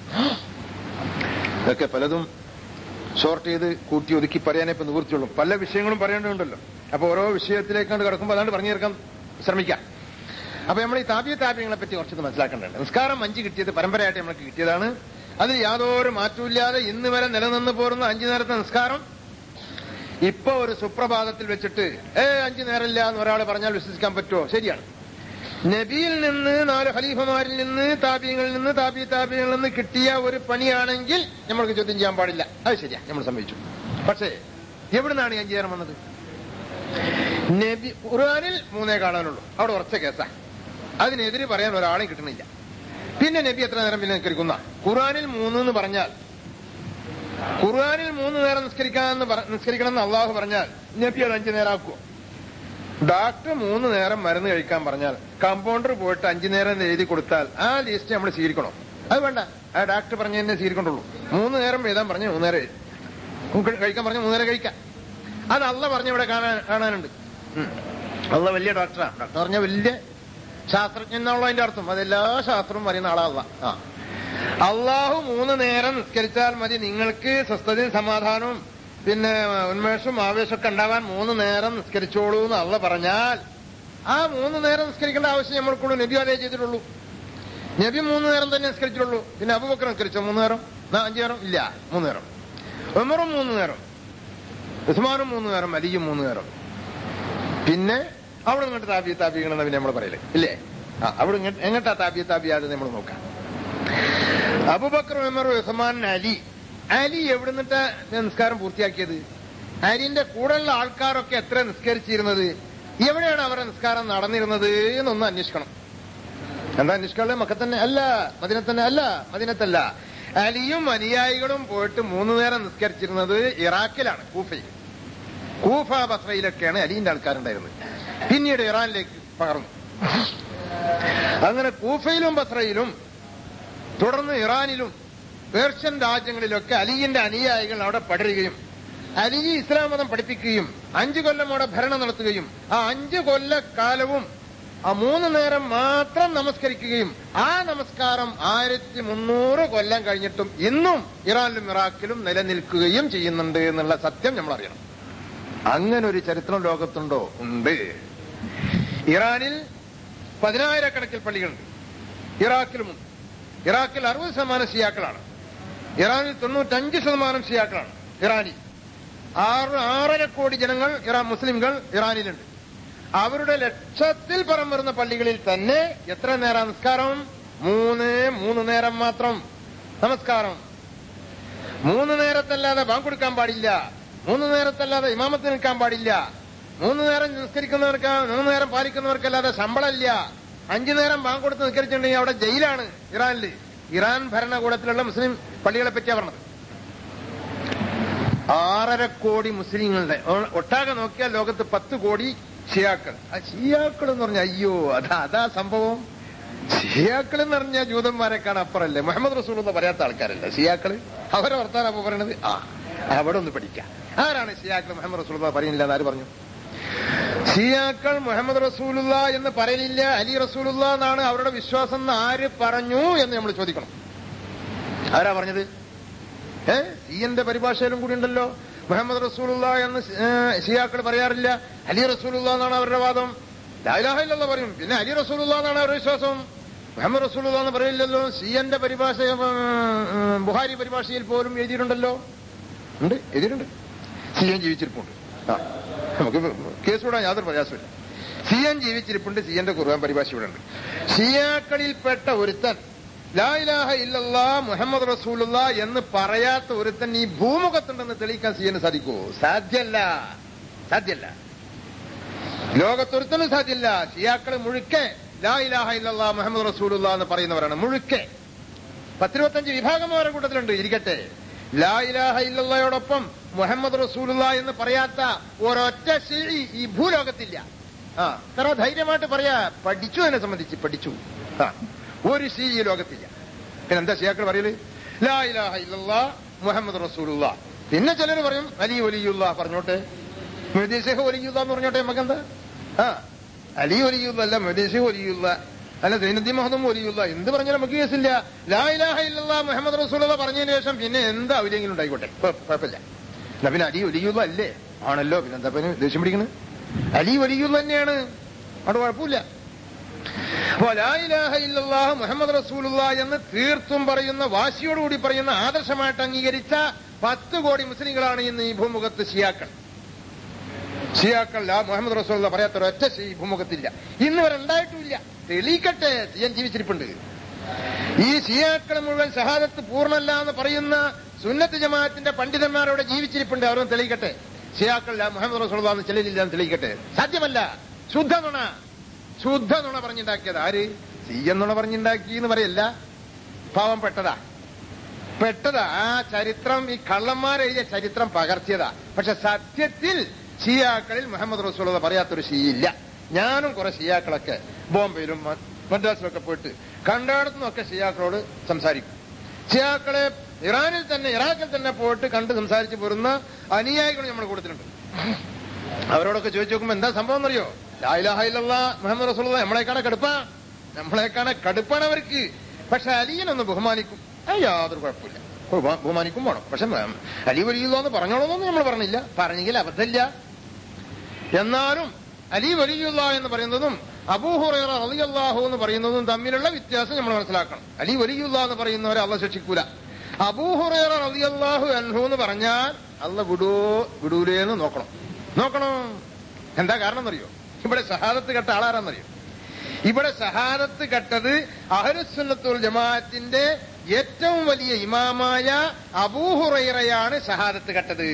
ഇതൊക്കെ പലതും ഷോർട്ട് ചെയ്ത് കൂട്ടി ഒതുക്കി പറയാനേ ഇപ്പൊ നിവൃത്തിയുള്ളൂ പല വിഷയങ്ങളും പറയേണ്ടതുണ്ടല്ലോ അപ്പൊ ഓരോ വിഷയത്തിലേക്കാണ്ട് കിടക്കുമ്പോൾ അതാണ്ട് പറഞ്ഞു തീർക്കാൻ ശ്രമിക്കാം അപ്പൊ നമ്മൾ ഈ താപ്യ താപ്യങ്ങളെ പറ്റി കുറച്ചത് മനസ്സിലാക്കേണ്ടതുണ്ട് നിസ്കാരം അഞ്ച് കിട്ടിയത് പരമ്പരയായിട്ട് നമ്മൾക്ക് കിട്ടിയതാണ് അതിൽ യാതൊരു മാറ്റമില്ലാതെ ഇന്ന് വരെ നിലനിന്ന് പോരുന്ന അഞ്ചു നേരത്തെ നിസ്കാരം ഇപ്പൊ ഒരു സുപ്രഭാതത്തിൽ വെച്ചിട്ട് ഏ അഞ്ചു നേരമില്ല എന്ന് ഒരാൾ പറഞ്ഞാൽ വിശ്വസിക്കാൻ പറ്റുമോ ശരിയാണ് നബിയിൽ നിന്ന് നാല് ഖലീഫമാരിൽ നിന്ന് താപ്യങ്ങളിൽ നിന്ന് താപി താപ്യങ്ങളിൽ നിന്ന് കിട്ടിയ ഒരു പണിയാണെങ്കിൽ നമ്മൾക്ക് ചോദ്യം ചെയ്യാൻ പാടില്ല അത് ശരിയാ നമ്മൾ സമ്മതിച്ചു പക്ഷേ എവിടുന്നാണ് ഈ അഞ്ചു നേരം വന്നത് നബി ഖുർആനിൽ മൂന്നേ കാണാനുള്ളൂ അവിടെ ഉറച്ച കേസാ അതിനെതിരെ പറയാൻ ഒരാളെയും കിട്ടണില്ല പിന്നെ നബി എത്ര നേരം പിന്നെ നിസ്കരിക്കുന്ന ഖുർആനിൽ മൂന്ന് എന്ന് പറഞ്ഞാൽ ഖുർആനിൽ മൂന്ന് നേരം നിസ്കരിക്കാമെന്ന് പറ- നിസ്കരിക്കണമെന്ന് അള്ളാഹു പറഞ്ഞാൽ നബി അത് അഞ്ചു നേരമാക്കുമോ ഡോക്ടർ മൂന്ന് നേരം മരുന്ന് കഴിക്കാൻ പറഞ്ഞാൽ കമ്പൗണ്ടർ പോയിട്ട് അഞ്ചു നേരം എന്ന് എഴുതി കൊടുത്താൽ ആ ലിസ്റ്റ് നമ്മൾ സ്വീകരിക്കണോ അത് വേണ്ട ആ ഡോക്ടർ പറഞ്ഞ തന്നെ സ്വീകരിക്കണ്ടുള്ളൂ മൂന്ന് നേരം എഴുതാൻ പറഞ്ഞ് മൂന്ന് നേരം എഴുതി. നമുക്ക് കഴിക്കാൻ പറഞ്ഞ മൂന്ന് നേരം കഴിക്കാം അത് അള്ള പറഞ്ഞ ഇവിടെ കാണാൻ കാണാനുണ്ട് ഉം. അള്ള വലിയ ഡോക്ടറാണ് ഡോക്ടർ പറഞ്ഞ വലിയ ശാസ്ത്രജ്ഞൻ എന്നുള്ള അതിന്റെ അർത്ഥം അതെല്ലാ ശാസ്ത്രവും അറിയുന്ന ആളാ അള്ള ആ അള്ളാഹു മൂന്ന് നേരം നിസ്കരിച്ചാൽ മതി നിങ്ങൾക്ക് സ്വസ്ഥതയും സമാധാനവും പിന്നെ ഉന്മേഷവും ആവേശമൊക്കെ ഉണ്ടാവാൻ മൂന്ന് നേരം നിസ്കരിച്ചോളൂ എന്ന് അള്ള പറഞ്ഞാൽ ആ മൂന്ന് നേരം നിസ്കരിക്കേണ്ട ആവശ്യം നമ്മൾക്കുള്ളൂ നബി അതേ ചെയ്തിട്ടുള്ളൂ നബി മൂന്ന് നേരം തന്നെ നിസ്കരിച്ചിട്ടുള്ളൂ പിന്നെ അബുബക്കർ നിസ്കരിച്ചോ മൂന്ന് നേരം നാ അഞ്ചു നേരം ഇല്ല മൂന്ന് നേരം ഉമറും മൂന്ന് നേരം ഉസ്മാനും മൂന്ന് നേരം അലിയും മൂന്ന് നേരം പിന്നെ അവിടെ ഇങ്ങോട്ട് താബി താബികളെന്ന് പിന്നെ നമ്മൾ പറയല് ഇല്ലേ ആ അവിടെ ഇങ്ങോട്ട് എങ്ങോട്ടാ താബി താബിയാതെ നമ്മൾ നോക്കാം അബുബക്കർ ഉമർ ഉസ്മാൻ അലി അലി എവിടെ നിന്നിട്ടാ നിസ്കാരം പൂർത്തിയാക്കിയത് അലിന്റെ കൂടെയുള്ള ആൾക്കാരൊക്കെ എത്ര നിസ്കരിച്ചിരുന്നത് എവിടെയാണ് അവരുടെ നിസ്കാരം നടന്നിരുന്നത് എന്നൊന്ന് അന്വേഷിക്കണം എന്താ അന്വേഷിക്കാനുള്ളത് മക്കത്തന്നെ അല്ല മദിനത്തന്നെ അല്ല മദിനത്തല്ല അലിയും അനുയായികളും പോയിട്ട് മൂന്ന് നേരം നിസ്കരിച്ചിരുന്നത് ഇറാഖിലാണ് കൂഫയിൽ കൂഫ ബസ്രയിലൊക്കെയാണ് അലിന്റെ ആൾക്കാരുണ്ടായിരുന്നത് പിന്നീട് ഇറാനിലേക്ക് പകർന്നു അങ്ങനെ കൂഫയിലും ബസ്രയിലും തുടർന്ന് ഇറാനിലും പേർഷ്യൻ രാജ്യങ്ങളിലൊക്കെ അലിയുടെ അനുയായികൾ അവിടെ പടരുകയും അലി ഇസ്ലാം മതം പഠിപ്പിക്കുകയും അഞ്ചു കൊല്ലം അവിടെ ഭരണം നടത്തുകയും ആ അഞ്ചു കൊല്ലക്കാലവും ആ മൂന്ന് നേരം മാത്രം നമസ്കരിക്കുകയും ആ നമസ്കാരം ആയിരത്തി മുന്നൂറ് കൊല്ലം കഴിഞ്ഞിട്ടും ഇന്നും ഇറാനിലും ഇറാഖിലും നിലനിൽക്കുകയും ചെയ്യുന്നുണ്ട് എന്നുള്ള സത്യം നമ്മൾ അറിയണം അങ്ങനെ ഒരു ചരിത്രം ലോകത്തുണ്ടോ ഉണ്ട് ഇറാനിൽ പതിനായിരക്കണക്കിൽ പള്ളികളുണ്ട് ഇറാഖിലുമുണ്ട് ഇറാഖിൽ അറുപത് ശതമാനം ഷിയാക്കളാണ് ഇറാനിൽ തൊണ്ണൂറ്റഞ്ച് ശതമാനം ഷിയാക്കളാണ് ഇറാനിൽ ആറ് ആറര കോടി ജനങ്ങൾ ഇറാൻ മുസ്ലിംകൾ ഇറാനിലുണ്ട് അവരുടെ ലക്ഷത്തിൽ പരം വരുന്ന പള്ളികളിൽ തന്നെ എത്ര നേരം നമസ്കാരം മൂന്ന് മൂന്ന് നേരം മാത്രം നമസ്കാരം മൂന്ന് നേരത്തല്ലാതെ ബാങ്ക് കൊടുക്കാൻ പാടില്ല മൂന്ന് നേരത്തല്ലാതെ ഇമാമത്ത് നിൽക്കാൻ പാടില്ല മൂന്ന് നേരം നിസ്കരിക്കുന്നവർക്ക് മൂന്ന് നേരം പാലിക്കുന്നവർക്കല്ലാതെ ശമ്പളമില്ല അഞ്ചു നേരം ബാങ്ക് കൊടുത്ത് നിസ്കരിച്ചിട്ടുണ്ടെങ്കിൽ അവിടെ ജയിലാണ് ഇറാനിൽ ഇറാൻ ഭരണകൂടത്തിലുള്ള മുസ്ലിം പള്ളികളെ പറ്റിയാ പറഞ്ഞത് ആറര കോടി മുസ്ലിങ്ങളുടെ ഒ- ഒട്ടാകെ നോക്കിയാൽ ലോകത്ത് പത്ത് കോടി ഷിയാക്കൾ ആ ഷിയാക്കൾ എന്ന് പറഞ്ഞാൽ അയ്യോ അതാ അതാ സംഭവം ഷിയാക്കൾ എന്ന് പറഞ്ഞാൽ ജൂതന്മാരെക്കാണ് അപ്പുറല്ലേ മുഹമ്മദ് റസൂൽ എന്ന് പറയാത്ത ആൾക്കാരല്ല ഷിയാക്കള് അവരെ വർത്താനം അപ്പൊ പറയണത് ആ അവിടെ ഒന്ന് പഠിക്കാം ആരാണ് ഷിയാക്കൾ മുഹമ്മദ് റസൂൽ പറയുന്നില്ല എന്ന് ആര് പറഞ്ഞു ഷിയാക്കൾ മുഹമ്മദ് റസൂലുള്ള എന്ന് പറയലില്ല അലി റസൂലുള്ള എന്നാണ് അവരുടെ വിശ്വാസം എന്ന് ആര് പറഞ്ഞു എന്ന് നമ്മൾ ചോദിക്കണം ആരാ പറഞ്ഞത് ഏ സീയന്റെ പരിഭാഷയിലും കൂടി ഉണ്ടല്ലോ മുഹമ്മദ് റസൂലുള്ള എന്ന് ഷിയാക്കൾ പറയാറില്ല അലി റസൂലുള്ള എന്നാണ് അവരുടെ വാദം ലായിലാഹില്ല പറയും പിന്നെ അലി റസൂലുള്ള എന്നാണ് അവരുടെ വിശ്വാസം മുഹമ്മദ് റസൂലുള്ള എന്ന് പറയില്ലല്ലോ സിയന്റെ പരിഭാഷ ഉം, ബുഹാരി പരിഭാഷയിൽ പോലും എഴുതിയിട്ടുണ്ടല്ലോ ഉണ്ട് എഴുതിയിട്ടുണ്ട് സിയൻ ജീവിച്ചിരിപ്പുണ്ട് ആ നമുക്ക് കേസ് വിടാൻ യാതൊരു പ്രയാസമില്ല സിയൻ ജീവിച്ചിരിപ്പുണ്ട് സിയന്റെ കുർബാൻ പരിഭാഷ ഇവിടെ ഉണ്ട് ഷിയാക്കളിൽപ്പെട്ട ഒരുത്തൻ ലാ ഇലാഹ ഇല്ലല്ലാ മുഹമ്മദ് റസൂലുള്ള എന്ന് പറയാത്ത ഒരുത്തൻ ഈ ഭൂമുഖത്തുണ്ടെന്ന് തെളിയിക്കാൻ സിയന് സാധിക്കുമോ സാധ്യല്ല സാധ്യല്ല ലോകത്തൊരുത്തനും സാധ്യല്ല ഷിയാക്കള് മുഴുക്കെ ലാ ഇലാഹ ഇല്ലല്ലാ മുഹമ്മദ് റസൂലുള്ള എന്ന് പറയുന്നവരാണ് മുഴുക്കെ പത്തിരുപത്തഞ്ച് വിഭാഗം അവരുടെ കൂട്ടത്തിലുണ്ട് ഇരിക്കട്ടെ ലാ ഇലാഹ ഇല്ലല്ലയോടൊപ്പം മുഹമ്മദ് റസൂലുള്ള എന്ന് പറയാത്ത ഒരൊറ്റ ശീഴി ഈ ഭൂലോകത്തില്ല ആ ഇത്ര ധൈര്യമായിട്ട് പറയാ പഠിച്ചു എന്നെ സംബന്ധിച്ച് പഠിച്ചു ആ ഒരു ശീ ഈ ലോകത്തില്ല പിന്നെ എന്താ ഷിയാക്കൾ പറയല് ലാ ഇലാഹ ഇല്ലല്ലാ മുഹമ്മദ് റസൂലുള്ള പിന്നെ ചിലർ പറയും അലി ഒലിയുള്ള പറഞ്ഞോട്ടെ മുഹദ്ദീസേഹ് ഒലിയുള്ള എന്ന് പറഞ്ഞോട്ടെ നമുക്കെന്താ ആ അലി ഒലിയുള്ള അല്ല മുഹദ്ദീസേഹ് ഒലിയുള്ള അല്ല സൈനുദ്ദീൻ മുഹമ്മദ് ഒലിയുള്ള എന്ത് പറഞ്ഞാലും നമുക്ക് കേസില്ല ലാ ഇലാഹ ഇല്ലല്ലാ മുഹമ്മദ് റസൂലുള്ള പറഞ്ഞതിന് ശേഷം പിന്നെ എന്ത് ഔലിയെങ്കിലും ഉണ്ടായിക്കോട്ടെ കുഴ- കുഴപ്പമില്ല എന്നാ പിന്നെ അലി ഒലിയുള്ള അല്ലേ ആണല്ലോ പിന്നെ എന്താ പിന്നെ ദേഷ്യം പിടിക്കണ് അലി വലിയുള്ള തന്നെയാണ് അവിടെ കുഴപ്പമില്ല അപ്പോ ലാ ഇലാഹ ഇല്ലല്ലാഹ് മുഹമ്മദ് റസൂലുള്ള എന്ന് തീർത്തും പറയുന്ന വാശിയോടുകൂടി പറയുന്ന ആദർശമായിട്ട് അംഗീകരിച്ച പത്ത് കോടി മുസ്ലിങ്ങളാണ് ഇന്ന് ഈ ഭൂമുഖത്ത് ഷിയാക്കൾ ഷിയാക്കൾ ലാ മുഹമ്മദ് റസൂലുള്ള പറയാത്ത ഒരൊറ്റ ഷീ ഈ ഭൂമുഖത്തില്ല ഇന്ന് വരെ ഉണ്ടായിട്ടുമില്ല തെളിയിക്കട്ടെ സിയൻ ജീവിച്ചിരിപ്പുണ്ട് ഈ ഷിയാക്കൾ മുഴുവൻ ഷഹാദത്ത് പൂർണ്ണല്ല എന്ന് പറയുന്ന സുന്നത്ത് ജമാഅത്തിന്റെ പണ്ഡിതന്മാരോട് ജീവിച്ചിരിപ്പുണ്ട് അവരും തെളിയിക്കട്ടെ ഷിയാക്കൾ ലാ മുഹമ്മദ് റസൂലുള്ള എന്ന് ചെല്ലില്ല എന്ന് തെളിയിക്കട്ടെ സാധ്യമല്ല ശുദ്ധ നുണ ശുദ്ധ നുണ പറഞ്ഞുണ്ടാക്കിയത് ആര് സീയം നുണ പറഞ്ഞുണ്ടാക്കി എന്ന് പറയല്ല പാവം പെട്ടതാ പെട്ടതാ ആ ചരിത്രം ഈ കള്ളന്മാരെഴുതിയ ചരിത്രം പകർത്തിയതാ പക്ഷെ സത്യത്തിൽ ഷിയാക്കളിൽ മുഹമ്മദ് റസൂൽ പറയാത്തൊരു ഷിയില്ല ഞാനും കുറെ ഷിയാക്കളൊക്കെ ബോംബെയിലും മ- മദ്രാസിലൊക്കെ പോയിട്ട് കണ്ടാടത്തുനിന്നൊക്കെ ഷിയാക്കളോട് സംസാരിക്കും ഷിയാക്കളെ ഇറാനിൽ തന്നെ ഇറാഖിൽ തന്നെ പോയിട്ട് കണ്ട് സംസാരിച്ച് പോരുന്ന അനുയായികൾ നമ്മുടെ കൂട്ടത്തിലുണ്ട് അവരോടൊക്കെ ചോദിച്ചു നോക്കുമ്പോ എന്താ സംഭവം എന്നറിയോ ലായിലാഹില്ല മുഹമ്മദ് റസൂൽ നമ്മളെക്കാണെ കടുപ്പാ നമ്മളെക്കാണെ കടുപ്പാണ് അവർക്ക് പക്ഷെ അലിയനൊന്ന് ബഹുമാനിക്കും അത് യാതൊരു കുഴപ്പമില്ല ബഹുമാ- ബഹുമാനിക്കും വേണം പക്ഷെ മ- അലി വലിയുള്ളതെന്ന് പറഞ്ഞോളൂന്നൊന്നും നമ്മൾ പറഞ്ഞില്ല പറഞ്ഞെങ്കിൽ അബദ്ധമില്ല എന്നാലും അലി വലിയുള്ള എന്ന് പറയുന്നതും അബൂഹുറൈറ അലിയല്ലാഹു എന്ന് പറയുന്നതും തമ്മിലുള്ള വ്യത്യാസം നമ്മൾ മനസ്സിലാക്കണം അലി വലിയുള്ള എന്ന് പറയുന്നവരെ അള്ള ശിക്ഷിക്കൂല അബൂഹുറൈറ അലിയല്ലാഹു അൻഹു എന്ന് പറഞ്ഞാൽ അള്ള വിടൂ വിടൂലേന്ന് നോക്കണം നോക്കണം എന്താ കാരണം എന്നറിയോ ഇവിടെ ഷഹാദത്ത് കെട്ട ആളാരാന്നറിയോ ഇവിടെ ഷഹാദത്ത് കെട്ടത് അഹരുസുന്നത്തുൽ ജമാഅത്തിന്റെ ഏറ്റവും വലിയ ഇമാമായ അബൂഹുറൈറയാണ് ഷഹാദത്ത് കെട്ടത്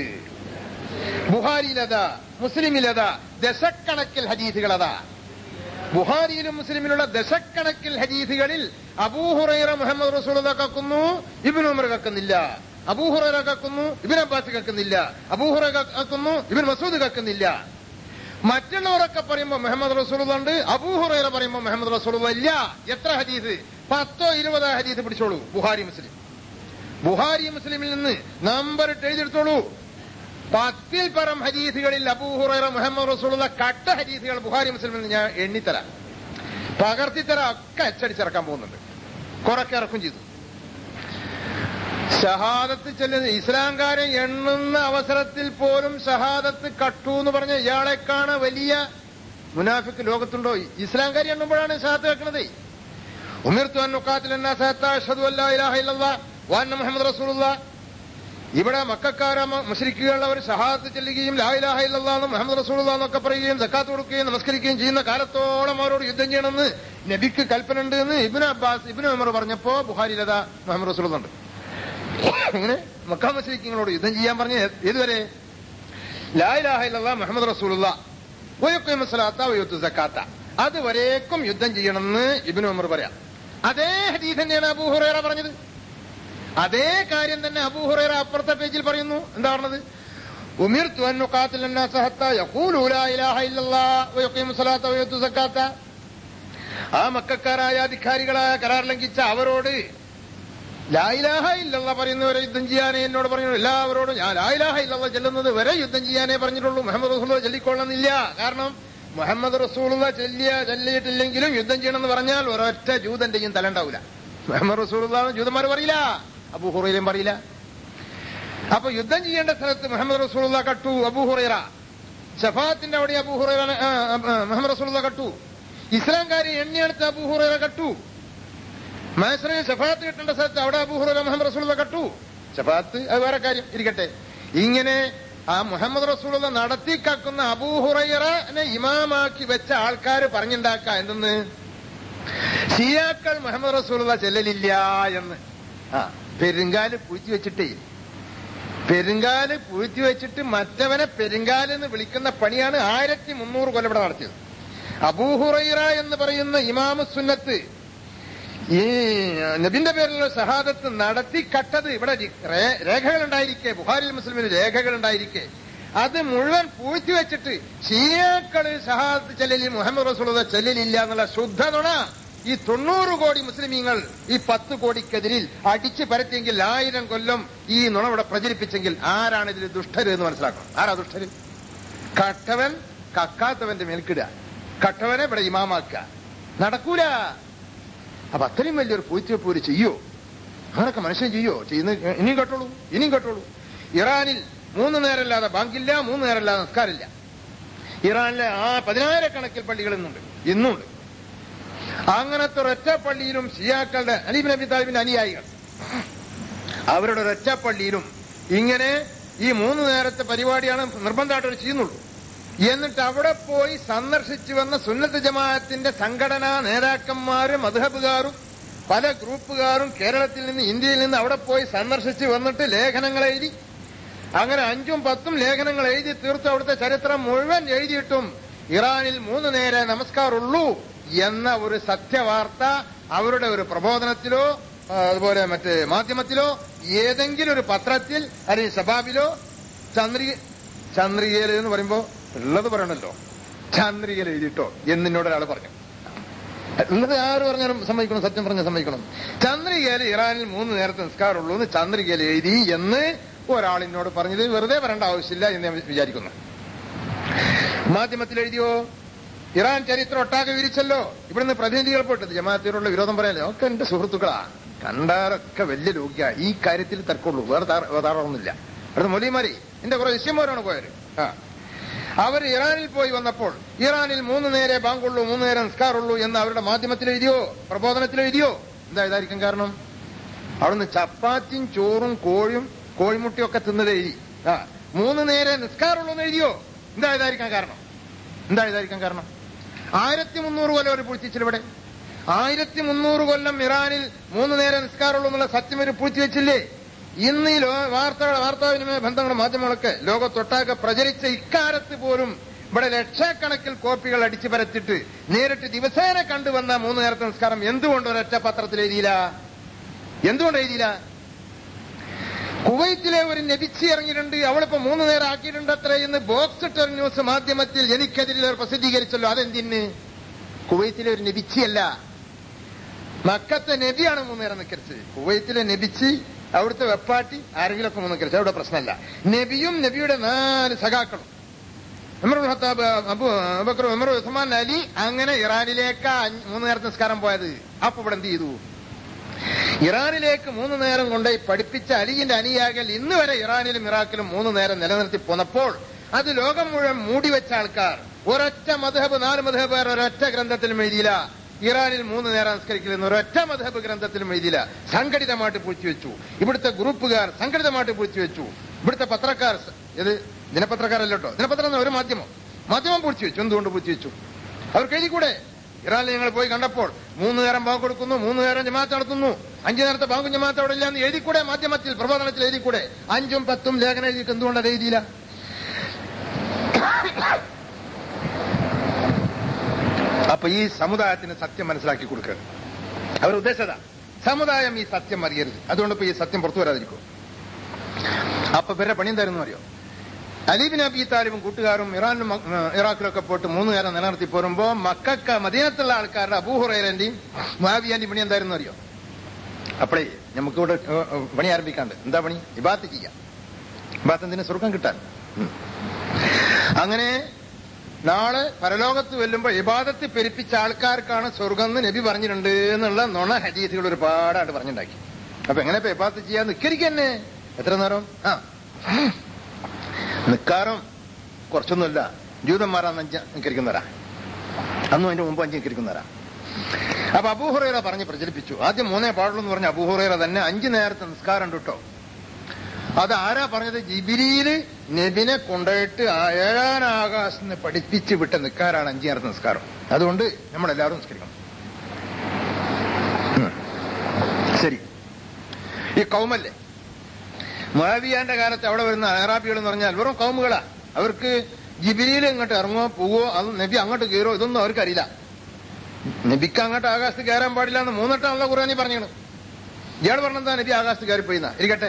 ബുഹാരിയിലതാ മുസ്ലിമിലതാ ദശക്കണക്കിൽ ഹദീസുകളതാ ബുഹാരിയിലും മുസ്ലിമിലുള്ള ദശക്കണക്കിൽ ഹദീസുകളിൽ അബൂഹുറൈറ മുഹമ്മദ് റസൂൽ കക്കുന്നു ഇബിൻ ഉമർ കക്കുന്നില്ല അബൂഹുറൈറ കക്കുന്നു ഇബിൻ അബ്ബാസ് കക്കുന്നില്ല അബൂഹുറ കക്കുന്നു ഇബിൻ മസൂദ് കക്കുന്നില്ല മറ്റുള്ളവരൊക്കെ പറയുമ്പോ മുഹമ്മദ് റസൂലുണ്ട് അബൂഹുറൈറ പറയുമ്പോ മുഹമ്മദ് റസൂലുള്ള ഇല്ല എത്ര ഹദീസ് പത്തോ ഇരുപതോ ഹദീസ് പിടിച്ചോളൂ ബുഹാരി മുസ്ലിം ബുഹാരി മുസ്ലിമിൽ നിന്ന് നമ്പർ ഇട്ട് എഴുതിയെടുത്തോളൂ പത്തിൽ പരം ഹദീസുകളിൽ അബൂഹുറൈറ മുഹമ്മദ് റസൂലുള്ള കട്ട ഹദീസുകൾ ബുഹാരി മുസ്ലിമിൽ നിന്ന് ഞാൻ എണ്ണിത്തരാം പകർത്തിത്തരാം ഒക്കെ അച്ചടിച്ചിറക്കാൻ പോകുന്നുണ്ട് കുറക്കെ ഇറക്കും ചെയ്തു ഷഹാദത്ത് ചെല്ലുന്ന ഇസ്ലാംകാരെ എണ്ണുന്ന അവസരത്തിൽ പോലും ഷഹാദത്ത് കട്ടു എന്ന് പറഞ്ഞ ഇയാളെക്കാണ് വലിയ മുനാഫിക്ക് ലോകത്തുണ്ടോ ഇസ്ലാംകാരി എണ്ണുമ്പോഴാണ് ഷഹാദത്ത് വെക്കണത് ഉമിർത്തു അന്നുക്കാത്തിലെന്ന മുഹമ്മദ് റസൂലുള്ള ഇവിടെ മക്കാര മുസ്ലിക്കുകൾ അവർ ഷഹാദത്ത് ചെല്ലുകയും ലായിലാഹ ഇല്ലെന്ന് മുഹമ്മദ് റസൂലുള്ള എന്നൊക്കെ പറയുകയും സക്കാത്ത് കൊടുക്കുകയും നമസ്കരിക്കുകയും ചെയ്യുന്ന കാലത്തോളം അവരോട് യുദ്ധം ചെയ്യണമെന്ന് നബിക്ക് കൽപ്പന ഉണ്ട് എന്ന് ഇബിന് അബ്ബാസ് ഇബിന് ഉമർ പറഞ്ഞപ്പോ ബുഹാരിലത മുഹമ്മദ് റസൂലുള്ള ഉണ്ട് അങ്ങനെ മക്കാ മുസ്ലിക്കുകളോട് യുദ്ധം ചെയ്യാൻ പറഞ്ഞ ഏതുവരെ ലായിലാഹ ഇല്ല മുഹമ്മദ് റസൂലുള്ള വയൊക്കെ സക്കാത്ത അതുവരേക്കും യുദ്ധം ചെയ്യണമെന്ന് ഇബിന് ഉമർ പറയാം അതേ ഹദീസ് തന്നെയാണ് അബൂഹുറേറ പറഞ്ഞത് അതേ കാര്യം തന്നെ അബൂഹുറേറ അപ്പുറത്തെ പേജിൽ പറയുന്നു എന്താ പറഞ്ഞത് ഉമിർത്തു അൻ നുഖാത്തിൽ الناس حتى يقولوا لا اله الا الله ويقيموا الصلاه ويؤتوا الزكاه ആ മക്കാരായ അധികാരികളായ കരാർ ലംഘിച്ച അവരോട് ലായിലാഹ ഇല്ലല്ല പറയുന്നവരെ യുദ്ധം ചെയ്യാനേ എന്നോട് പറഞ്ഞു എല്ലാവരോടും ഞാൻ ലായിലാഹ ഇല്ലല്ല ചെല്ലുന്നത് വരെ യുദ്ധം ചെയ്യാനേ പറഞ്ഞിട്ടുള്ളൂ മുഹമ്മദ് റസൂൽ ചൊല്ലിക്കൊള്ളുന്നില്ല കാരണം മുഹമ്മദ് റസൂലുള്ള ചെല്ലിയ ചെല്ലിയിട്ടില്ലെങ്കിലും യുദ്ധം ചെയ്യണമെന്ന് പറഞ്ഞാൽ ഒരൊറ്റ ജൂതന്റെയും തല ഉണ്ടാവില്ല മുഹമ്മദ് റസൂലുള്ള ജൂതന്മാർ പറയില്ല അബൂഹുറയിലും പറയില്ല അപ്പൊ യുദ്ധം ചെയ്യേണ്ട സ്ഥലത്ത് മുഹമ്മദ് റസൂലുള്ള കട്ടു അബൂഹുറൈറ ഷഫാത്തിന്റെ അവിടെ അബൂഹുറൈറ ആ, ആ, മുഹമ്മദ് റസൂലുള്ള കട്ടു ഇസ്ലാംകാരെ എണ്ണിയെടുത്ത് അബൂഹുറൈറ കട്ടു മാസറിന് ഷഫാത്ത് കിട്ടേണ്ട സ്ഥലത്ത് അവിടെ അബൂഹുറൈറ മുഹമ്മദ് റസൂലുള്ള കട്ടു ഷഫാത്ത് അത് വേറെ കാര്യം ഇരിക്കട്ടെ ഇങ്ങനെ ആ മുഹമ്മദ് റസൂലുള്ള നടത്തി കാക്കുന്ന അബൂഹുറൈറനെ ഇമാമാക്കി വെച്ച ആൾക്കാർ പറഞ്ഞുണ്ടാക്ക എന്തെന്ന് ഷിയാക്കൾ മുഹമ്മദ് റസൂലുള്ള ചെല്ലലില്ല എന്ന് ആ പെരുങ്കാല് പൂഴ്ത്തി വെച്ചിട്ടേ പെരുങ്കാല് പൂഴ്ത്തി വെച്ചിട്ട് മറ്റവനെ പെരുങ്കാലെന്ന് വിളിക്കുന്ന പണിയാണ് ആയിരത്തി മുന്നൂറ് കൊല്ലം ഇവിടെ നടത്തിയത് അബൂഹുറൈറ എന്ന് പറയുന്ന ഇമാമ സുന്നത്ത് ഈ നബിന്റെ പേരിലുള്ള ഷഹാദത്ത് നടത്തി കട്ടത് ഇവിടെ രേ- രേഖകളുണ്ടായിരിക്കെ ബുഹാരിൽ മുസ്ലിമിന് രേഖകളുണ്ടായിരിക്കെ അത് മുഴുവൻ പൂഴ്ത്തി വെച്ചിട്ട് ഷിയാക്കള് ഷഹാദത്ത് ചെല്ലലിൽ മുഹമ്മദ് റസൂലുള്ള ചെല്ലലില്ല എന്നുള്ള ശുദ്ധ നുണ ഈ തൊണ്ണൂറ് കോടി മുസ്ലിമീങ്ങൾ ഈ പത്ത് കോടിക്കെതിരിൽ അടിച്ചു പരത്തിയെങ്കിൽ ആയിരം കൊല്ലം ഈ നുണ ഇവിടെ പ്രചരിപ്പിച്ചെങ്കിൽ ആരാണ് ഇതിൽ ദുഷ്ടര് എന്ന് മനസ്സിലാക്കണം ആരാ ദുഷ്ടര് കട്ടവൻ കക്കാത്തവന്റെ മേൽക്കിടുക കട്ടവനെ ഇവിടെ ഇമാമാക്കുക നടക്കൂല അപ്പൊ അത്രയും വലിയൊരു പൂഴ്ത്തിവെപ്പ് ഒരു ചെയ്യോ അങ്ങനൊക്കെ മനുഷ്യൻ ചെയ്യോ ചെയ്യുന്ന ഇനിയും കേട്ടോളൂ ഇനിയും കേട്ടോളൂ ഇറാനിൽ മൂന്ന് നേരമല്ലാതെ ബാങ്കില്ല മൂന്ന് നേരമല്ലാതെ നിസ്കാരമില്ല ഇറാനിലെ ആ പതിനായിരക്കണക്കിൽ പള്ളികൾ ഇന്നുണ്ട് ഇന്നുണ്ട് അങ്ങനത്തെ ഒരൊറ്റ പള്ളിയിലും ഷിയാക്കളുടെ അലീബ് നബി താലിബിന്റെ അനുയായികൾ അവരുടെ ഒരൊറ്റ പള്ളിയിലും ഇങ്ങനെ ഈ മൂന്ന് നേരത്തെ പരിപാടിയാണ് നിർബന്ധമായിട്ട് അവർ ചെയ്യുന്നുള്ളൂ എന്നിട്ട് അവിടെ പോയി സന്ദർശിച്ചു വന്ന സുന്നത്ത് ജമാഅത്തിന്റെ സംഘടനാ നേതാക്കന്മാരും മധുഹബുകാരും പല ഗ്രൂപ്പുകാരും കേരളത്തിൽ നിന്ന് ഇന്ത്യയിൽ നിന്ന് അവിടെ പോയി സന്ദർശിച്ച് വന്നിട്ട് ലേഖനങ്ങൾ എഴുതി അങ്ങനെ അഞ്ചും പത്തും ലേഖനങ്ങൾ എഴുതി തീർത്തു അവിടുത്തെ ചരിത്രം മുഴുവൻ എഴുതിയിട്ടും ഇറാനിൽ മൂന്ന് നേരെ നമസ്കാരമുള്ളൂ എന്ന ഒരു സത്യവാർത്ത അവരുടെ ഒരു പ്രബോധനത്തിലോ ആ, അതുപോലെ മറ്റ് മാധ്യമത്തിലോ ഏതെങ്കിലും ഒരു പത്രത്തിൽ അല്ലെങ്കിൽ സഭാബിലോ ചന്ദ്രിക ചന്ദ്രികയിൽ എന്ന് പറയുമ്പോ ഉള്ളത് പറയണല്ലോ ചന്ദ്രികയിൽ എഴുതിട്ടോ എന്നിന്നോട് ഒരാൾ പറഞ്ഞു ഉള്ളത് ആര് പറഞ്ഞാലും സമ്മതിക്കണം സത്യം പറഞ്ഞ സമ്മതിക്കണം ചന്ദ്രികയിൽ ഇറാനിൽ മൂന്ന് നേരത്തെ നിസ്കാരമുള്ളൂ എന്ന് ചന്ദ്രികയിൽ എഴുതി എന്ന് ഒരാളിനോട് പറഞ്ഞത് വെറുതെ പറയേണ്ട ആവശ്യമില്ല എന്ന് ഞാൻ വിചാരിക്കുന്നു മാധ്യമത്തിൽ എഴുതിയോ ഇറാൻ ചരിത്രം ഒട്ടാകെ വിരിച്ചല്ലോ ഇവിടുന്ന് പ്രതിനിധികൾ പോയിട്ടത് ജമാഅത്തിനോടുള്ള വിരോധം പറയാനല്ലോ ഒക്കെ എന്റെ സുഹൃത്തുക്കളാ കണ്ടാരൊക്കെ വലിയ രോഗ്യ ഈ കാര്യത്തിൽ തർക്കമുള്ളൂ വേറെ താറൊന്നുമില്ല അടുത്ത മൊലിമാരി എന്റെ കുറെ ശിഷ്യന്മാരാണ് പോയത് ആ അവർ ഇറാനിൽ പോയി വന്നപ്പോൾ ഇറാനിൽ മൂന്ന് നേരെ ബാങ്കുള്ളൂ മൂന്ന് നേരെ നിസ്കാറുള്ളൂ എന്ന് അവരുടെ മാധ്യമത്തിൽ എഴുതിയോ പ്രബോധനത്തിൽ എഴുതിയോ എന്താ ഇതായിരിക്കും കാരണം അവിടുന്ന് ചപ്പാത്തിയും ചോറും കോഴും കോഴിമുട്ടിയും ഒക്കെ തിന്നത് എഴുതി ആ മൂന്ന് നേരെ നിസ്കാറുള്ളൂ എന്ന് എഴുതിയോ എന്താ ഇതായിരിക്കാൻ കാരണം എന്താ ഇതായിരിക്കാൻ കാരണം ആയിരത്തി മുന്നൂറ് കൊല്ലം ഒരു പൂഴ്ത്തിച്ചില്ല ഇവിടെ ആയിരത്തി മുന്നൂറ് കൊല്ലം ഇറാനിൽ മൂന്ന് നേരെ നിസ്കാരമുള്ളൂ എന്നുള്ള സത്യം ഒരു പൂഴ്ത്തി വെച്ചില്ലേ ഇന്ന് ഈ ലോ- വാർത്തകൾ വാർത്താവിനിമയ ബന്ധങ്ങളുടെ മാധ്യമങ്ങളൊക്കെ ലോകത്തൊട്ടാകെ പ്രചരിച്ച ഇക്കാലത്ത് പോലും ഇവിടെ ലക്ഷക്കണക്കിൽ കോപ്പികൾ അടിച്ചു പരത്തിട്ട് നേരിട്ട് ദിവസേന കണ്ടുവന്ന മൂന്ന് നേരത്തെ നിസ്കാരം എന്തുകൊണ്ട് ഒരൊറ്റ പത്രത്തിൽ എഴുതിയില്ല എന്തുകൊണ്ട് എഴുതിയില്ല കുവൈറ്റിലെ ഒരു നബിച്ചി ഇറങ്ങിയിട്ടുണ്ട് അവളിപ്പോ മൂന്ന് നേരം ആക്കിയിട്ടുണ്ട് അത്ര എന്ന് ബോക്സ് ഇട്ട ഒരു ന്യൂസ് മാധ്യമത്തിൽ എനിക്കെതിരെ അവർ പ്രസിദ്ധീകരിച്ചല്ലോ അതെന്തിന് കുവൈത്തിലെ ഒരു നബിച്ചിയല്ല മക്കത്തെ നബിയാണ് മൂന്ന് നേരം നിൽക്കരുത് കുവൈത്തിലെ നബിച്ചി അവിടുത്തെ വെപ്പാട്ടി ആരെങ്കിലുമൊക്കെ മൂന്ന് നിൽക്കരുത് അവിടെ പ്രശ്നമല്ല നബിയും നബിയുടെ നാല് സഖാക്കളും Umar ul Khattab Abu Bakr Umar Usman Ali അങ്ങനെ ഇറാനിലേക്ക് അഞ്ച് മൂന്ന് നേരത്തെ നിസ്കാരം പോയത് അപ്പൊ ഇവിടെ എന്ത് ചെയ്തു ഇറാനിലേക്ക് മൂന്ന് നേരം കൊണ്ടുപോയി പഠിപ്പിച്ച അലിയുടെ അനുയാകൾ ഇന്ന് വരെ ഇറാനിലും ഇറാഖിലും മൂന്ന് നേരം നിലനിർത്തി പോന്നപ്പോൾ അത് ലോകം മുഴുവൻ മൂടിവെച്ച ആൾക്കാർ ഒരൊറ്റ മധബ് നാല് മധബ് ഒരൊറ്റ ഗ്രന്ഥത്തിലും എഴുതിയില്ല ഇറാനിൽ മൂന്ന് നേരം നിസ്കരിക്കില്ലെന്ന് ഒരൊറ്റ മധബ് ഗ്രന്ഥത്തിലും എഴുതിയില്ല സംഘടിതമായിട്ട് പൂഴ്ത്തിവെച്ചു ഇവിടുത്തെ ഗ്രൂപ്പുകാർ സംഘടിതമായിട്ട് പൂഴ്ത്തിവെച്ചു ഇവിടുത്തെ പത്രക്കാർ ഇത് ദിനപത്രക്കാരല്ലോ ദിനപത്രം എന്ന ഒരു മാധ്യമം മാധ്യമം പൂഴ്ത്തിവെച്ചു എന്തുകൊണ്ട് പൂഴ്ത്തിവെച്ചു അവർക്ക് എഴുതിക്കൂടെ ഇറാനിൽ ഞങ്ങൾ പോയി കണ്ടപ്പോൾ മൂന്ന് നേരം ബാങ്ക് കൊടുക്കുന്നു മൂന്ന് നേരം ജമാഅത്ത് നടത്തുന്നു അഞ്ചു നേരത്തെ ബാങ്കും ജമാഅത്ത് അവിടെ ഇല്ലാന്ന് എഴുതിക്കൂടെ മാധ്യമത്തിൽ പ്രബോധനത്തിൽ എഴുതിക്കൂടെ അഞ്ചും പത്തും ലേഖനം എഴുതിയിട്ട് എന്തുകൊണ്ട് അത് എഴുതിയില്ല അപ്പൊ ഈ സമുദായത്തിന് സത്യം മനസ്സിലാക്കി കൊടുക്കുക അവർ ഉദ്ദേശത സമുദായം ഈ സത്യം അറിയരുത് അതുകൊണ്ട് ഇപ്പൊ ഈ സത്യം പുറത്തു വരാതിരിക്കും അപ്പൊ ഇവരുടെ പണി എന്തായിരുന്നു അറിയോ അലീബിൻ അബി താലിബും കൂട്ടുകാരും ഇറാനിലും മ- ഏഹ് ഇറാഖിലൊക്കെ പോയിട്ട് മൂന്ന് നേരം നിലനിർത്തി പോരുമ്പോ മക്കക്ക മദീനത്തുള്ള ആൾക്കാരുടെ അബൂഹുറൈരന്റെയും മുഹാബിയാന്റെയും പണി എന്തായിരുന്നു അറിയോ അപ്പളേ നമുക്കിവിടെ ഏഹ്, ഏഹ്, പണി ആരംഭിക്കാണ്ട് എന്താ പണി ഇബാത്ത് ചെയ്യാം ഇബാത്ത് എന്തിനു സ്വർഗം കിട്ടാൻ ഉം. അങ്ങനെ നാളെ പരലോകത്ത് വെല്ലുമ്പോ ഇബാദത്ത് പെരുപ്പിച്ച ആൾക്കാർക്കാണ് സ്വർഗം എന്ന് നബി പറഞ്ഞിട്ടുണ്ട് എന്നുള്ള നുണ ഹദീസുകൾ ഒരുപാടായിട്ട് പറഞ്ഞിട്ടുണ്ടാക്കി അപ്പൊ എങ്ങനെ പേപ്പാത്ത് ചെയ്യാൻ നിക്കരിക്കന്നെ എത്ര നേരം ആ നിക്കാരം കുറച്ചൊന്നുമില്ല ജൂതന്മാരാന്ന് അഞ്ച് നിക്കരിക്കുന്നവരാ അന്നും അതിന്റെ മുമ്പ് അഞ്ച് നിക്കരിക്കുന്നവരാ അപ്പൊ അബൂഹുറേറ പറഞ്ഞ് പ്രചരിപ്പിച്ചു ആദ്യം മൂന്നേ പാടുള്ളൂ എന്ന് പറഞ്ഞ അബൂഹുറേറ തന്നെ അഞ്ചു നേരത്തെ നിസ്കാരം ഉണ്ട് കേട്ടോ അത് ആരാ പറഞ്ഞത് ജിബിരിയില് നബിനെ കൊണ്ടുപോയിട്ട് ആ ഏഴാം ആകാശന്ന് പഠിപ്പിച്ച് വിട്ട നിൽക്കാരാണ് അഞ്ചു നേരത്തെ നിസ്കാരം അതുകൊണ്ട് നമ്മളെല്ലാവരും നിസ്കരിക്കണം ഉം. ശരി ഈ കൗമല്ലേ മുഴവിയാന്റെ കാലത്ത് അവിടെ വരുന്ന അറാബികൾ എന്ന് പറഞ്ഞാൽ വെറും കൗമുകളാ അവർക്ക് ജിബിരിയിൽ ഇങ്ങോട്ട് ഇറങ്ങോ പോവോ അത് നബി അങ്ങോട്ട് കയറോ ഇതൊന്നും അവർക്കറിയില്ല നബിക്ക് അങ്ങോട്ട് ആകാശത്ത് കയറാൻ പാടില്ല എന്ന് മൂന്നെട്ടാണല്ലോ ഖുറാനി പറഞ്ഞത് ഇയാൾ പറഞ്ഞെന്താ നബി ആകാശത്ത് കയറിപ്പോയിന്ന ഇരിക്കട്ടെ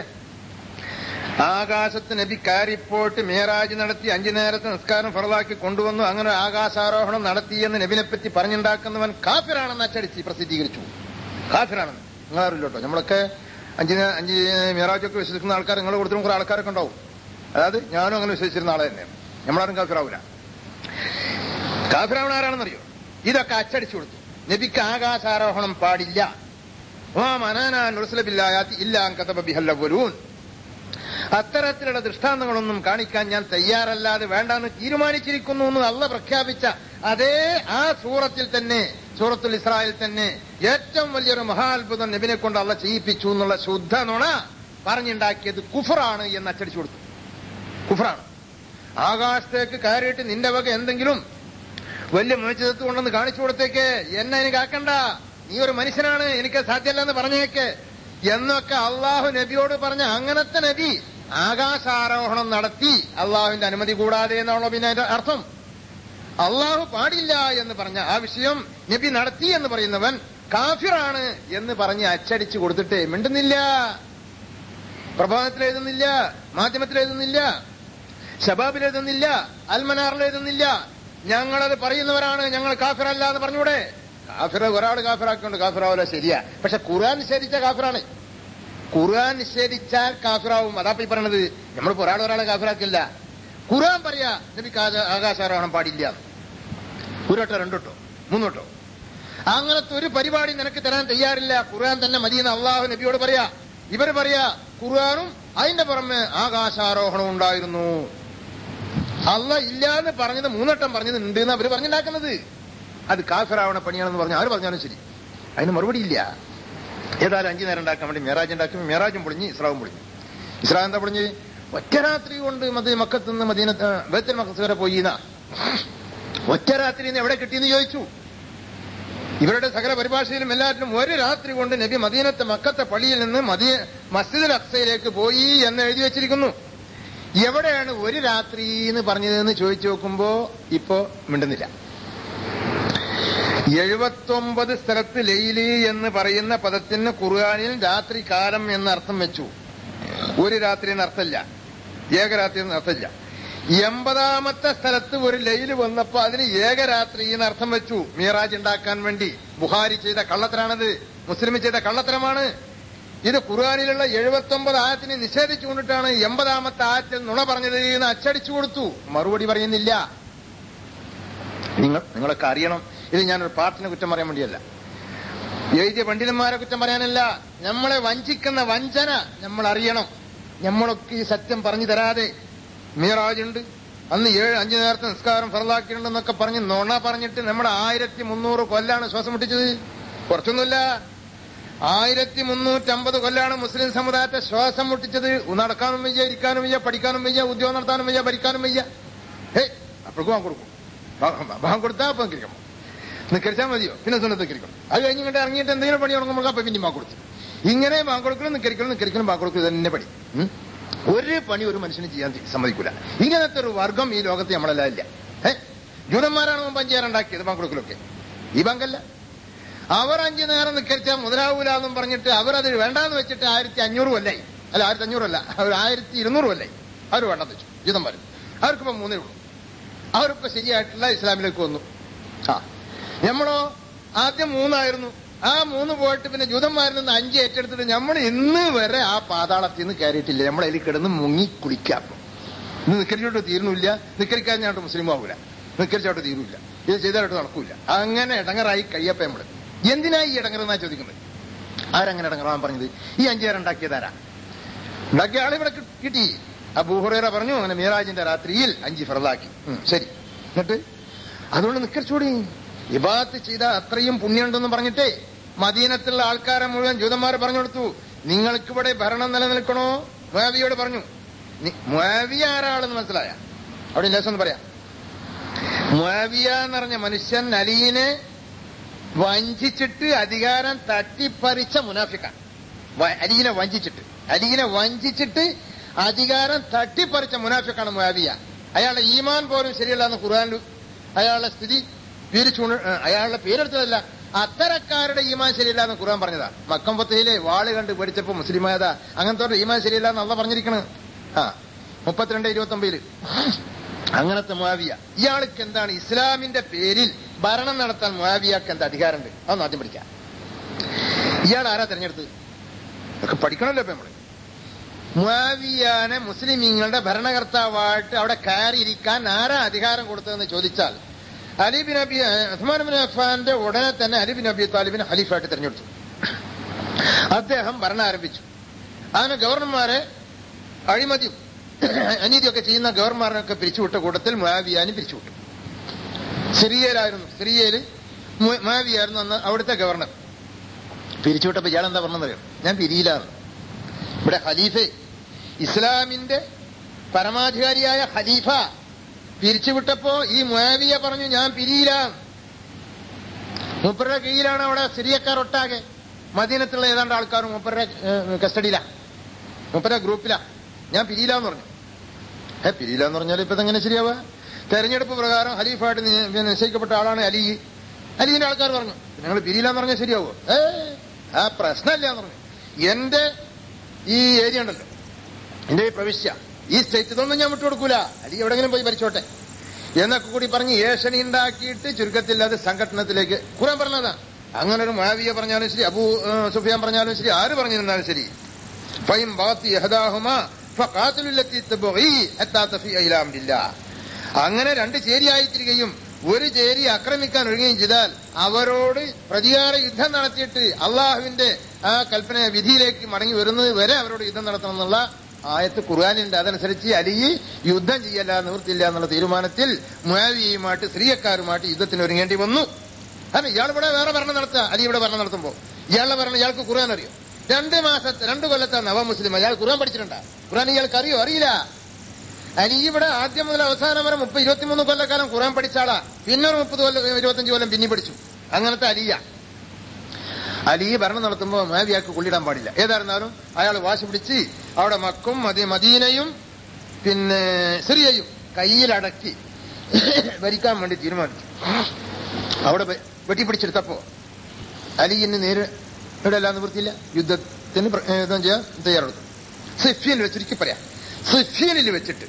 ആകാശത്ത് നബി കയറിപ്പോയിട്ട് മേരാജ് നടത്തി അഞ്ചു നേരത്തെ നിസ്കാരം ഫറലാക്കി കൊണ്ടുവന്നു അങ്ങനെ ആകാശാരോഹണം നടത്തിയെന്ന് നബിനെ പറ്റി പറഞ്ഞുണ്ടാക്കുന്നവൻ കാഫിറാണെന്ന് അച്ചടിച്ച് പ്രസിദ്ധീകരിച്ചു കാഫിറാണെന്ന് നിങ്ങളറിയില്ല കേട്ടോ നമ്മളൊക്കെ അഞ്ച് നേ- അഞ്ച് മേറാജൊക്കെ വിശ്വസിക്കുന്ന ആൾക്കാർ നിങ്ങൾ കൊടുത്തിട്ടും കുറെ ആൾക്കാരൊക്കെ ഉണ്ടാവും അതായത് ഞാനും അങ്ങനെ വിശ്വസിച്ചിരുന്ന ആളെ തന്നെയാണ് നമ്മളാരും കാഫിറാവൂല കാഫിറാവണ ആരാണെന്നറിയോ ഇതൊക്കെ അച്ചടിച്ചു കൊടുത്തു നബിക്ക് ആകാശാരോഹണം പാടില്ല വാ മനാനാൻ നുർസലബില്ലായാത്തി ഇല്ലാൻ കതബ ബിഹല്ലവലൂൻ അത്തരത്തിലുള്ള ദൃഷ്ടാന്തങ്ങളൊന്നും കാണിക്കാൻ ഞാൻ തയ്യാറല്ലാതെ വേണ്ടാന്ന് തീരുമാനിച്ചിരിക്കുന്നു എന്ന് അള്ള പ്രഖ്യാപിച്ച അതേ ആ സൂറത്തിൽ തന്നെ സൂറത്തുൽ ഇസ്രായേൽ തന്നെ ഏറ്റവും വലിയൊരു മഹാത്ഭുതം നബിനെ കൊണ്ട് അള്ള ചെയ്യിപ്പിച്ചു എന്നുള്ള ശുദ്ധ നുണ പറഞ്ഞുണ്ടാക്കിയത് കുഫറാണ് എന്ന് അച്ചടിച്ചു കൊടുത്തു കുഫറാണ് ആകാശത്തേക്ക് കയറിയിട്ട് നിന്റെ വക എന്തെങ്കിലും വലിയ മുഴച്ചെടുത്ത് കൊണ്ടെന്ന് കാണിച്ചു കൊടുത്തേക്ക് എന്നെ എനിക്ക് ആക്കണ്ട നീ ഒരു മനുഷ്യനാണ് എനിക്ക് സാധ്യമല്ല എന്ന് പറഞ്ഞേക്ക് എന്നൊക്കെ അള്ളാഹു നബിയോട് പറഞ്ഞ അങ്ങനത്തെ നബി ആകാശാരോഹണം നടത്തി അള്ളാഹുവിന്റെ അനുമതി കൂടാതെ എന്നാണല്ലോ പിന്നെ അതിന്റെ അർത്ഥം അള്ളാഹു പാടില്ല എന്ന് പറഞ്ഞ ആ വിഷയം നബി നടത്തി എന്ന് പറയുന്നവൻ കാഫിറാണ് എന്ന് പറഞ്ഞ് അച്ചടിച്ചു കൊടുത്തിട്ട് മിണ്ടുന്നില്ല പ്രഭാതത്തിൽ എഴുതുന്നില്ല മാധ്യമത്തിൽ എഴുതുന്നില്ല ഷബാബിൽ എഴുതുന്നില്ല അൽമനാറിൽ എഴുതുന്നില്ല ഞങ്ങളത് പറയുന്നവരാണ് ഞങ്ങൾ കാഫിറല്ല എന്ന് പറഞ്ഞൂടെ കാഫിറ ഒരാൾ കാഫിറാക്കുന്നുണ്ട് കാഫിറാവില്ല ശരിയാ പക്ഷെ ഖുർആൻ നിഷേധിച്ച കാഫിറാണ് ഖുർആൻ നിഷേധിച്ചാൽ കാഫിറാവും അതാ ഈ പറയണത് നമ്മളിപ്പോ ഒരാൾ ഒരാളെ കാഫിറാക്കില്ല ഖുർആൻ പറയാ നബിക്ക് ആകാ- ആകാശാരോഹണം പാടില്ല ഒരു വട്ടോ രണ്ടോട്ടോ മൂന്നോട്ടോ അങ്ങനത്തെ ഒരു പരിപാടി നിനക്ക് തരാൻ തയ്യാറില്ല ഖുർആൻ തന്നെ മതിയെന്ന് അള്ളാഹു നബിയോട് പറയാ ഇവര് പറയാ ഖുർആനും അതിന്റെ പുറമെ ആകാശാരോഹണം ഉണ്ടായിരുന്നു അല്ല ഇല്ല എന്ന് പറഞ്ഞത് മൂന്നെട്ടം പറഞ്ഞത് ഉണ്ട് എന്ന് അവര് പറഞ്ഞുണ്ടാക്കുന്നത് അത് കാഫിറാവണ പണിയാണെന്ന് പറഞ്ഞു ആര് പറഞ്ഞാലും ശരി അതിന് മറുപടി ഇല്ല ഏതായാലും അഞ്ചു നേരം ഉണ്ടാക്കാൻ വേണ്ടി മേറാജ് ഉണ്ടാക്കി മേറാജും പൊളിഞ്ഞ് ഇസ്രാവും പൊളിഞ്ഞു ഇസ്രാ എന്താ പൊളിഞ്ഞ് ഒറ്റ രാത്രി കൊണ്ട് മതി മക്കത്ത് നിന്ന് മദീന ബേത്തൽ മക്കത്ത് വരെ പോയി എന്നാ. ഒറ്റ രാത്രി നിന്ന് എവിടെ കിട്ടിയെന്ന് ചോദിച്ചു ഇവരുടെ സകല പരിഭാഷയിലും എല്ലാറ്റിലും ഒരു രാത്രി കൊണ്ട് നബി മദീനത്തെ മക്കത്തെ പള്ളിയിൽ നിന്ന് മദീ മസ്ജിദുൽ അക്സയിലേക്ക് പോയി എന്ന് എഴുതി വെച്ചിരിക്കുന്നു എവിടെയാണ് ഒരു രാത്രി എന്ന് പറഞ്ഞതെന്ന് ചോദിച്ചു നോക്കുമ്പോ ഇപ്പോ മിണ്ടുന്നില്ല എഴുപത്തൊമ്പത് സ്ഥലത്ത് ലൈലി എന്ന് പറയുന്ന പദത്തിന് ഖുർആാനിൽ രാത്രി കാലം എന്ന് അർത്ഥം വെച്ചു ഒരു രാത്രി എന്ന് അർത്ഥമില്ല ഏകരാത്രി എന്ന് അർത്ഥമില്ല എൺപതാമത്തെ സ്ഥലത്ത് ഒരു ലൈല് വന്നപ്പോ അതിന് ഏകരാത്രി എന്ന് അർത്ഥം വെച്ചു മീറാജ് ഉണ്ടാക്കാൻ വേണ്ടി ബുഹാരി ചെയ്ത കള്ളത്തരാണത് മുസ്ലിം ചെയ്ത കള്ളത്തരമാണ് ഇത് ഖുർആാനിലുള്ള എഴുപത്തൊമ്പത് ആയത്തിനെ നിഷേധിച്ചുകൊണ്ടിട്ടാണ് എൺപതാമത്തെ ആയത്തിൽ നുണ പറഞ്ഞത് എന്ന് അച്ചടിച്ചു കൊടുത്തു മറുപടി പറയുന്നില്ല നിങ്ങൾ നിങ്ങളൊക്കെ അറിയണം ഇത് ഞാനൊരു പാട്ടിനെ കുറ്റം പറയാൻ വേണ്ടിയല്ല എഴുതിയ പണ്ഡിതന്മാരെ കുറ്റം പറയാനല്ല നമ്മളെ വഞ്ചിക്കുന്ന വഞ്ചന നമ്മൾ അറിയണം നമ്മളൊക്കെ ഈ സത്യം പറഞ്ഞു തരാതെ മീറാജുണ്ട് അന്ന് ഏഴ് അഞ്ചു നേരത്തെ നിസ്കാരം ഫറലാക്കിയിട്ടുണ്ടെന്നൊക്കെ പറഞ്ഞ് നുണ പറഞ്ഞിട്ട് നമ്മുടെ ആയിരത്തി മുന്നൂറ് കൊല്ലാണ് ശ്വാസം മുട്ടിച്ചത് കുറച്ചൊന്നുമില്ല ആയിരത്തി മുന്നൂറ്റമ്പത് കൊല്ലാണ് മുസ്ലിം സമുദായത്തെ ശ്വാസം മുട്ടിച്ചത് നടക്കാനും വയ്യ ഇരിക്കാനും വയ്യ പഠിക്കാനും വയ്യ ഉദ്യോഗം നടത്താനും വയ്യ ഭരിക്കാനും വയ്യ ഹേ അപ്പോഴേക്കും വാങ്ങ് കൊടുക്കും ഭാഗം കൊടുത്താൽ അപ്പം കിരിക്കണം നിക്കരിച്ചാൽ മതിയോ പിന്നെ സുന്നത്ത് കിരിക്കണം അത് കഴിഞ്ഞ് ഇങ്ങോട്ട് ഇറങ്ങിയിട്ട് എന്തെങ്കിലും പണി തുടങ്ങുമ്പോൾ അപ്പൊ പിന്നെ ബാങ്ക് കൊടുത്തു ഇങ്ങനെ ബാങ്ക് കൊടുക്കണം നിക്കരിക്കണം നിക്കരിക്കണം ബാങ്ക് കൊടുക്കും തന്നെ പണി ഉം? ഒരു പണി ഒരു മനുഷ്യന് ചെയ്യാൻ സമ്മതിക്കൂല ഇങ്ങനത്തെ ഒരു വർഗം ഈ ലോകത്ത് നമ്മളെല്ലാം ഇല്ല ഏഹ് ജൂതന്മാരാണ് മുമ്പ് അഞ്ചേറുണ്ടാക്കിയത് ബാങ്ക് കൊടുക്കലൊക്കെ ഈ ബാങ്കല്ല അവർ അഞ്ചു നേരം നിക്കരിച്ചാൽ മുതലാവൂല എന്നും പറഞ്ഞിട്ട് അവരത് വേണ്ടാന്ന് വെച്ചിട്ട് ആയിരത്തി അഞ്ഞൂറ് കൊല്ലായി അല്ല ആയിരത്തി അഞ്ഞൂറല്ല അവർ ആയിരത്തി ഇരുന്നൂറ് കൊല്ലായി അവർ വേണ്ടെന്ന് വെച്ചു ജൂതന്മാർ അവർക്കിപ്പോ മൂന്നേ ഉള്ളൂ അവരിപ്പോ ശരിയായിട്ടുള്ള ഇസ്ലാമിലേക്ക് വന്നു ആ നമ്മളോ ആദ്യം മൂന്നായിരുന്നു ആ മൂന്ന് പോയിട്ട് പിന്നെ ജൂതന്മാരിൽ നിന്ന് അഞ്ച് ഏറ്റെടുത്തിട്ട് നമ്മൾ ഇന്ന് വരെ ആ പാതാളത്തിൽ നിന്ന് കയറിയിട്ടില്ല നമ്മൾ അതിൽ കിടന്ന് മുങ്ങി കുളിക്കാം ഇന്ന് നിക്കരിച്ചോട്ട് തീരുന്നില്ല നിക്കരിക്കാൻ ഞാൻ മുസ്ലിം ആവൂല നിക്കരിച്ചോട്ട് തീരൂല ഇത് ചെയ്താലോട്ട് നടക്കൂല അങ്ങനെ ഇടങ്ങറായി കഴിയപ്പോ നമ്മള് എന്തിനാ ഈ ഇടങ്ങറെന്നാ ചോദിക്കുന്നത് ആരങ്ങനെ ഇടങ്ങറാൻ പറഞ്ഞത് ഈ അഞ്ചേരം ഉണ്ടാക്കിയതാരാ ഉണ്ടാക്കിയ ആളെ ഇവിടെ കി- കിട്ടി അബൂഹുറേറ പറഞ്ഞു അങ്ങനെ മീറാജിന്റെ രാത്രിയിൽ അഞ്ച് ഫറലാക്കി ഉം, ശരി എന്നിട്ട് അതുകൊണ്ട് നിക്കറിച്ചൂടി ഇബാത്ത് ചെയ്ത അത്രയും പുണ്യമുണ്ടെന്ന് പറഞ്ഞിട്ടേ മദീനത്തുള്ള ആൾക്കാരെ മുഴുവൻ ജൂതന്മാർ പറഞ്ഞു കൊടുത്തു നിങ്ങൾക്കിവിടെ ഭരണം നിലനിൽക്കണോ മുയാവിയോട് പറഞ്ഞു നി- മുയാവിയ ആരാളെന്ന് മനസ്സിലായ അവിടെ ലേസം പറയാം മുയാവിയ എന്ന് പറഞ്ഞ മനുഷ്യൻ അലീനെ വഞ്ചിച്ചിട്ട് അധികാരം തട്ടിപ്പറിച്ച മുനാഫിക്കാൻ അലീനെ വഞ്ചിച്ചിട്ട് അലീനെ വഞ്ചിച്ചിട്ട് അധികാരം തട്ടിപ്പറിച്ച മുനാഫിക്കാണ് മുയാവിയ അയാളുടെ ഈമാൻ പോലും ശരിയല്ല എന്ന് ഖുർആാനിൽ അയാളുടെ സ്ഥിതി പേര് ചൂണ്ട ഏ, അയാളുടെ പേരെടുത്തതല്ല അത്തരക്കാരുടെ ഈമാൻ ശരിയല്ല എന്ന് ഖുർആൻ പറഞ്ഞതാ മക്കം ഫത്തയിലെ വാള് കണ്ട് പേടിച്ചപ്പോ മുസ്ലിമായതാ അങ്ങനത്തെ ഈമാൻ ശരിയല്ല എന്ന് അള്ള പറഞ്ഞിരിക്കണത് ആ മുപ്പത്തിരണ്ട് ഇരുപത്തി ഒമ്പതില് അങ്ങനത്തെ മുആവിയ ഇയാൾക്ക് എന്താണ് ഇസ്ലാമിന്റെ പേരിൽ ഭരണം നടത്താൻ മുആവിയാക്ക് എന്താ അധികാരമുണ്ട് അതൊന്നും ആദ്യം പഠിക്കാം ഇയാൾ ആരാ തെരഞ്ഞെടുത്തത് ഒക്കെ പഠിക്കണമല്ലോ ഇപ്പൊ നമ്മള് മുആവിയാനെ മുസ്ലിമീങ്ങളുടെ ഭരണകർത്താവായിട്ട് അവിടെ കയറിയിരിക്കാൻ ആരാ അധികാരം കൊടുത്തതെന്ന് ചോദിച്ചാൽ Ali bin Abi Usman bin അഫ്ഫാന്റെ ഉടനെ തന്നെ അലി ബിൻ അബി താലിബിനെ ഖലീഫായിട്ട് തെരഞ്ഞെടുത്തു അദ്ദേഹം ഭരണം ആരംഭിച്ചു അതിന് ഗവർണർമാരെ അഴിമതിയും അനീതിയൊക്കെ ചെയ്യുന്ന ഗവർണർമാരൊക്കെ പിരിച്ചുവിട്ട കൂട്ടത്തിൽ മുയാവിയാനും പിരിച്ചുവിട്ടു സിറിയയിലായിരുന്നു സിറിയയിൽ മുയാവിയായിരുന്നു അന്ന് അവിടുത്തെ ഗവർണർ പിരിച്ചുവിട്ടപ്പോ ഇയാൾ എന്താ പറഞ്ഞറിയാം ഞാൻ പിരിയിലാണ് ഇവിടെ ഖലീഫെ ഇസ്ലാമിന്റെ പരമാധികാരിയായ ഖലീഫ പിരിച്ചുവിട്ടപ്പോ ഈ മുയാവിയ പറഞ്ഞു ഞാൻ പിരിയിലാണ് മൂപ്പരുടെ കീഴിലാണ് അവിടെ സിറിയക്കാർ ഒട്ടാകെ മദീനത്തുള്ള ഏതാണ്ട് ആൾക്കാരും മൂപ്പരുടെ കസ്റ്റഡിയിലാ മൂപ്പരുടെ ഗ്രൂപ്പിലാ ഞാൻ പിരിയിലാന്ന് പറഞ്ഞു ഏ പിരിയിലാന്ന് പറഞ്ഞാൽ ഇപ്പൊ എങ്ങനെ ശരിയാവുക തെരഞ്ഞെടുപ്പ് പ്രകാരം ഖലീഫായിട്ട് നി- പിന്നെ നിശ്ചയിക്കപ്പെട്ട ആളാണ് അലി അലിന്റെ ആൾക്കാർ പറഞ്ഞു നിങ്ങൾ പിരിയിലാന്ന് പറഞ്ഞാൽ ശരിയാവോ ഏ ആ പ്രശ്നമില്ല എന്ന് പറഞ്ഞു എന്റെ ഈ ഏരിയ ഉണ്ടല്ലോ എന്റെ ഈ പ്രവിശ്യ ഈ സ്റ്റേറ്റ് ഇതൊന്നും ഞാൻ വിട്ടുകൊടുക്കൂല അലി എവിടെങ്കിലും പോയി ഭരിച്ചോട്ടെ എന്നൊക്കെ കൂടി പറഞ്ഞ് ഏഷണി ഉണ്ടാക്കിയിട്ട് ചുരുക്കത്തിൽ അത് സംഘടനത്തിലേക്ക് ഖുറാൻ പറഞ്ഞതാ അങ്ങനെ ഒരു മാവിയ പറഞ്ഞാലും ശരി അബൂ ഏഹ്, സുഫിയാൻ പറഞ്ഞാലും ശരി ആര് പറഞ്ഞിരുന്നാലും ശരി ഫൈം ബാത്തി യഹദാഹുമാ ഫഖാതിലുല്ലത്തി തബ്ഗി ഹത്താ തഫിഅ ഇലാ അംരില്ലാ. അങ്ങനെ രണ്ട് ചേരിയായിത്തീരുകയും ഒരു ചേരി ആക്രമിക്കാൻ ഒരുങ്ങുകയും ചെയ്താൽ അവരോട് പ്രതികാര യുദ്ധം നടത്തിയിട്ട് അള്ളാഹുവിന്റെ ആ കൽപ്പന വിധിയിലേക്ക് മടങ്ങി വരുന്നത് വരെ അവരോട് യുദ്ധം നടത്തണം എന്നുള്ള ആയത്ത് ഖുർആാനുണ്ട് അതനുസരിച്ച് അലി യുദ്ധം ചെയ്യല്ല നിവൃത്തിയില്ല എന്നുള്ള തീരുമാനത്തിൽ മുയാവിയുമായിട്ട് സ്ത്രീയക്കാരുമായിട്ട് യുദ്ധത്തിന് ഒരുങ്ങേണ്ടി വന്നു കാരണം ഇയാൾ ഇവിടെ വേറെ ഭരണം നടത്തുക അലി ഇവിടെ ഭരണം നടത്തുമ്പോ ഇയാളുടെ ഭരണം ഇയാൾക്ക് ഖുർആൻ അറിയോ രണ്ട് മാസത്തെ രണ്ട് കൊല്ലത്തെ നവ മുസ്ലിം അയാൾ ഖുർആൻ പഠിച്ചിട്ടുണ്ടാ ഖുർആൻ ഇയാൾക്ക് അറിയോ അറിയില്ല അലി ഇവിടെ ആദ്യം മുതൽ അവസാനം വരെ മുപ്പത് ഇരുപത്തിമൂന്ന് കൊല്ലക്കാലം ഖുർആൻ പഠിച്ച ആളാ പിന്നെ ഒരു മുപ്പത് കൊല്ലം ഇരുപത്തഞ്ച് കൊല്ലം പിന്നെ പഠിച്ചു അങ്ങനത്തെ അലിയ അലി ഭരണം നടത്തുമ്പോൾ മാവിയാക്ക് കൊള്ളിടാൻ പാടില്ല ഏതായിരുന്നാലും അയാൾ വാശി പിടിച്ച് അവിടെ മക്കും മദീ മദീനയും പിന്നെ സിറിയയും കയ്യിലടക്കി ഭരിക്കാൻ വേണ്ടി തീരുമാനിച്ചു അവിടെ വെ- വെട്ടിപ്പിടിച്ചെടുത്തപ്പോ അലിയിന് നേരെ ഇടല്ല നിവൃത്തിയില്ല യുദ്ധത്തിന് പ്ര- ഏ, യുദ്ധം ചെയ്യാൻ തയ്യാറെടുത്തു സിഫിയനിൽ വെച്ച് ചുരുക്കി പറയാം സിഫിയനിൽ വെച്ചിട്ട്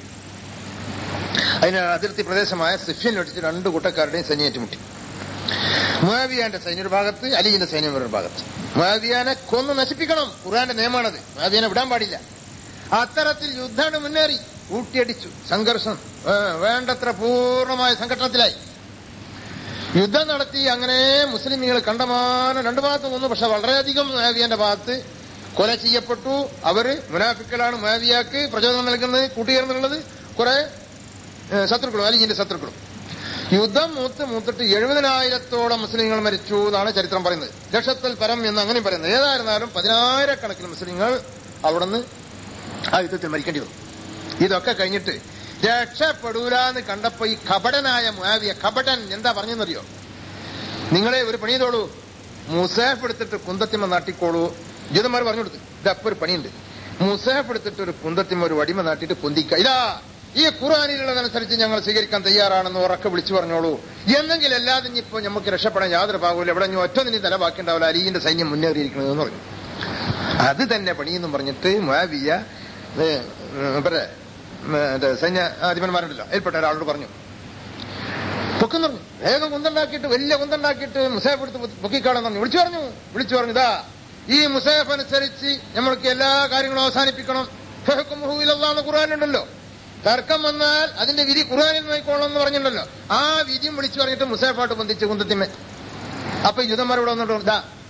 അതിന് അതിർത്തി പ്രദേശമായ സിഫിയനിൽ വെച്ചിട്ട് രണ്ട് കൂട്ടക്കാരുടെയും സൈന്യം ഏറ്റുമുട്ടി മുയാവിയാന്റെ സൈന്യ ഒരു ഭാഗത്ത് അലിയുടെ സൈന്യം വേറൊരു ഭാഗത്ത് മുയാവിയാനെ കൊന്ന് നശിപ്പിക്കണം ഖുറാന്റെ നിയമമാണത് മുയാവിയാനെ വിടാൻ പാടില്ല അത്തരത്തിൽ യുദ്ധാണ് മുന്നേറി ഊട്ടിയടിച്ചു സംഘർഷം ഏ, വേണ്ടത്ര പൂർണ്ണമായ സംഘട്ടനത്തിലായി യുദ്ധം നടത്തി അങ്ങനെ മുസ്ലിമുകൾ കണ്ടമാനം രണ്ടു ഭാഗത്ത് വന്നു പക്ഷെ വളരെയധികം മുയാവിയന്റെ ഭാഗത്ത് കൊല ചെയ്യപ്പെട്ടു അവര് മുനാഫിക്കലാണ് മുയാവിയാക്ക് പ്രചോദനം നൽകുന്നത് കൂട്ടുചേർന്നുള്ളത് കുറെ ഏ, ശത്രുക്കളും അലിജിന്റെ ശത്രുക്കളും യുദ്ധം മൂത്ത് മൂത്തിട്ട് എഴുപതിനായിരത്തോളം മുസ്ലിങ്ങൾ മരിച്ചു എന്നാണ് ചരിത്രം പറയുന്നത് ലക്ഷത്തിൽ പരം എന്ന് അങ്ങനെയും പറയുന്നത് ഏതായിരുന്നാലും പതിനായിരക്കണക്കിന് മുസ്ലിങ്ങൾ അവിടുന്ന് ആ യുദ്ധത്തിൽ മരിക്കേണ്ടി വന്നു ഇതൊക്കെ കഴിഞ്ഞിട്ട് രക്ഷപ്പെടൂലെന്ന് കണ്ടപ്പോ ഈ കപടനായ മുആവിയ കപടൻ എന്താ പറഞ്ഞെന്നറിയോ നിങ്ങളെ ഒരു പണി ചെയ്തോളൂ മുസാഫ് എടുത്തിട്ട് കുന്തത്തിമ നാട്ടിക്കോളൂ ജൂതന്മാർ പറഞ്ഞു കൊടുത്തു ഇതപ്പൊ ഒരു പണിയുണ്ട് മുസാഫ് എടുത്തിട്ട് ഒരു കുന്തത്തിമ ഒരു വടിമ നാട്ടിട്ട് പൊന്തിക്ക ഇതാ ഈ ഖുറാനിലുള്ളതനുസരിച്ച് ഞങ്ങൾ സ്വീകരിക്കാൻ തയ്യാറാണെന്ന് ഉറക്കെ വിളിച്ചു പറഞ്ഞോളൂ എന്നെങ്കിൽ അല്ലാതെ ഇനിയിപ്പോ നമുക്ക് രക്ഷപ്പെടാൻ യാതൊരു ഭാഗമില്ല എവിടെ ഇനി ഒറ്റ നിനി തല ബാക്കിയുണ്ടാവില്ല അലിന്റെ സൈന്യം മുന്നേറിയിരിക്കണമെന്ന് പറഞ്ഞു അത് തന്നെ പണിയെന്നും പറഞ്ഞിട്ട് മുആവിയ ഏ, ഇവരെ മറ്റേ സൈന്യ അധിപന്മാരുണ്ടല്ലോ അതിൽപ്പെട്ട ഒരാളോട് പറഞ്ഞു പൊക്കെന്ന് പറഞ്ഞു വേഗം കുന്തണ്ടാക്കിയിട്ട് വലിയ കുന്തണ്ടാക്കിയിട്ട് മുസാഫ് എടുത്ത് പൊക്കിക്കാളെന്ന് പറഞ്ഞു വിളിച്ചു പറഞ്ഞു വിളിച്ചു പറഞ്ഞു ഇതാ ഈ മുസാഫ് അനുസരിച്ച് നമ്മൾക്ക് എല്ലാ കാര്യങ്ങളും അവസാനിപ്പിക്കണം ഫഹ്കുമുഹു ഇലല്ലാഹ് എന്ന് ഖുർആനുണ്ടല്ലോ തർക്കം വന്നാൽ അതിന്റെ വിധി ഖുർആനിൽ നോക്കിക്കോളണം എന്ന് പറഞ്ഞിട്ടുണ്ടല്ലോ ആ വിധിയും വിളിച്ചു പറഞ്ഞിട്ട് മുസാഫായിട്ട് ബന്ധിച്ച് കുന്തത്തിമ്മേ അപ്പൊ ഈ ജൂതന്മാർ ഇവിടെ വന്നിട്ട് ഇതാ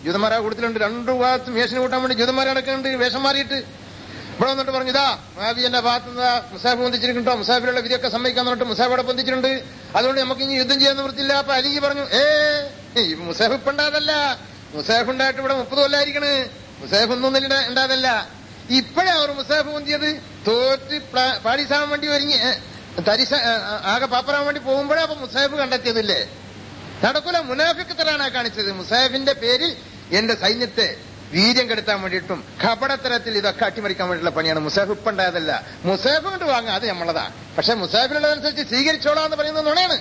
ജൂതന്മാരാ കൂട്ടത്തിലുണ്ട് രണ്ടു ഭാഗത്തും വേഷന് കൂട്ടാൻ വേണ്ടി ജൂതന്മാരെ അടക്കുന്നുണ്ട് വേഷം മാറിയിട്ട് ഇവിടെ വന്നിട്ട് പറഞ്ഞു ഇതാ മുഹാബിന്റെ ഭാഗത്ത് നിന്ന് മുസാഫ് പൊന്തിച്ചിട്ടുണ്ടോ മുസാഫിലുള്ള വിധിയൊക്കെ സമ്മതിക്കാൻ പറഞ്ഞിട്ട് മുസാഫ് അവിടെ പൊന്തിച്ചിട്ടുണ്ട് അതുകൊണ്ട് നമുക്ക് ഇനി യുദ്ധം ചെയ്യാൻ നിവൃത്തില്ല അപ്പൊ അലി പറഞ്ഞു ഏ ഈ മുസാഫ് ഇപ്പൊ ഉണ്ടാതല്ല മുസാഫ് ഉണ്ടായിട്ട് ഇവിടെ മുപ്പത് കൊല്ലായിരിക്കണ് മുസാഫ് ഒന്നും ഉണ്ടാതല്ല ഇപ്പോഴാ അവർ മുസാഫ് പൊന്തിയത് തോറ്റ് പ്ലാ- പാടിസാൻ വേണ്ടി ഒരുങ്ങി ഏ, തരിസ ഏ, ആകെ പാപ്പറാൻ വേണ്ടി പോകുമ്പോഴാ അപ്പൊ മുസാഫ് കണ്ടെത്തിയതില്ലേ നടക്കൂല മുനാഫിക്കത്തരാണ് കാണിച്ചത് മുസാഫിന്റെ പേരിൽ എന്റെ സൈന്യത്തെ വീര്യം കെടുത്താൻ വേണ്ടിയിട്ടും ഖപടത്തരത്തിൽ ഇതൊക്കെ അട്ടിമറിക്കാൻ വേണ്ടിയിട്ടുള്ള പണിയാണ് മുസാഫ് ഇപ്പൊ ഉണ്ടായതല്ല മുസാഫ് കൊണ്ട് വാങ്ങുക അത് നമ്മളതാ പക്ഷെ മുസാഫിലുള്ളതനുസരിച്ച് സ്വീകരിച്ചോളാം എന്ന് പറയുന്നത് നുണയാണ്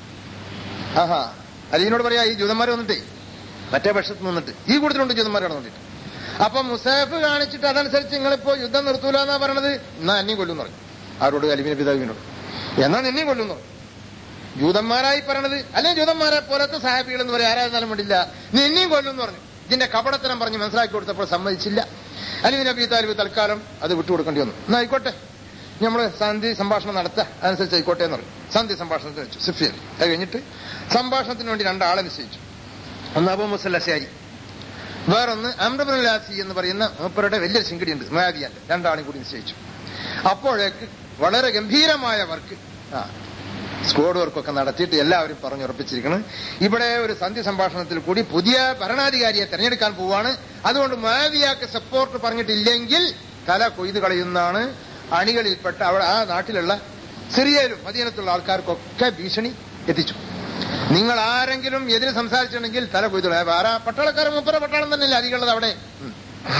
ആഹാ അലീനോട് പറയാ ഈ ജൂതന്മാർ വന്നിട്ടേ മറ്റേ പക്ഷത്ത് നിന്നിട്ട് ഈ കൂട്ടത്തിലുണ്ട് ജൂതന്മാരാണ് വന്നിട്ട് അപ്പൊ മുസാഫ് കാണിച്ചിട്ട് അതനുസരിച്ച് നിങ്ങളിപ്പോ യുദ്ധം നിർത്തൂല എന്നാ പറയണത് എന്നാ എന്നെയും കൊല്ലുന്നു പറഞ്ഞു ആരോട് അലിബിനെ പിതാവിനോട് എന്നാ നിന്നെയും കൊല്ലുന്നു പറഞ്ഞു ജൂതന്മാരായി പറയണത് അല്ലെങ്കിൽ ജൂതന്മാരെ പോലത്തെ സാഹിബികൾ എന്ന് പറയാൻ ആരായിരുന്നാലും വേണ്ടില്ല നിന്നെയും കൊല്ലുമെന്ന് പറഞ്ഞു ഇതിന്റെ കപടത്തരം പറഞ്ഞ് മനസ്സിലാക്കി കൊടുത്തപ്പോൾ സമ്മതിച്ചില്ല അലിബിൻ നബി താലിബ് തൽക്കാലം അത് വിട്ടുകൊടുക്കേണ്ടി വന്നു എന്നാ ആയിക്കോട്ടെ നമ്മൾ സന്ധി സംഭാഷണം നടത്തുക അതനുസരിച്ച് ആയിക്കോട്ടെ എന്ന് പറഞ്ഞു സന്ധി സംഭാഷണത്തിന് വെച്ചു സിഫിയൻ അത് കഴിഞ്ഞിട്ട് സംഭാഷണത്തിന് വേണ്ടി രണ്ടാളെ നിശ്ചയിച്ചു ഒന്ന് അബു മുസല്ലശാരി വേറൊന്ന് അമ്രബുലാസി എന്ന് പറയുന്ന മൂപ്പരുടെ വലിയൊരു ശിങ്കടിയുണ്ട് മാദിയാന്റെ രണ്ടാളും കൂടി നിശ്ചയിച്ചു അപ്പോഴേക്ക് വളരെ ഗംഭീരമായ വർക്ക് ആ സ്ക്വാഡ് വർക്കൊക്കെ നടത്തിയിട്ട് എല്ലാവരും പറഞ്ഞുറപ്പിച്ചിരിക്കണം ഇവിടെ ഒരു സന്ധി സംഭാഷണത്തിൽ കൂടി പുതിയ ഭരണാധികാരിയെ തെരഞ്ഞെടുക്കാൻ പോവാണ് അതുകൊണ്ട് മാവിയാക്ക് സപ്പോർട്ട് പറഞ്ഞിട്ടില്ലെങ്കിൽ തല കൊയ്തു കളയുന്നതാണ് അണികളിൽപ്പെട്ട അവിടെ ആ നാട്ടിലുള്ള സിറിയയിലും മദീനത്തുള്ള ആൾക്കാർക്കൊക്കെ ഭീഷണി എത്തിച്ചു നിങ്ങൾ ആരെങ്കിലും എതിര് സംസാരിച്ചിട്ടുണ്ടെങ്കിൽ തല കൊയ്തു കളയാം വേറെ പട്ടാളക്കാരൻ മുപ്പര പട്ടാളം തന്നെയല്ലേ അധികമുള്ളത് അവിടെ ഉം.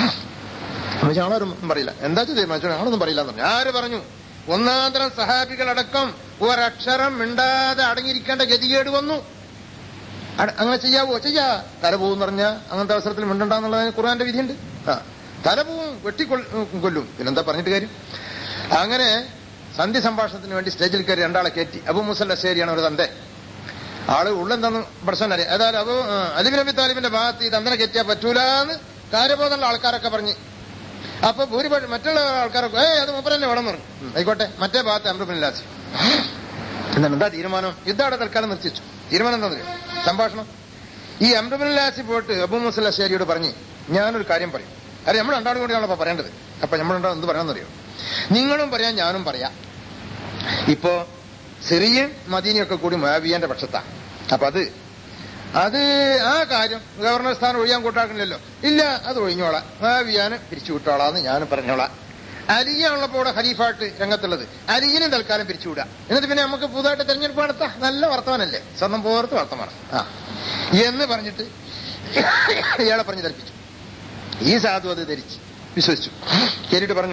പക്ഷെ ആളൊന്നും പറയില്ല എന്താ തീരുമാനിച്ചു ആളൊന്നും പറയില്ല എന്ന് പറഞ്ഞു ആര് പറഞ്ഞു ഒന്നാന്തരം സഹാബികളടക്കം ഒരക്ഷരം മിണ്ടാതെ അടങ്ങിയിരിക്കേണ്ട ഗതികേട് വന്നു അട- അങ്ങനെ ചെയ്യാവോ ചെയ്യാ തല പോവും പറഞ്ഞ അങ്ങനത്തെ അവസരത്തിൽ മിണ്ടണ്ടെന്നുള്ളതിന് ഖുർആന്റെ വിധിയുണ്ട് ആ തല പോവും വെട്ടിക്കൊൽ കൊല്ലും പിന്നെന്താ പറഞ്ഞിട്ട് കാര്യം അങ്ങനെ സന്ധി സംഭാഷണത്തിന് വേണ്ടി സ്റ്റേജിൽ കയറി രണ്ടാളെ കയറ്റി അബു മുസല്ല ശരിയാണ് ഒരു തന്റെ ആള് ഉള്ളെന്താന്ന് പ്രശ്നം അറിയാം ഏതായാലും അബു ആ, അലിബിൻ നബി താലിബിന്റെ ഭാഗത്ത് ഈ തന്തനെ കയറ്റിയാൽ പറ്റൂലെന്ന് കാര്യബോധമുള്ള ആൾക്കാരൊക്കെ പറഞ്ഞ് അപ്പൊ ഭൂരിപക്ഷം മറ്റുള്ള ആൾക്കാരൊക്കെ ഏ അത് മൂപ്പർ തന്നെ വേണം പറഞ്ഞു ഉം, ആയിക്കോട്ടെ മറ്റേ ഭാഗത്ത് അമ്രുബിൻലാസി എന്താണ് എന്താ തീരുമാനം യുദ്ധം അവിടെ തൽക്കാലം നിർത്തിച്ചു തീരുമാനം എന്താ സംഭാഷണം ഈ അമ്രുബിൻലാസി പോയിട്ട് അബു മുസല്ലശ്ശേരിയോട് പറഞ്ഞ് ഞാനൊരു കാര്യം പറയും അരെ നമ്മൾ രണ്ടാളും കൂടിയാണല്ലോ ഇപ്പൊ പറയേണ്ടത് അപ്പൊ നമ്മൾ രണ്ടാളും എന്ത് പറയണമെന്നറിയോ നിങ്ങളും പറയാം ഞാനും പറയാം ഇപ്പോ സിറിയയും മദീനയും ഒക്കെ കൂടി മുയാവിയാന്റെ പക്ഷത്താ അപ്പൊ അത് അത് ആ കാര്യം ഗവർണർ സ്ഥാനം ഒഴിയാൻ കൂട്ടാക്കണില്ലല്ലോ ഇല്ല അത് ഒഴിഞ്ഞോളാം മുയാവിയാനെ പിരിച്ചു വിട്ടോളാന്ന് ഞാൻ പറഞ്ഞോളാം അലിയാണുള്ളപ്പോ ഇവിടെ ഖലീഫായിട്ട് രംഗത്തുള്ളത് അലിയിനെ തൽക്കാലം പിരിച്ചുവിടാം എന്നിട്ട് പിന്നെ നമുക്ക് പുതുതായിട്ട് തെരഞ്ഞെടുപ്പ് നടത്താം നല്ല വർത്തമാനല്ലേ സ്വർണം പോർത്ത് വർത്തമാനം ആ എന്ന് പറഞ്ഞിട്ട് ഇയാളെ പറഞ്ഞു ധരിപ്പിച്ചു ഈ സാധു അത് ധരിച്ച് വിശ്വസിച്ചു കേട്ടിട്ട് പറഞ്ഞു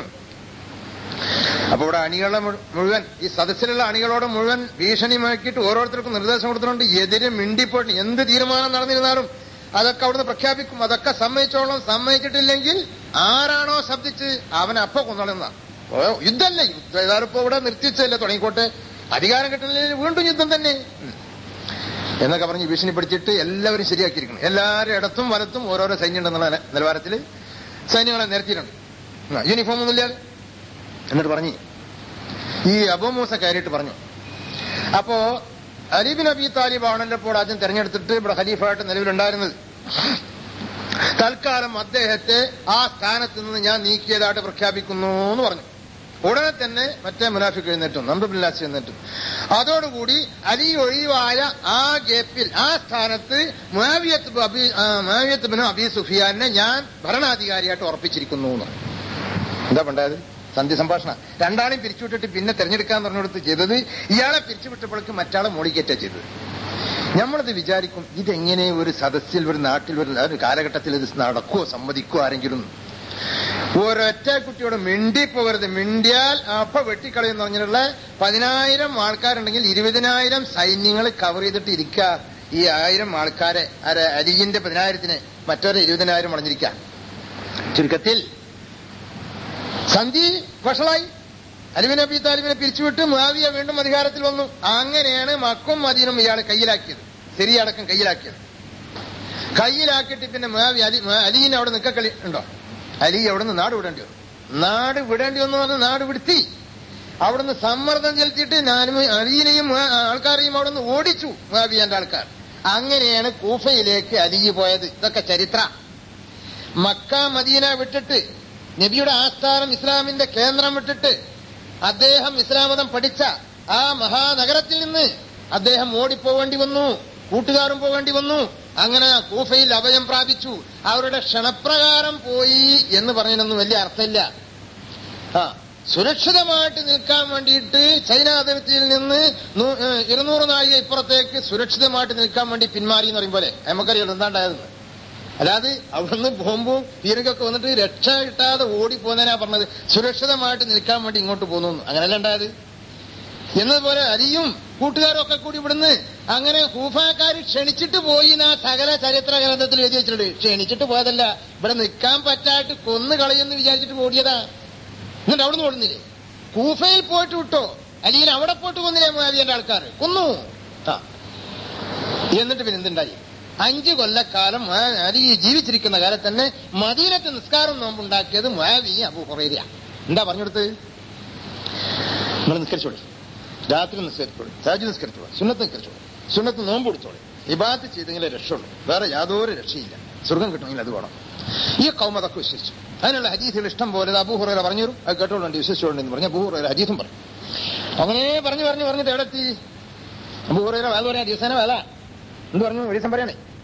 അപ്പൊ ഇവിടെ അണികളെ മുഴു- മുഴുവൻ ഈ സദസ്സിലുള്ള അണികളോട് മുഴുവൻ ഭീഷണി മുഴക്കിയിട്ട് ഓരോരുത്തർക്കും നിർദ്ദേശം കൊടുത്തിട്ടുണ്ട് എതിരെ മിണ്ടിപ്പോയിട്ട് എന്ത് തീരുമാനം നടന്നിരുന്നാലും അതൊക്കെ അവിടുന്ന് പ്രഖ്യാപിക്കും അതൊക്കെ സമ്മതിച്ചോളം സമ്മതിച്ചിട്ടില്ലെങ്കിൽ ആരാണോ ശബ്ദിച്ച് അവനെ അപ്പൊ കൊന്നോളുന്ന ഓ യുദ്ധമല്ലേ യുദ്ധം ഏതായാലും ഇപ്പൊ ഇവിടെ നിർത്തിച്ചല്ലേ തുടങ്ങിക്കോട്ടെ അധികാരം കിട്ടുന്നില്ലെങ്കിൽ വീണ്ടും യുദ്ധം തന്നെ ഉം. എന്നൊക്കെ പറഞ്ഞ് ഭീഷണിപ്പെടുത്തിയിട്ട് എല്ലാവരും ശരിയാക്കിയിരിക്കണം എല്ലാവരും ഇടത്തും വലത്തും ഓരോരോ സൈന്യം ഉണ്ടെന്നുള്ള നില- നിലവാരത്തിൽ സൈന്യങ്ങളെ നിരത്തിയിട്ടുണ്ട് ആ, യൂണിഫോം ഒന്നുമില്ലാതെ എന്നിട്ട് പറഞ്ഞു ഈ അബൂമൂസ കയറിയിട്ട് പറഞ്ഞു അപ്പോ അലീബിൻ അബി താലിബ് ആണല്ലോ ഇപ്പോൾ ആദ്യം തെരഞ്ഞെടുത്തിട്ട് ഇവിടെ ഖലീഫായിട്ട് നിലവിലുണ്ടായിരുന്നത് തൽക്കാലം അദ്ദേഹത്തെ ആ സ്ഥാനത്ത് നിന്ന് ഞാൻ നീക്കിയതായിട്ട് പ്രഖ്യാപിക്കുന്നു എന്ന് പറഞ്ഞു ഉടനെ തന്നെ മറ്റേ മുനാഫിക്ക് എഴുന്നേറ്റും നമ്പുബില്ലാസ് എഴുന്നേറ്റും അതോടുകൂടി അലി ഒഴിവായ ആ ഗേപ്പിൽ ആ സ്ഥാനത്ത് മുആവിയത്ത് ബ് അബി ആ, മുആവിയത്ത് ബിൻ അബി സുഫിയാനെ ഞാൻ ഭരണാധികാരിയായിട്ട് ഉറപ്പിച്ചിരിക്കുന്നു എന്ന് പറഞ്ഞു. എന്താ പണ്ടായത് സന്ധി സംഭാഷണ രണ്ടാളെയും പിരിച്ചുവിട്ടിട്ട് പിന്നെ തെരഞ്ഞെടുക്കാൻ പറഞ്ഞെടുത്ത് ചെയ്തത് ഇയാളെ പിരിച്ചുവിട്ടപ്പോഴേക്ക് മറ്റാളെ മോളിക്കേറ്റാ ചെയ്തത് നമ്മളിത് വിചാരിക്കും ഇതെങ്ങനെ ഒരു സദസ്സിൽ ഒരു നാട്ടിൽ ഒരു ഒരു കാലഘട്ടത്തിൽ ഇത് നടക്കുവോ സമ്മതിക്കുവോ ആരെങ്കിലും ഒരൊറ്റ കുട്ടിയോട് മിണ്ടിപ്പോകരുത് മിണ്ടിയാൽ അപ്പൊ വെട്ടിക്കളയെന്ന് പറഞ്ഞിട്ടുള്ള പതിനായിരം ആൾക്കാരുണ്ടെങ്കിൽ ഇരുപതിനായിരം സൈന്യങ്ങൾ കവർ ചെയ്തിട്ട് ഇരിക്കുക ഈ ആയിരം ആൾക്കാരെ ആരെ അലിജിന്റെ പതിനായിരത്തിന് മറ്റൊരു ഇരുപതിനായിരം വളഞ്ഞിരിക്കുക ചുരുക്കത്തിൽ സന്ധി വഷളായി അലിബിൻ അബി താലിബിനെ പിരിച്ചുവിട്ട് മുആവിയ വീണ്ടും അധികാരത്തിൽ വന്നു അങ്ങനെയാണ് മക്കും മദീനും ഇയാളെ കയ്യിലാക്കിയത് സിറിയടക്കം കയ്യിലാക്കിയത് കയ്യിലാക്കിയിട്ട് പിന്നെ മുആവി അലി മുആ- അലീനെ അവിടെ നിൽക്കളി ഉണ്ടോ അലി അവിടുന്ന് നാട് വിടേണ്ടി വന്നു നാട് വിടേണ്ടി വന്നു പറഞ്ഞ് നാട് വിടുത്തി അവിടുന്ന് സമ്മർദ്ദം ചെലുത്തിയിട്ട് ഞാനും അലീനെയും മുആ- ആൾക്കാരെയും അവിടുന്ന് ഓടിച്ചു മുആവിയാന്റെ ആൾക്കാർ അങ്ങനെയാണ് കൂഫയിലേക്ക് അലിയു പോയത് ഇതൊക്കെ ചരിത്ര മക്ക മദീന വിട്ടിട്ട് നബിയുടെ ആസ്ഥാനം ഇസ്ലാമിന്റെ കേന്ദ്രം വിട്ടിട്ട് അദ്ദേഹം ഇസ്ലാം മതം പഠിച്ച ആ മഹാനഗരത്തിൽ നിന്ന് അദ്ദേഹം ഓടിപ്പോവേണ്ടി വന്നു കൂട്ടുകാരും പോകേണ്ടി വന്നു അങ്ങനെ കൂഫയിൽ അഭയം പ്രാപിച്ചു അവരുടെ ക്ഷണപ്രകാരം പോയി എന്ന് പറഞ്ഞതിനൊന്നും വലിയ അർത്ഥമില്ല ആ സുരക്ഷിതമായിട്ട് നിൽക്കാൻ വേണ്ടിയിട്ട് ചൈന അതിർത്തിയിൽ നിന്ന് നൂ- ഏഹ് ഇരുന്നൂറ് നാഴിക ഇപ്പുറത്തേക്ക് സുരക്ഷിതമായിട്ട് നിൽക്കാൻ വേണ്ടി പിന്മാറി എന്ന് പറയും പോലെ നമുക്കറിയാലോ എന്താണ്ടായതെന്ന് അല്ലാതെ അവിടുന്ന് ബോംബും തീരക്കൊക്കെ വന്നിട്ട് രക്ഷ കിട്ടാതെ ഓടിപ്പോന്നതിനാ പറഞ്ഞത് സുരക്ഷിതമായിട്ട് നിൽക്കാൻ വേണ്ടി ഇങ്ങോട്ട് പോന്നു എന്ന്. അങ്ങനെയല്ല ഉണ്ടായത് എന്നതുപോലെ അരിയും കൂട്ടുകാരും ഒക്കെ കൂടി ഇവിടുന്ന് അങ്ങനെ ഹൂഫാക്കാർ ക്ഷണിച്ചിട്ട് പോയി എന്നാ സകല ചരിത്ര ഗ്രന്ഥത്തിൽ എഴുതി വെച്ചിട്ടുണ്ട് ക്ഷണിച്ചിട്ട് പോയതല്ല ഇവിടെ നിൽക്കാൻ പറ്റായിട്ട് കൊന്നു കളയെന്ന് വിചാരിച്ചിട്ട് ഓടിയതാ എന്നിട്ട് അവിടുന്ന് ഓടുന്നില്ലേ കൂഫയിൽ പോയിട്ട് വിട്ടോ അല്ലെങ്കിൽ അവിടെ പോയിട്ട് കൊന്നില്ലേ മുഹാബിയന്റെ ആൾക്കാർ കൊന്നു ആ എന്നിട്ട് പിന്നെ എന്തുണ്ടായി അഞ്ചു കൊല്ലക്കാലം മുആ- അലി ജീവിച്ചിരിക്കുന്ന കാലത്ത് തന്നെ മദീനത്ത് നിസ്കാരം നോമ്പുണ്ടാക്കിയത് മുഹാബി അബു ഹുറൈറ എന്താ പറഞ്ഞെടുത്ത് നിങ്ങൾ നിസ്കരിച്ചോളി രാത്രി നിസ്കരിച്ചോളി സാജി നിസ്കരിച്ചോളി സുന്നത്ത് നിസ്കരിച്ചോളി സുന്നത്ത് നോമ്പ് പിടിച്ചോളി ഇബാത്ത് ചെയ്തെങ്കിലേ രക്ഷയുള്ളൂ വേറെ യാതൊരു രക്ഷയില്ല സ്വർഗം കിട്ടണമെങ്കിൽ അത് വേണം ഈ കൗമതൊക്കെ വിശ്വസിച്ചു അതിനുള്ള ഹദീസുകൾ ഇഷ്ടം പോലെ ഇത് അബൂഹുറ പറഞ്ഞു തരും അത് കേട്ടോളുണ്ട് വിശ്വസിച്ചോളുണ്ട് എന്ന് പറഞ്ഞ അബൂഹുറ ഹദീസും പറഞ്ഞു അങ്ങനെ പറഞ്ഞു പറഞ്ഞു പറഞ്ഞിട്ട് എവിടെ എത്തി അബൂഹുറ വേല പറയാ ദിവസേന വേല എന്ത് പറഞ്ഞു ഒരു ദിവസം പറയണേ